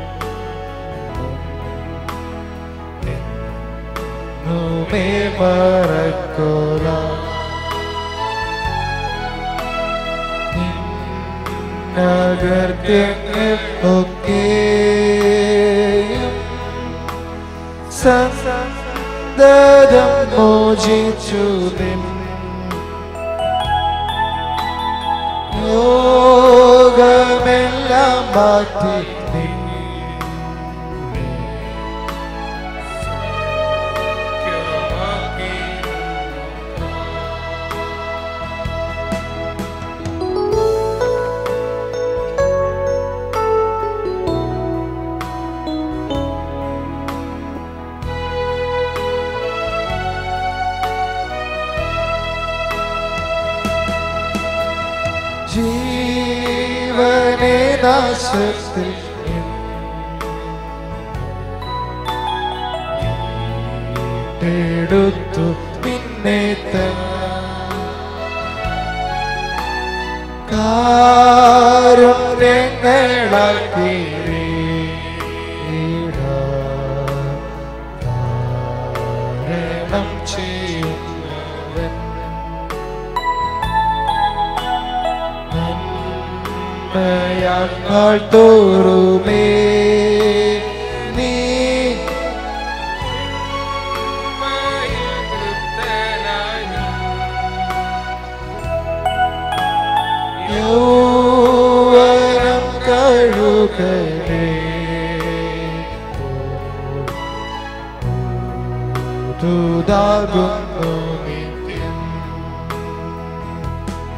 എന്നുമേ മറക്കോല നഗർത്യങ്ങൾക്കൊക്കെയും സന്തതം മോചിച്ചു നിൻ യോഗമെല്ലാം മാറ്റി നിൻ ജീവനെ നാശത്തിൽ എടുത്തു പിന്നെ കാരുണ്യങ്ങളാക്കി ധാരണം ചെയ്യുന്നവൻ നന്മയാൽ തോറുമേ നീ യൗവനം കഴുകണേ തുതാകുന്നു നിത്യം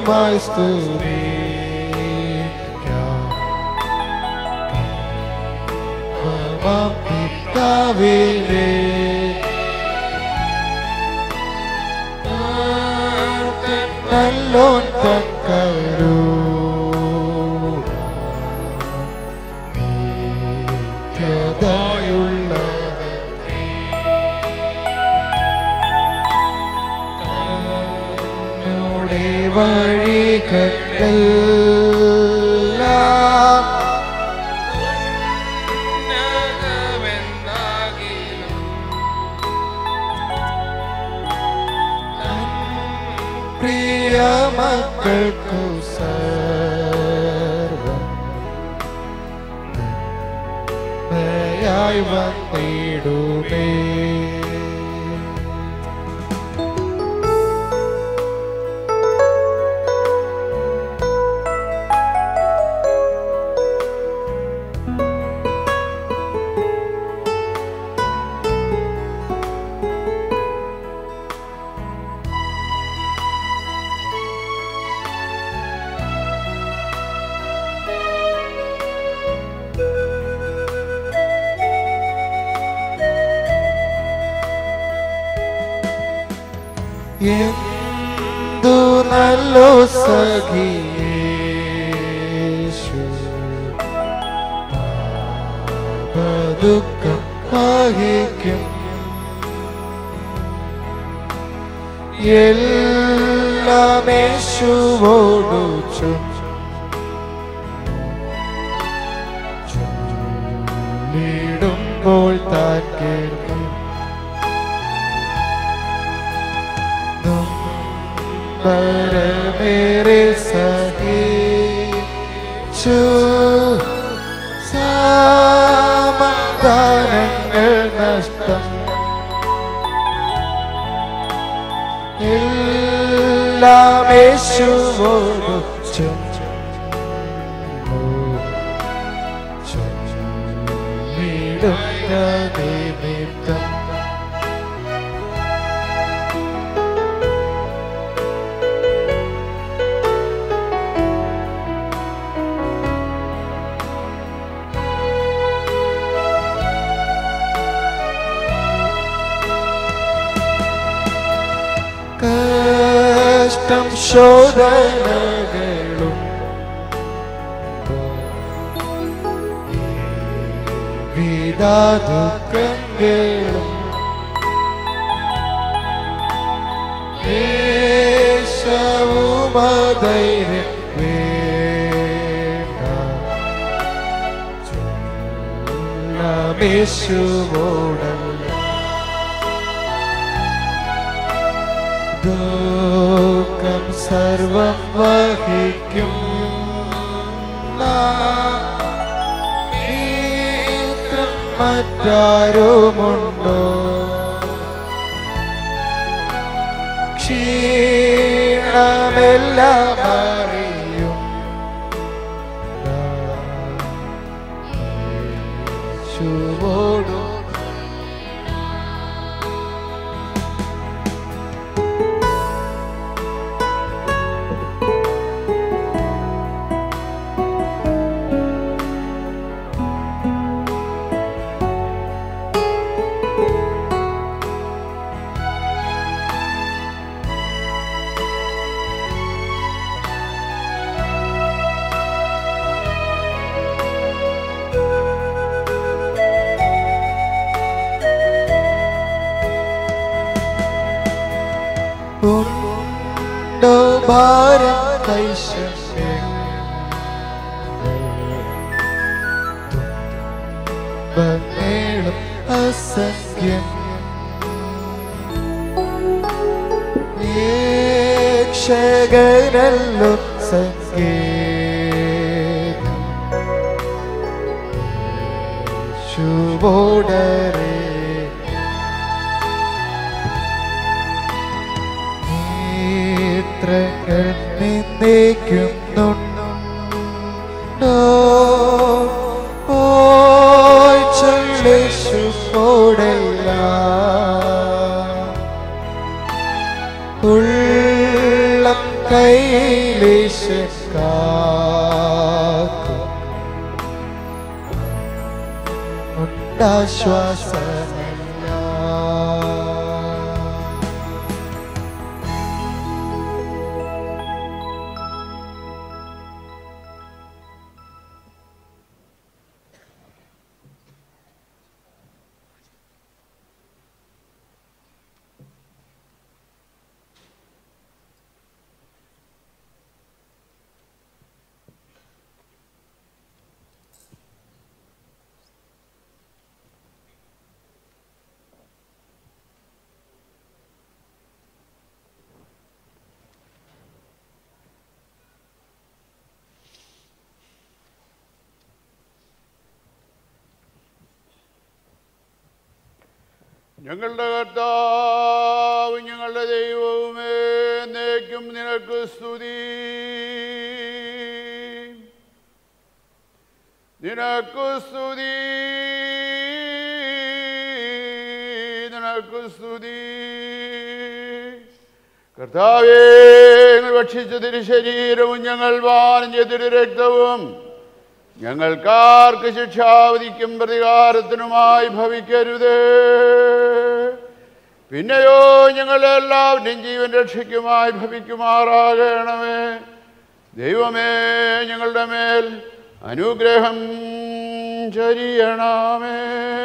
എന്നേക്കുമായി സ്തുതി പിതാവിനെ നല്ലോൻ തക്കരു നിത്യതയുള്ള കണ്ണുടെ വഴികളെല്ലാം പ്രിയ മക്കൾക്കു സർവം നന്മയായി വന്നിടുമേ എന്തു നല്ലോ സഖിയേശു ദുഃഖം വഹിക്കും എല്ലാം യേശുവോടു ചൊല്ലിടുമ്പോൾ താൻ കേൾക്കും പരമേറെ സഹിച്ചു സമാധാനങ്ങൾ നഷ്ടം എല്ലാം യേശുവോടു ചൊല്ലിടുന്ന നിമിത്തം കഷ്ടം ശോധനകളും വിധാതുക്കങ്ങളും ദേശവുമധൈര്യം വേണ്ട ചൊല്ലമേശുവോടല്ല ദുഃഖം സർവം വഹിക്കും നീക്കം മറ്റാരുമുണ്ടോ ക്ഷീണമെല്ലാം അറിയും ശുഭോടും ഉണ്ടോ ഭാരം കൈശല്യം തുമ്പങ്ങളും അസംഖ്യം ക്ഷകനല്ലോ സംഗീതം ശുഭോടരേ നേത്രങ്ങൾ നിന്നേക്കുന്നുണ്ടോ പോയി ചൊല്ലിശുപോടല്ല ഉള്ളം കയ്യിലെടുത്തേ രക്ഷ്യൻ കാക്കും ഉണ്ടാശ്വാസമല്ല ഞങ്ങളുടെ കർത്താവ് ഞങ്ങളുടെ ദൈവവുമേ എന്നേക്കും നിനക്ക് സ്തുതി നിനക്ക് സ്തുതി നിനക്ക് സ്തുതി കർത്താവേ ഞങ്ങൾ ഭക്ഷിച്ച തിരു ശരീരവും ഞങ്ങൾ പാനം ചെയ്തൊരു രക്തവും ഞങ്ങൾക്കാർക്ക് ശിക്ഷാവധിക്കും പ്രതികാരത്തിനുമായി ഭവിക്കരുതേ പിന്നെയോ ഞങ്ങളെല്ലാവരുടെയും ജീവൻ രക്ഷയ്ക്കുമായി ഭവിക്കുമാറാകണമേ ദൈവമേ ഞങ്ങളുടെ മേൽ അനുഗ്രഹം ചരിയണമേ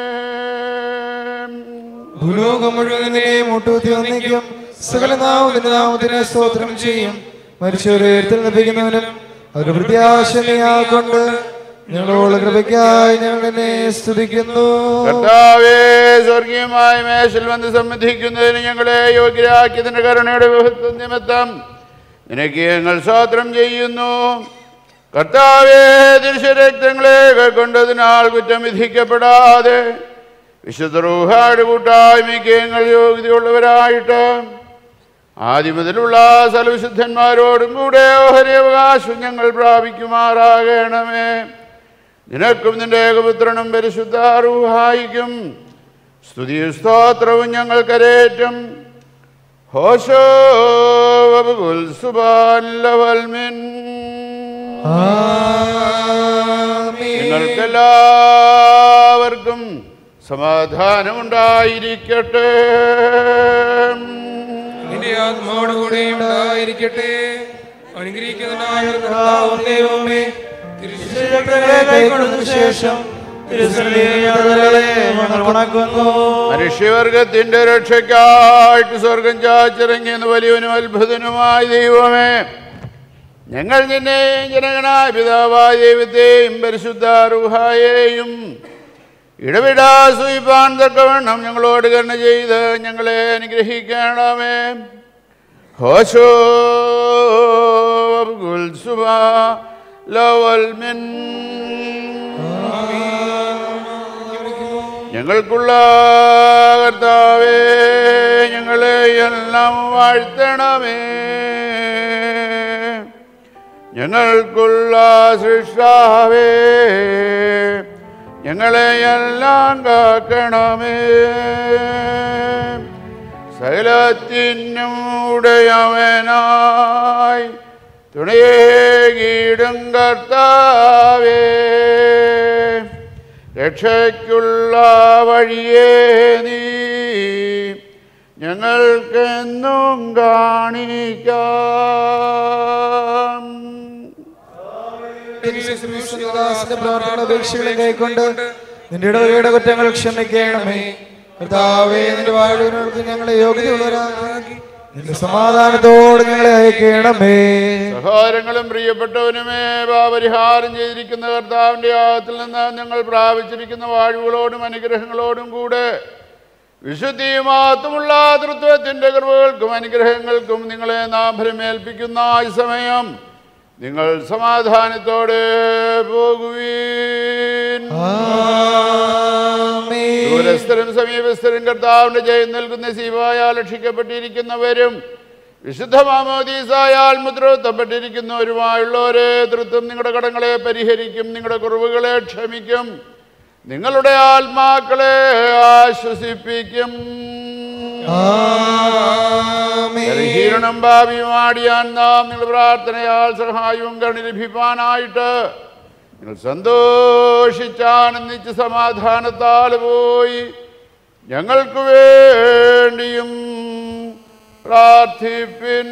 ഭൂലോകം മുഴുവനെ മുട്ടൂത്തി ഒന്നിക്കും സകല നാമത്തിന്റെ നാമത്തിന് സ്തോത്രം ചെയ്യും മനുഷ്യരെ ഉയർത്തിൽ ലഭിക്കുന്നവനും ഒരു പ്രത്യാശനയാകൊണ്ട് ഞങ്ങളോട് കൃപയ്ക്കായി ഞങ്ങൾ എന്നെ സ്തുതിക്കുന്നു കർത്താവേ സ്വർഗീയമായ മേശൽ വന്ന് സംബന്ധിക്കുന്നതിന് ഞങ്ങളെ യോഗ്യരാക്കിയതിന്റെ കരുണയുടെ ബഹുത്വം നിമിത്തം നിനക്ക് ഞങ്ങൾ സ്വാത്രം ചെയ്യുന്നു കർത്താവേ തിരുശരക്തങ്ങളെ കൈക്കൊണ്ടതിനാൽ കുറ്റം വിധിക്കപ്പെടാതെ വിശുദ്ധ റൂഹാട് കൂട്ടായ്മയ്ക്ക് ഞങ്ങൾ യോഗ്യതയുള്ളവരായിട്ട് ആദ്യം മുതലുള്ള സലവിശുദ്ധന്മാരോടും കൂടെ ഓഹരി അവകാശം ഞങ്ങൾ പ്രാപിക്കുമാറാകണമേ നിനക്കും നിന്റെ ഏകപുത്രനും പരിശുദ്ധ റൂഹായിക്കും സ്തുതിയും സ്തോത്രവും ഞങ്ങൾ കരേറ്റം ഹോശോ വബുകുൽ സുബാൻ ലവൽമിൻ നിങ്ങൾക്കെല്ലാവർക്കും സമാധാനമുണ്ടായിരിക്കട്ടെ നിന്റെ ആത്മാവോടുകൂടെ ഉണ്ടായിരിക്കട്ടെ അനുഗ്രഹിക്കുന്നതിനായ കർത്താവ് ദൈവമേ, തിരുശരീരങ്ങളെ കൈക്കൊണ്ടതിനു ശേഷം തിരുസന്നിധികളെ ഞങ്ങൾ വണങ്ങുന്നു മനുഷ്യവർഗത്തിന്റെ രക്ഷയ്ക്കായിട്ട് സ്വർഗം ചാച്ചിറങ്ങിയെന്ന് വലിയവനും അത്ഭുതനുമായ ദൈവമേ ഞങ്ങൾ നിന്നെ ജനഗണായ പിതാവായ ദൈവത്തെയും പരിശുദ്ധ റുഹായെയും ഇടവിടാ സൂയിപ്പാൻ തക്കവണ്ണം ഞങ്ങളോട് കരുണ ചെയ്ത് ഞങ്ങളെ അനുഗ്രഹിക്കണമേ ഹോശോ അബ്ദുൽ സുബാ ലവൽ മിൻ ഞങ്ങൾക്കുള്ള കർത്താവേ ഞങ്ങളെ എല്ലാം വാഴ്ത്തണമേ ഞങ്ങൾക്കുള്ള സൃഷ്ടാവേ ഞങ്ങളെ എല്ലാം കാക്കണമേ സകലത്തിനും ഉടയവനായി തുണയേകിടും കർത്താവേ രക്ഷയ്ക്കുള്ള വഴിയേ നീ ഞങ്ങൾക്കെന്നും കാണിക്കാം ദാസന്റെ പ്രാർത്ഥന അപേക്ഷകളെ കൈക്കൊണ്ട് നിന്റെ ഇടവകയുടെ കുറ്റങ്ങൾ ക്ഷമിക്കണമേ കർത്താവേ നിന്റെ വാഴുവിനോട് ഞങ്ങളെ യോഗ്യതയുള്ളവരാക്കി നിന്റെ സമാധാനത്തോട് ഞങ്ങളെ അയക്കണമേ സഹോദരങ്ങളും പ്രിയപ്പെട്ടവനുമേ പാപരിഹാരം ചെയ്തിരിക്കുന്ന കർത്താവിൻ്റെ യാഗത്തിൽ നിന്ന് ഞങ്ങൾ പ്രാപിച്ചിരിക്കുന്ന വാഴുകളോടും അനുഗ്രഹങ്ങളോടും കൂടെ വിശുദ്ധിയും ആത്മുള്ള തൃത്വത്തിൻ്റെ കൃപകൾക്കും അനുഗ്രഹങ്ങൾക്കും നിങ്ങളെ നാം ഭരമേൽപ്പിക്കുന്ന ഈ സമയം നിങ്ങൾ സമാധാനത്തോടെ പോകുവീൻ ദൂരസ്ഥരും സമീപസ്ഥരും കർത്താവിന്റെ ജയം നൽകുന്ന സീവായാൽ രക്ഷിക്കപ്പെട്ടിരിക്കുന്നവരും വിശുദ്ധ മാമോദീസായാൽ മുദ്രവത്തപ്പെട്ടിരിക്കുന്നവരുമായുള്ളവരെ തൃത്വം നിങ്ങളുടെ കടങ്ങളെ പരിഹരിക്കും നിങ്ങളുടെ കുറവുകളെ ക്ഷമിക്കും നിങ്ങളുടെ ആത്മാക്കളെ ആശ്വസിപ്പിക്കും ബലഹീനം ഭാവിയുമാടിയാൻ നാം നിങ്ങൾ പ്രാർത്ഥനയാൽ സഹായവും കണി ലഭിപ്പാനായിട്ട് നിങ്ങൾ സന്തോഷിച്ചാനന്ദിച്ച് സമാധാനത്താൽ പോയി ഞങ്ങൾക്ക് വേണ്ടിയും പ്രാർത്ഥിപ്പിൻ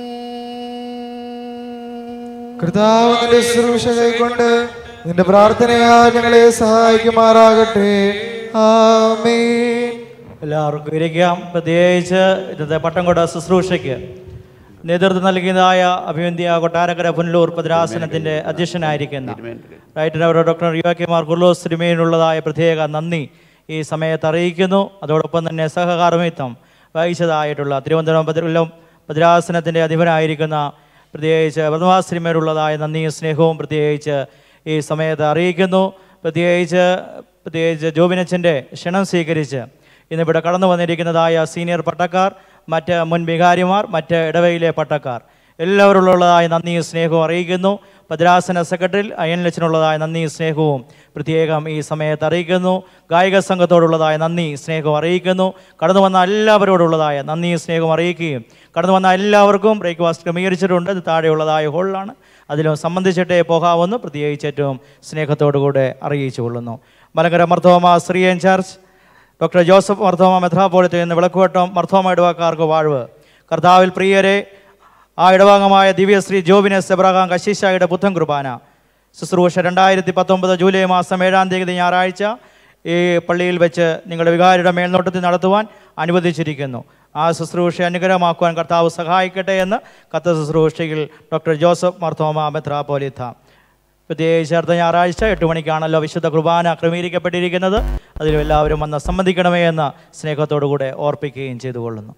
കർത്താവ് നിന്റെ ശുശ്രൂഷ കൈക്കൊണ്ട് നിന്റെ പ്രാർത്ഥനയാ ഞങ്ങളെ സഹായിക്കുമാറാകട്ടെ ആമേൻ എല്ലാവർക്കും ഇരിക്കാം പ്രത്യേകിച്ച് ഇന്നത്തെ പട്ടംകൊട ശുശ്രൂഷയ്ക്ക് നേതൃത്വം നൽകിയതായ അഭിവന്ധ്യ കൊട്ടാരക്കര പുനലൂർ ഭദ്രാസനത്തിൻ്റെ അധ്യക്ഷനായിരിക്കുന്ന റൈറ്റർ അവർ doctor U K Mar Coorilos തിരുമേനുള്ളതായ പ്രത്യേക നന്ദി ഈ സമയത്ത് അറിയിക്കുന്നു അതോടൊപ്പം തന്നെ സഹകാർമിത്വം വഹിച്ചതായിട്ടുള്ള തിരുവനന്തപുരം ഭദ്രകൊല്ലം ഭദ്രാസനത്തിൻ്റെ അധിപനായിരിക്കുന്ന പ്രത്യേകിച്ച് പ്രഥമാശ്രീമേരുള്ളതായ നന്ദിയും സ്നേഹവും പ്രത്യേകിച്ച് ഈ സമയത്ത് അറിയിക്കുന്നു പ്രത്യേകിച്ച് പ്രത്യേകിച്ച് ജോബിനച്ചൻ്റെ ക്ഷണം സ്വീകരിച്ച് ഇന്നിവിടെ കടന്നു വന്നിരിക്കുന്നതായ സീനിയർ പട്ടക്കാർ മറ്റ് മുൻ വികാരിമാർ മറ്റ് ഇടവയിലെ പട്ടക്കാർ എല്ലാവരുള്ളതായ നന്ദിയും സ്നേഹവും അറിയിക്കുന്നു ഭദ്രാസന സെക്രട്ടറി അയൻലച്ചനുള്ളതായ നന്ദിയും സ്നേഹവും പ്രത്യേകം ഈ സമയത്ത് അറിയിക്കുന്നു ഗായിക സംഘത്തോടുള്ളതായ നന്ദി സ്നേഹവും അറിയിക്കുന്നു കടന്നു വന്ന എല്ലാവരോടുള്ളതായ നന്ദിയും സ്നേഹവും അറിയിക്കുകയും കടന്നു വന്ന എല്ലാവർക്കും ബ്രേക്ക്ഫാസ്റ്റ് ക്രമീകരിച്ചിട്ടുണ്ട് ഇത് താഴെയുള്ളതായ ഹോളിലാണ് അതിലും സംബന്ധിച്ചിട്ടേ പോകാമെന്ന് പ്രത്യേകിച്ച് ഏറ്റവും സ്നേഹത്തോടുകൂടെ അറിയിച്ചു കൊള്ളുന്നു Malankara Marthoma Syrian church doctor Joseph Marthoma മെത്രാപോളിത്തിൽ നിന്ന് വിളക്കുവട്ടം മർത്തോമ ഇടവക്കാർക്ക് വാഴ്വ് കർത്താവിൽ പ്രിയരെ ആ ഇടവാംഗമായ ദിവ്യശ്രീ ജോബിനസ് എബ്രഹാം കശീശായുടെ പുത്തൻ കുർബാന ശുശ്രൂഷ രണ്ടായിരത്തി പത്തൊമ്പത് ജൂലൈ മാസം ഏഴാം തീയതി ഞായറാഴ്ച ഈ പള്ളിയിൽ വെച്ച് നിങ്ങളുടെ വികാരിയുടെ മേൽനോട്ടത്തിൽ നടത്തുവാൻ അനുവദിച്ചിരിക്കുന്നു ആ ശുശ്രൂഷ അനുഗ്രഹമാക്കുവാൻ കർത്താവ് സഹായിക്കട്ടെ എന്ന് കത്ത് ശുശ്രൂഷയിൽ ഡോക്ടർ ജോസഫ് മർത്തോമ മെത്രാപോലിത്ത പ്രത്യേകിച്ച് അടുത്ത ഞായറാഴ്ച എട്ട് മണിക്കാണല്ലോ വിശുദ്ധ കുർബാന ക്രമീകരിക്കപ്പെട്ടിരിക്കുന്നത് അതിലും എല്ലാവരും വന്ന് സംബന്ധിക്കണമേ എന്ന് സ്നേഹത്തോടുകൂടെ ഓർപ്പിക്കുകയും ചെയ്തു കൊള്ളുന്നു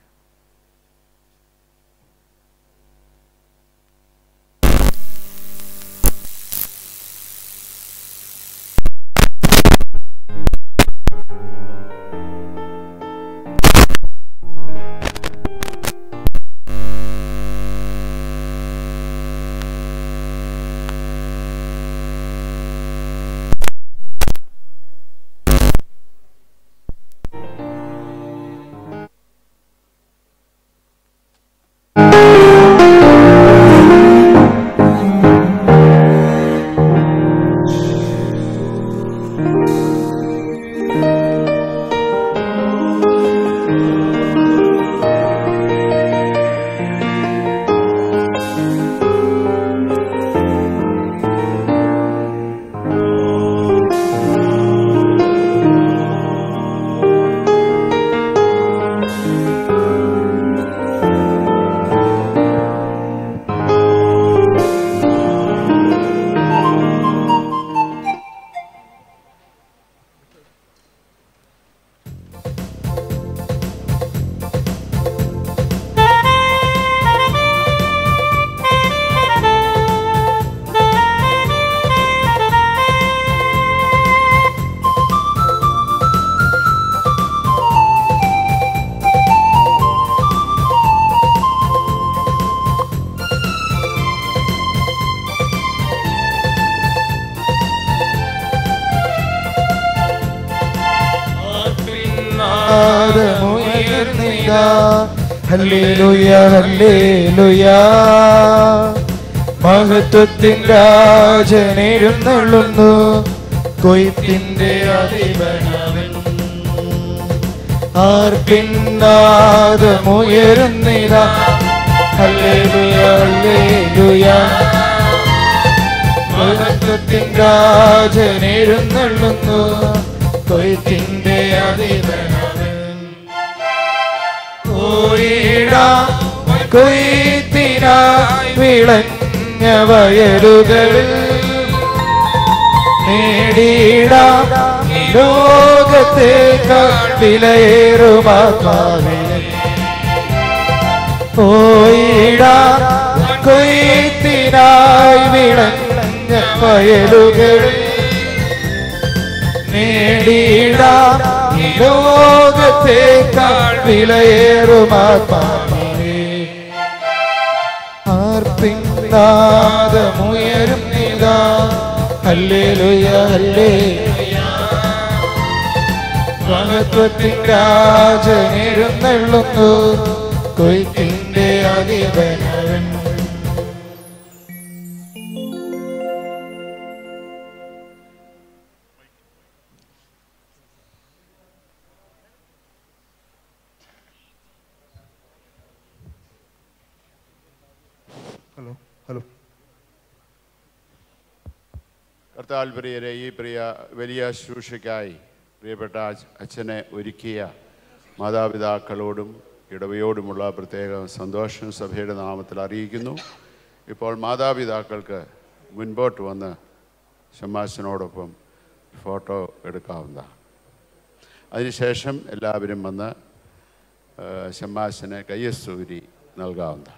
നാദമുയർന്നിതാ ഹല്ലേലൂയ ഹല്ലേലൂയ മഹത്വത്തിൻ രാജനെഴുന്നള്ളുന്നു കൊയ്ത്തിന്റെ അധിപനവൻ ആർപ്പിന്നാദമുയരുന്നിതാ ഹല്ലേലൂയ ഹല്ലേലൂയ മഹത്വത്തിൻ രാജനെഴുന്നള്ളുന്നു കൊയ്ത്തിന്റെ അധിപനവൻ ഓയിടാം കൊയ്ത്തിനായി വിളഞ്ഞ വയലുകളിൽ നേടിയിടാം ഈ ലോകത്തേക്കാൾ വിലയേറുമാത്മാവിനെ ഓയിടാം കൊയ്ത്തിനായി വിളഞ്ഞ വയലുകളിൽ നേടിയിടാം ഈ ലോകത്തേക്കാൾ വിലയേറുമാത്മാവിനെ ആർപ്പിന്നാദമുയരും നീതാ ഹല്ലേലൂയ ഹല്ലേലൂയ മഹത്വത്തിൻ രാജനെഴുന്നള്ളുന്നു കൊയ്ത്തിന്റെ അധിപനവൻ ഹലോ ഹലോ കർത്താൽ പ്രിയരെ ഈ പ്രിയ വലിയ ശുശ്രൂഷയ്ക്കായി പ്രിയപ്പെട്ട അച്ഛ- അച്ഛനെ ഒരുക്കിയ മാതാപിതാക്കളോടും ഇടവയോടുമുള്ള പ്രത്യേക സന്തോഷം സഭയുടെ നാമത്തിൽ അറിയിക്കുന്നു ഇപ്പോൾ മാതാപിതാക്കൾക്ക് മുൻപോട്ട് വന്ന് ഷമാസിനോടൊപ്പം ഫോട്ടോ എടുക്കാവുന്നതാണ് അതിനുശേഷം എല്ലാവരും വന്ന് ആ, ഷമ്മാസിന് കയ്യസ്സൂരി നൽകാവുന്നതാണ്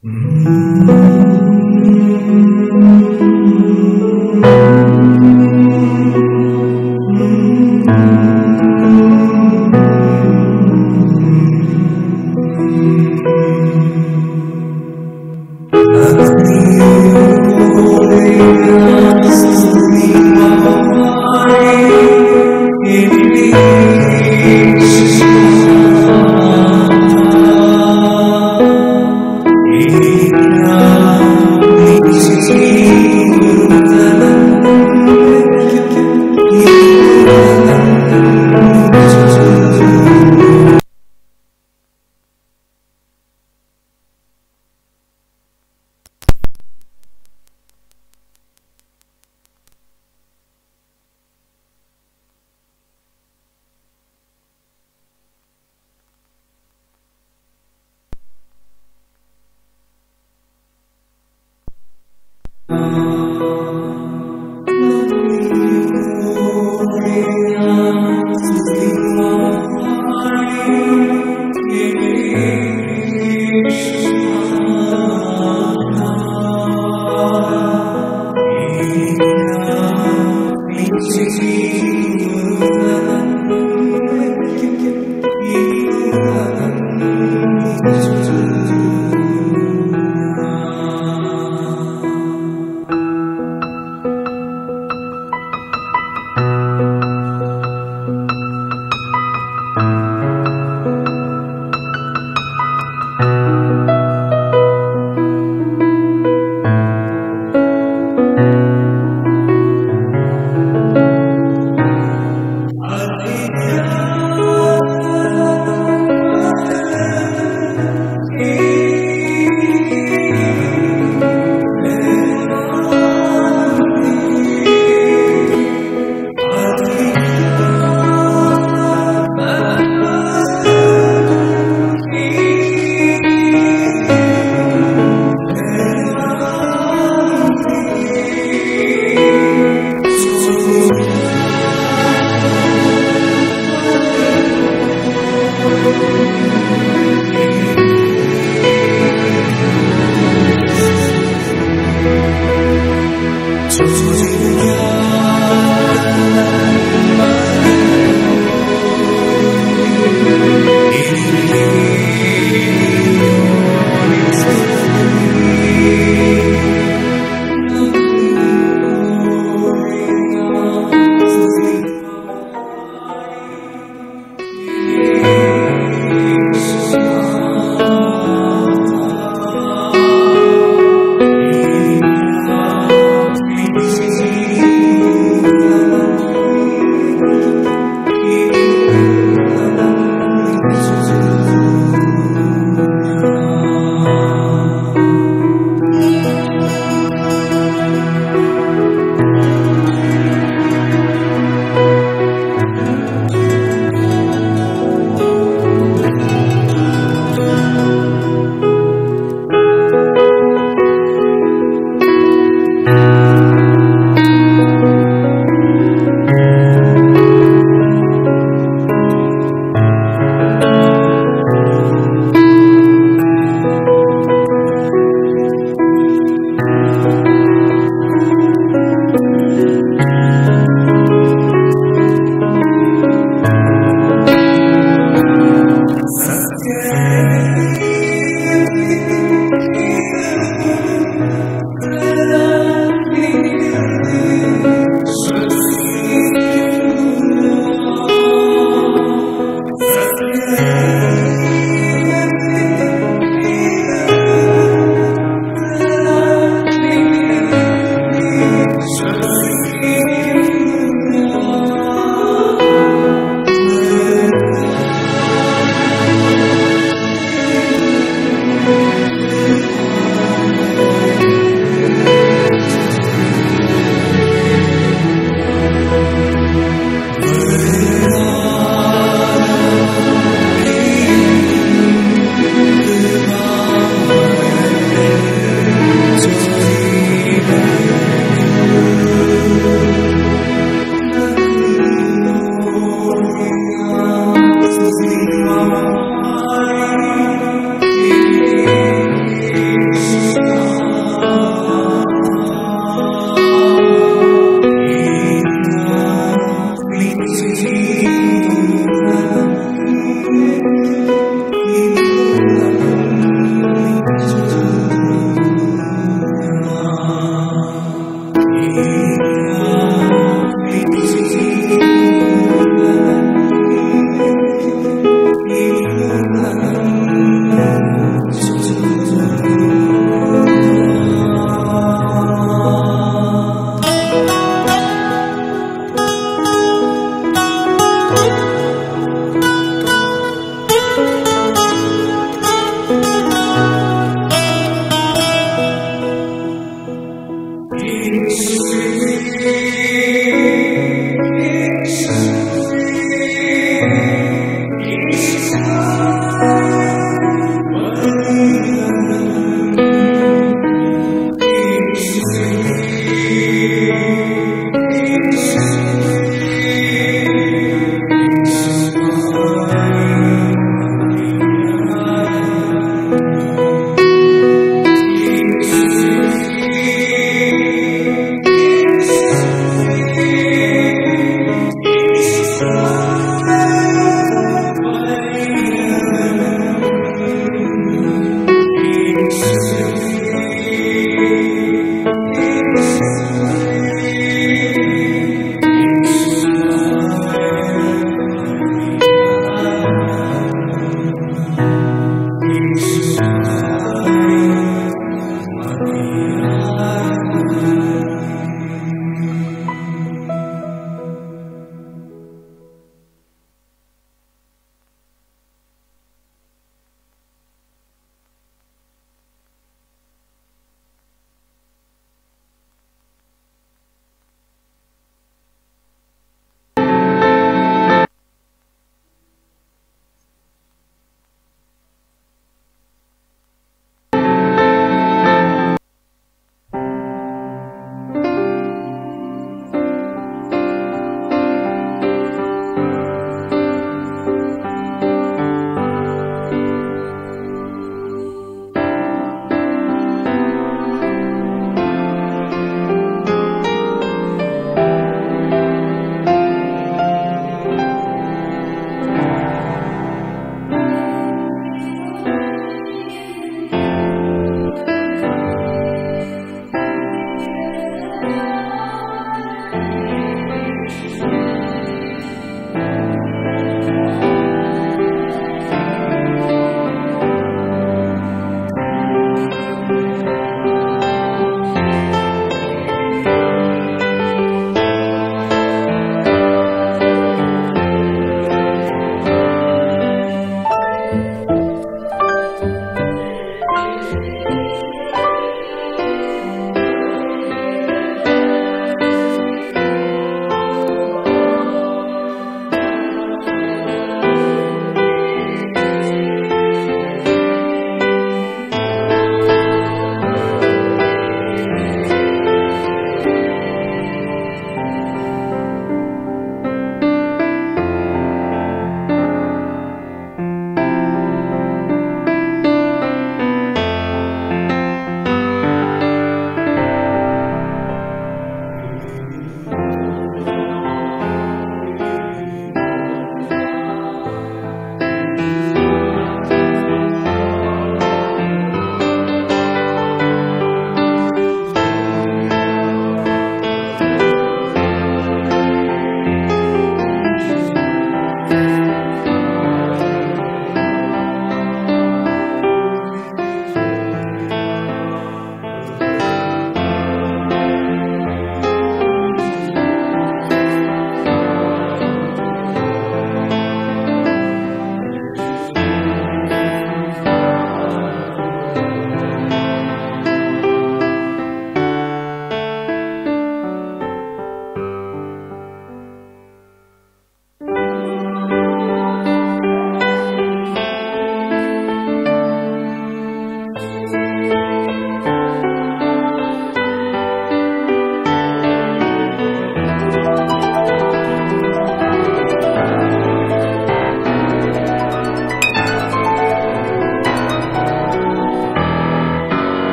Alleluia.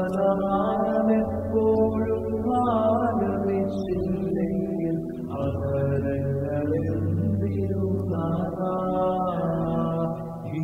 സമാധാനമെപ്പോഴും ആലപിച്ചില്ലെങ്കിൽ അതരങ്ങളെന്തിരുന്നാഥാ ഈ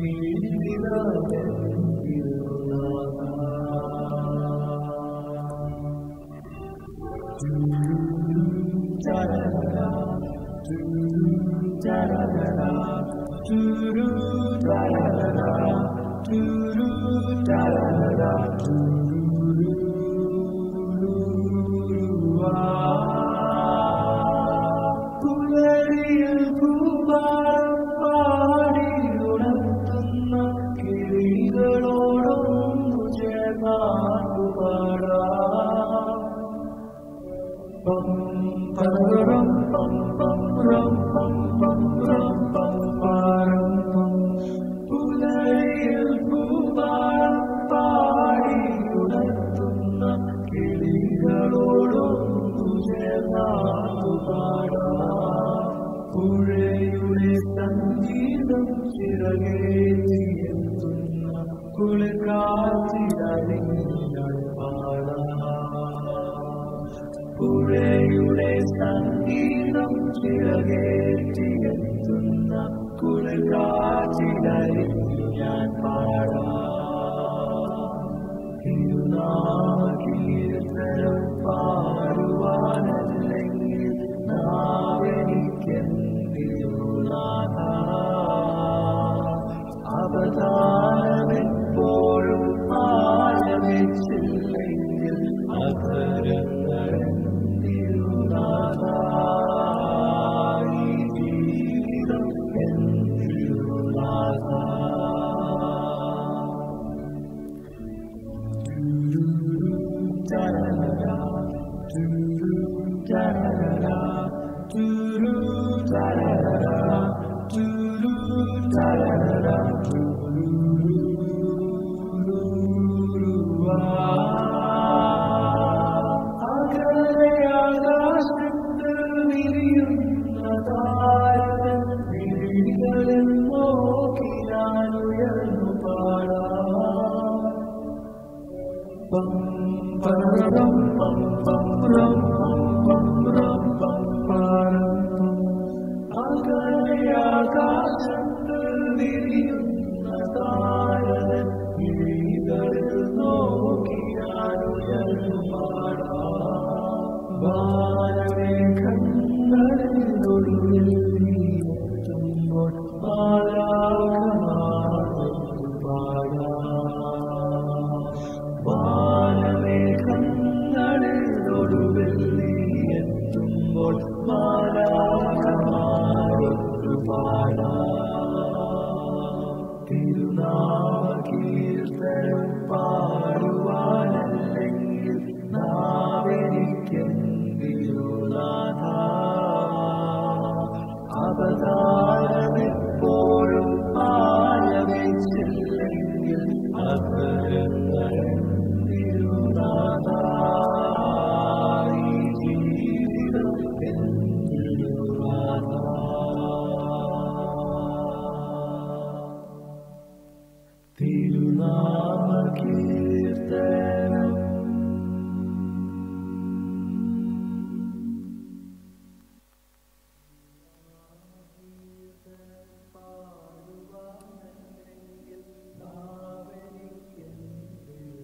പുലരിയിൽ പൂവാരം പാടിയുണർത്തുന്ന കിളികളോടൊന്നു ചേർന്നാട്ടു പാടാം പം പരം പം പം രം പം പം രം പം പാരം പം പുലരിയിൽ പൂവാരം പാടിയുണർത്തുന്ന കിളികളോടൊന്നു ചേർന്നാട്ടു പാടാം പുഴയുടെ സംഗീതം ചിറകേറ്റിയെത്തുന്ന കുളിർക്കാറ്റിലറിഞ്ഞാൽ പാടാം പുഴയുടെ സംഗീതം ചിറകേറ്റിയെത്തുന്ന കുളിർക്കാറ്റിലറിഞ്ഞാൽ പാടാം തിരുനാമകീർത്തനം പാടുവാനല്ലെങ്കിൽ നാവെനിക്കെന്തിരുനാഥ അവതാരമെപ്പോഴും ആലപിച്ചില്ലെങ്കിൽ അധരങ്ങളെന്തിരുനാഥ ഈ ജീവിതം എന്തിരുനാഥ നോക്കിയാലുയർന്നു പാടാം പം പരം പം പം രം പം പം രം പം പാരം പം അകലെ ആകാശത്ത് വിരിയുന്ന താരൻ കിഴികളിൽ നോക്കിയാലുയർന്നു പാടാം വാനമേഘങ്ങളിൽ ഒടുവിൽ നീയെത്തുമ്പോൾ മാലാഖമാർന്നു പാടാം വാനമേഘങ്ങളിൽ ഒടുവിൽ നീയെത്തുമ്പോൾ മാലാഖമാർന്നു പാടാം തിരുനാമകീർത്തനം പാടുവാനല്ലെങ്കിൽ നാവെനിക്കെന്തിരുനാഥ അവതാരമെപ്പോഴും ആലപിച്ചില്ലെങ്കിൽ അധരങ്ങളെന്തിരുനാഥ ഈ ജീവിതം എന്തിരുനാഥ തിരുനാമകീർത്തനം പാടുവാനല്ലെങ്കിൽ നാവെനിക്കെന്തിരുനാഥ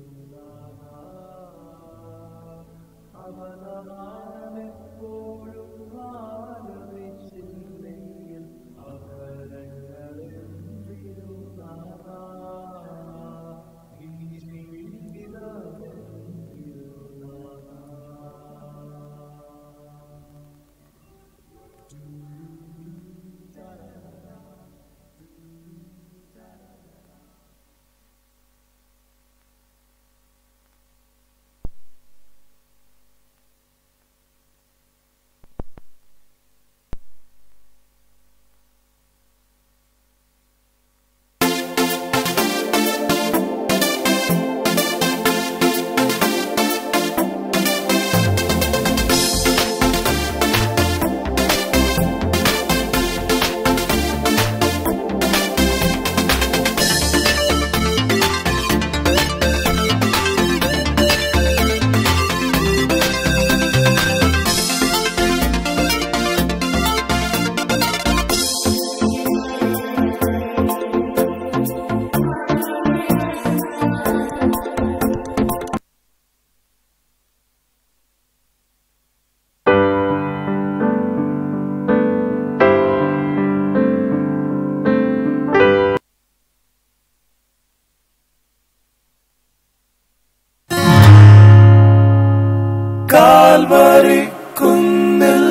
കാൽവരി കുന്നിൽ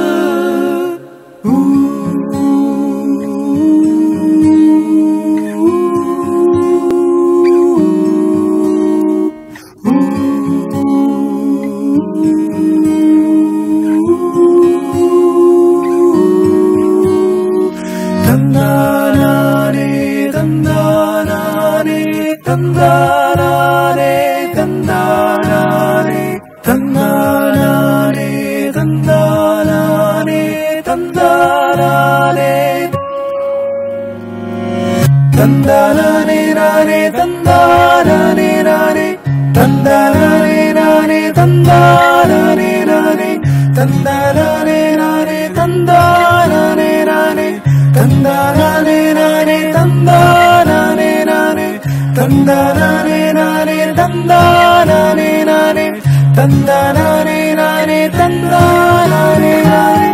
തന്താനാനേ തന്താനാനേ തന്താനാനേ തന്താനാനേ തന്താനാനേ തന്താനാനേ തന്താനാനേ തന്താനാനേ നാനേ തന്താനാനേ നാനേ തന്താനാനേ നാനേ തന്താനാനേ നാനേ തന്താനാനേ നാനേ തന്താനാനേ നാനേ തന്താനാനേ നാനേ തന്താനാനേ നാനേ തന്താനാനേ നാനേ തന്താനാനേ നാനേ തന്താനാനേ നാനേ തന്താനാനേ നാനേ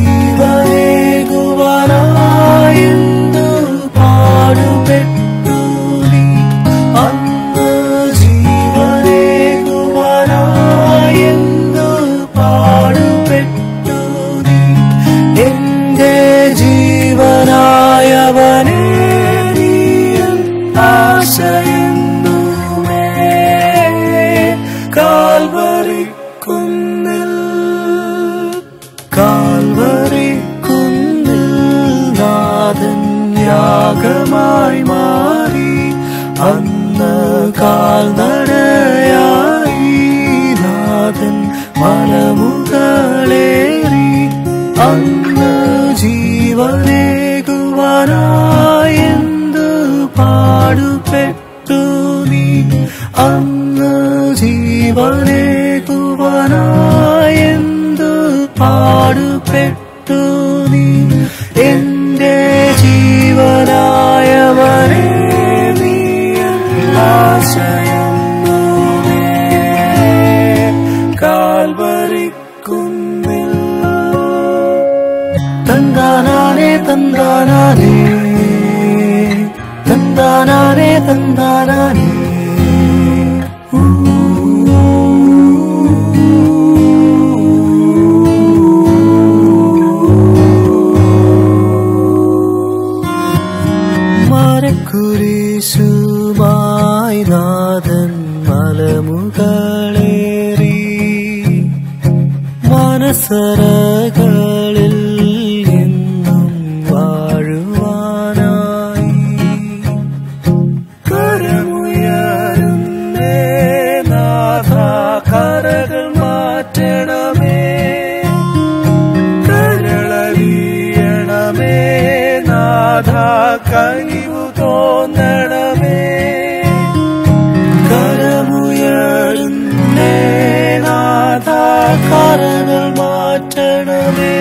ജീവനേകുവാനായെന്തു പാടുപെട്ടു നീ അന്ന് ജീവനേകുവാനായെന്തു പാടുപെട്ടു നീ എന്റെ ജീവനായവനെ നീ എൻ ആശയെന്നുമേ കാൽവരി കുന്നിൽ കാൽവരി കുന്നിൽ നാഥൻ യാഗമായി മാറി അന്ന് കാൽനടയായി നാഥൻ മലമുകളേറി അന്ന് ജീവനേകുവാനായെന്ത് പാടുപെട്ടു നീ അന്ന് ജീവനേകുവാനായെന്ത് പാടുപെട്ടു നീ എന്റെ ജീവനായവനെ നീ എൻ ആശയന്നുമേ കാൽവരി കുന്നിൽ തന്താനാനേ തന്താനാനേ തന്താനാനേ തന്താനാനേ മരക്കുരിശുമായി നാഥൻ മലമുകളേറി മനസരകളിൽ എന്നും വാഴുവാനായി കരമുയരുന്നേ നാഥ കരകൾ മാറ്റണമേ കരളലിയണമേ നാഥ കനിവു തോന്നണമേ കരമുയരുന്നേ നാഥ കരകൾ മാറ്റണമേ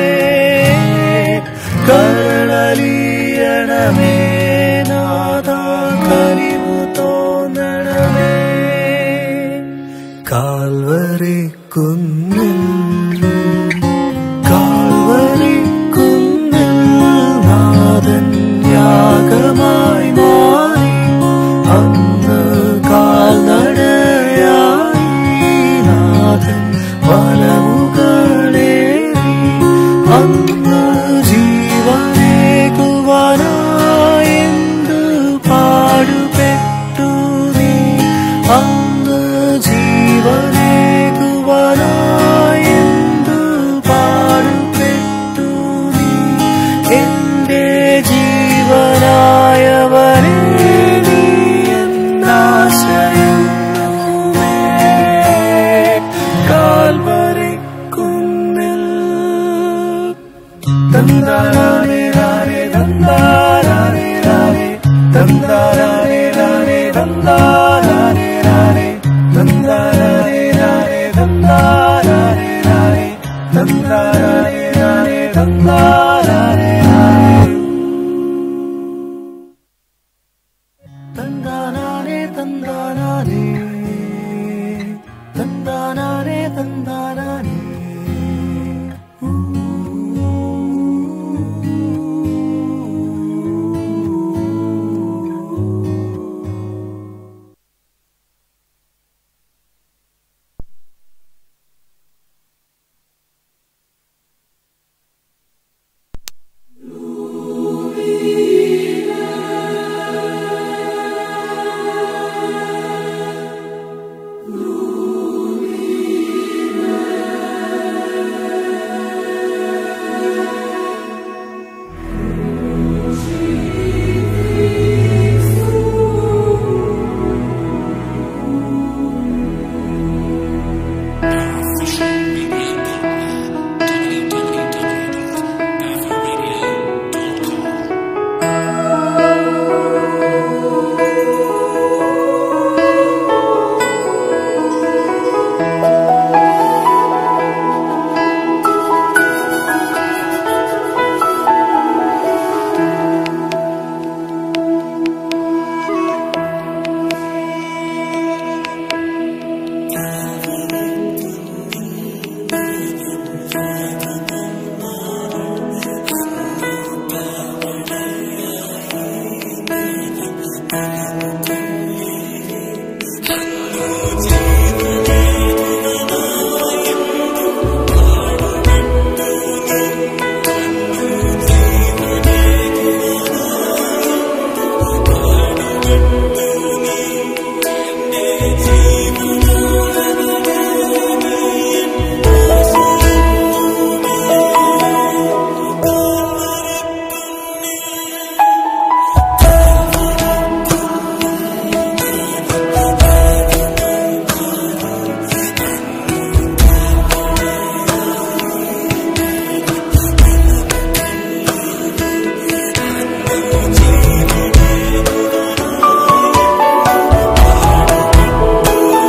കരളലിയണമേ നാഥ കനിവു തോന്നണമേ കാൽവരി കുന്നിൽ കാൽവരി കുന്നിൽ നാഥൻ യാഗമായി മാറി അന്ന് കാൽനടയായി നാഥൻ മലമുകളേറി അന്ന് ജീവനേകുവാനായെന്ത് പാടുപെട്ടു നീ അന്ന് ജീവനേകുവാനായെന്ത് പാടുപെട്ടു നീ എന്റെ ജീവനായവനെ നീ എന്നാശയന്നുമേ കാൽവരി കുന്നിൽ തന്താനാനേ നാനേ തന്താനാനേ നാനേ തന്താനാനേ നാനേ തന്താനാനേ നാനേ തന്താനാനേ നാനേ തന്താനാനേ നാനേ തന്താനാനേ നാനേ തന്താനാനേ നാനേ തന്താനാനേ തന്താനാനേ തന്താനാനേ തന്താനാനേ ും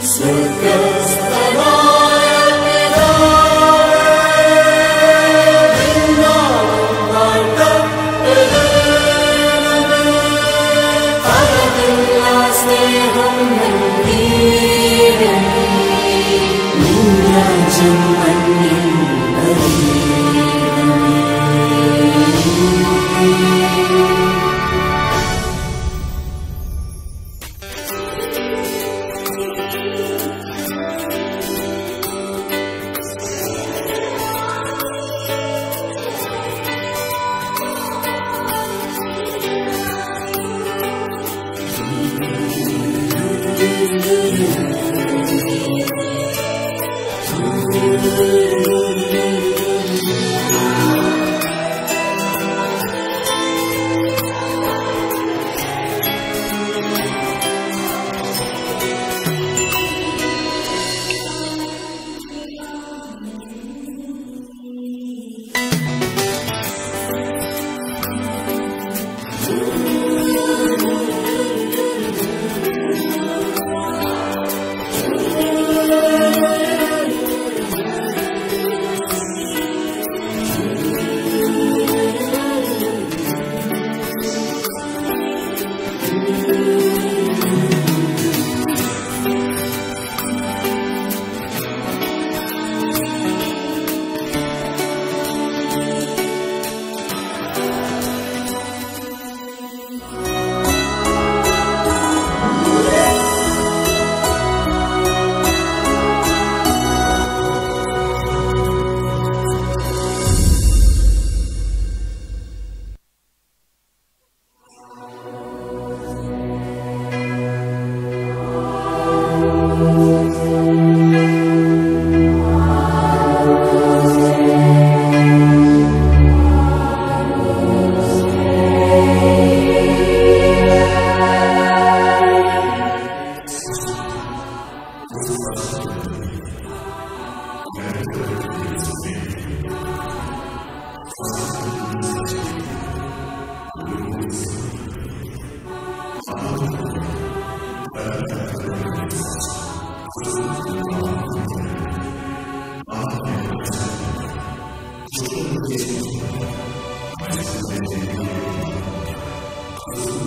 Thank you.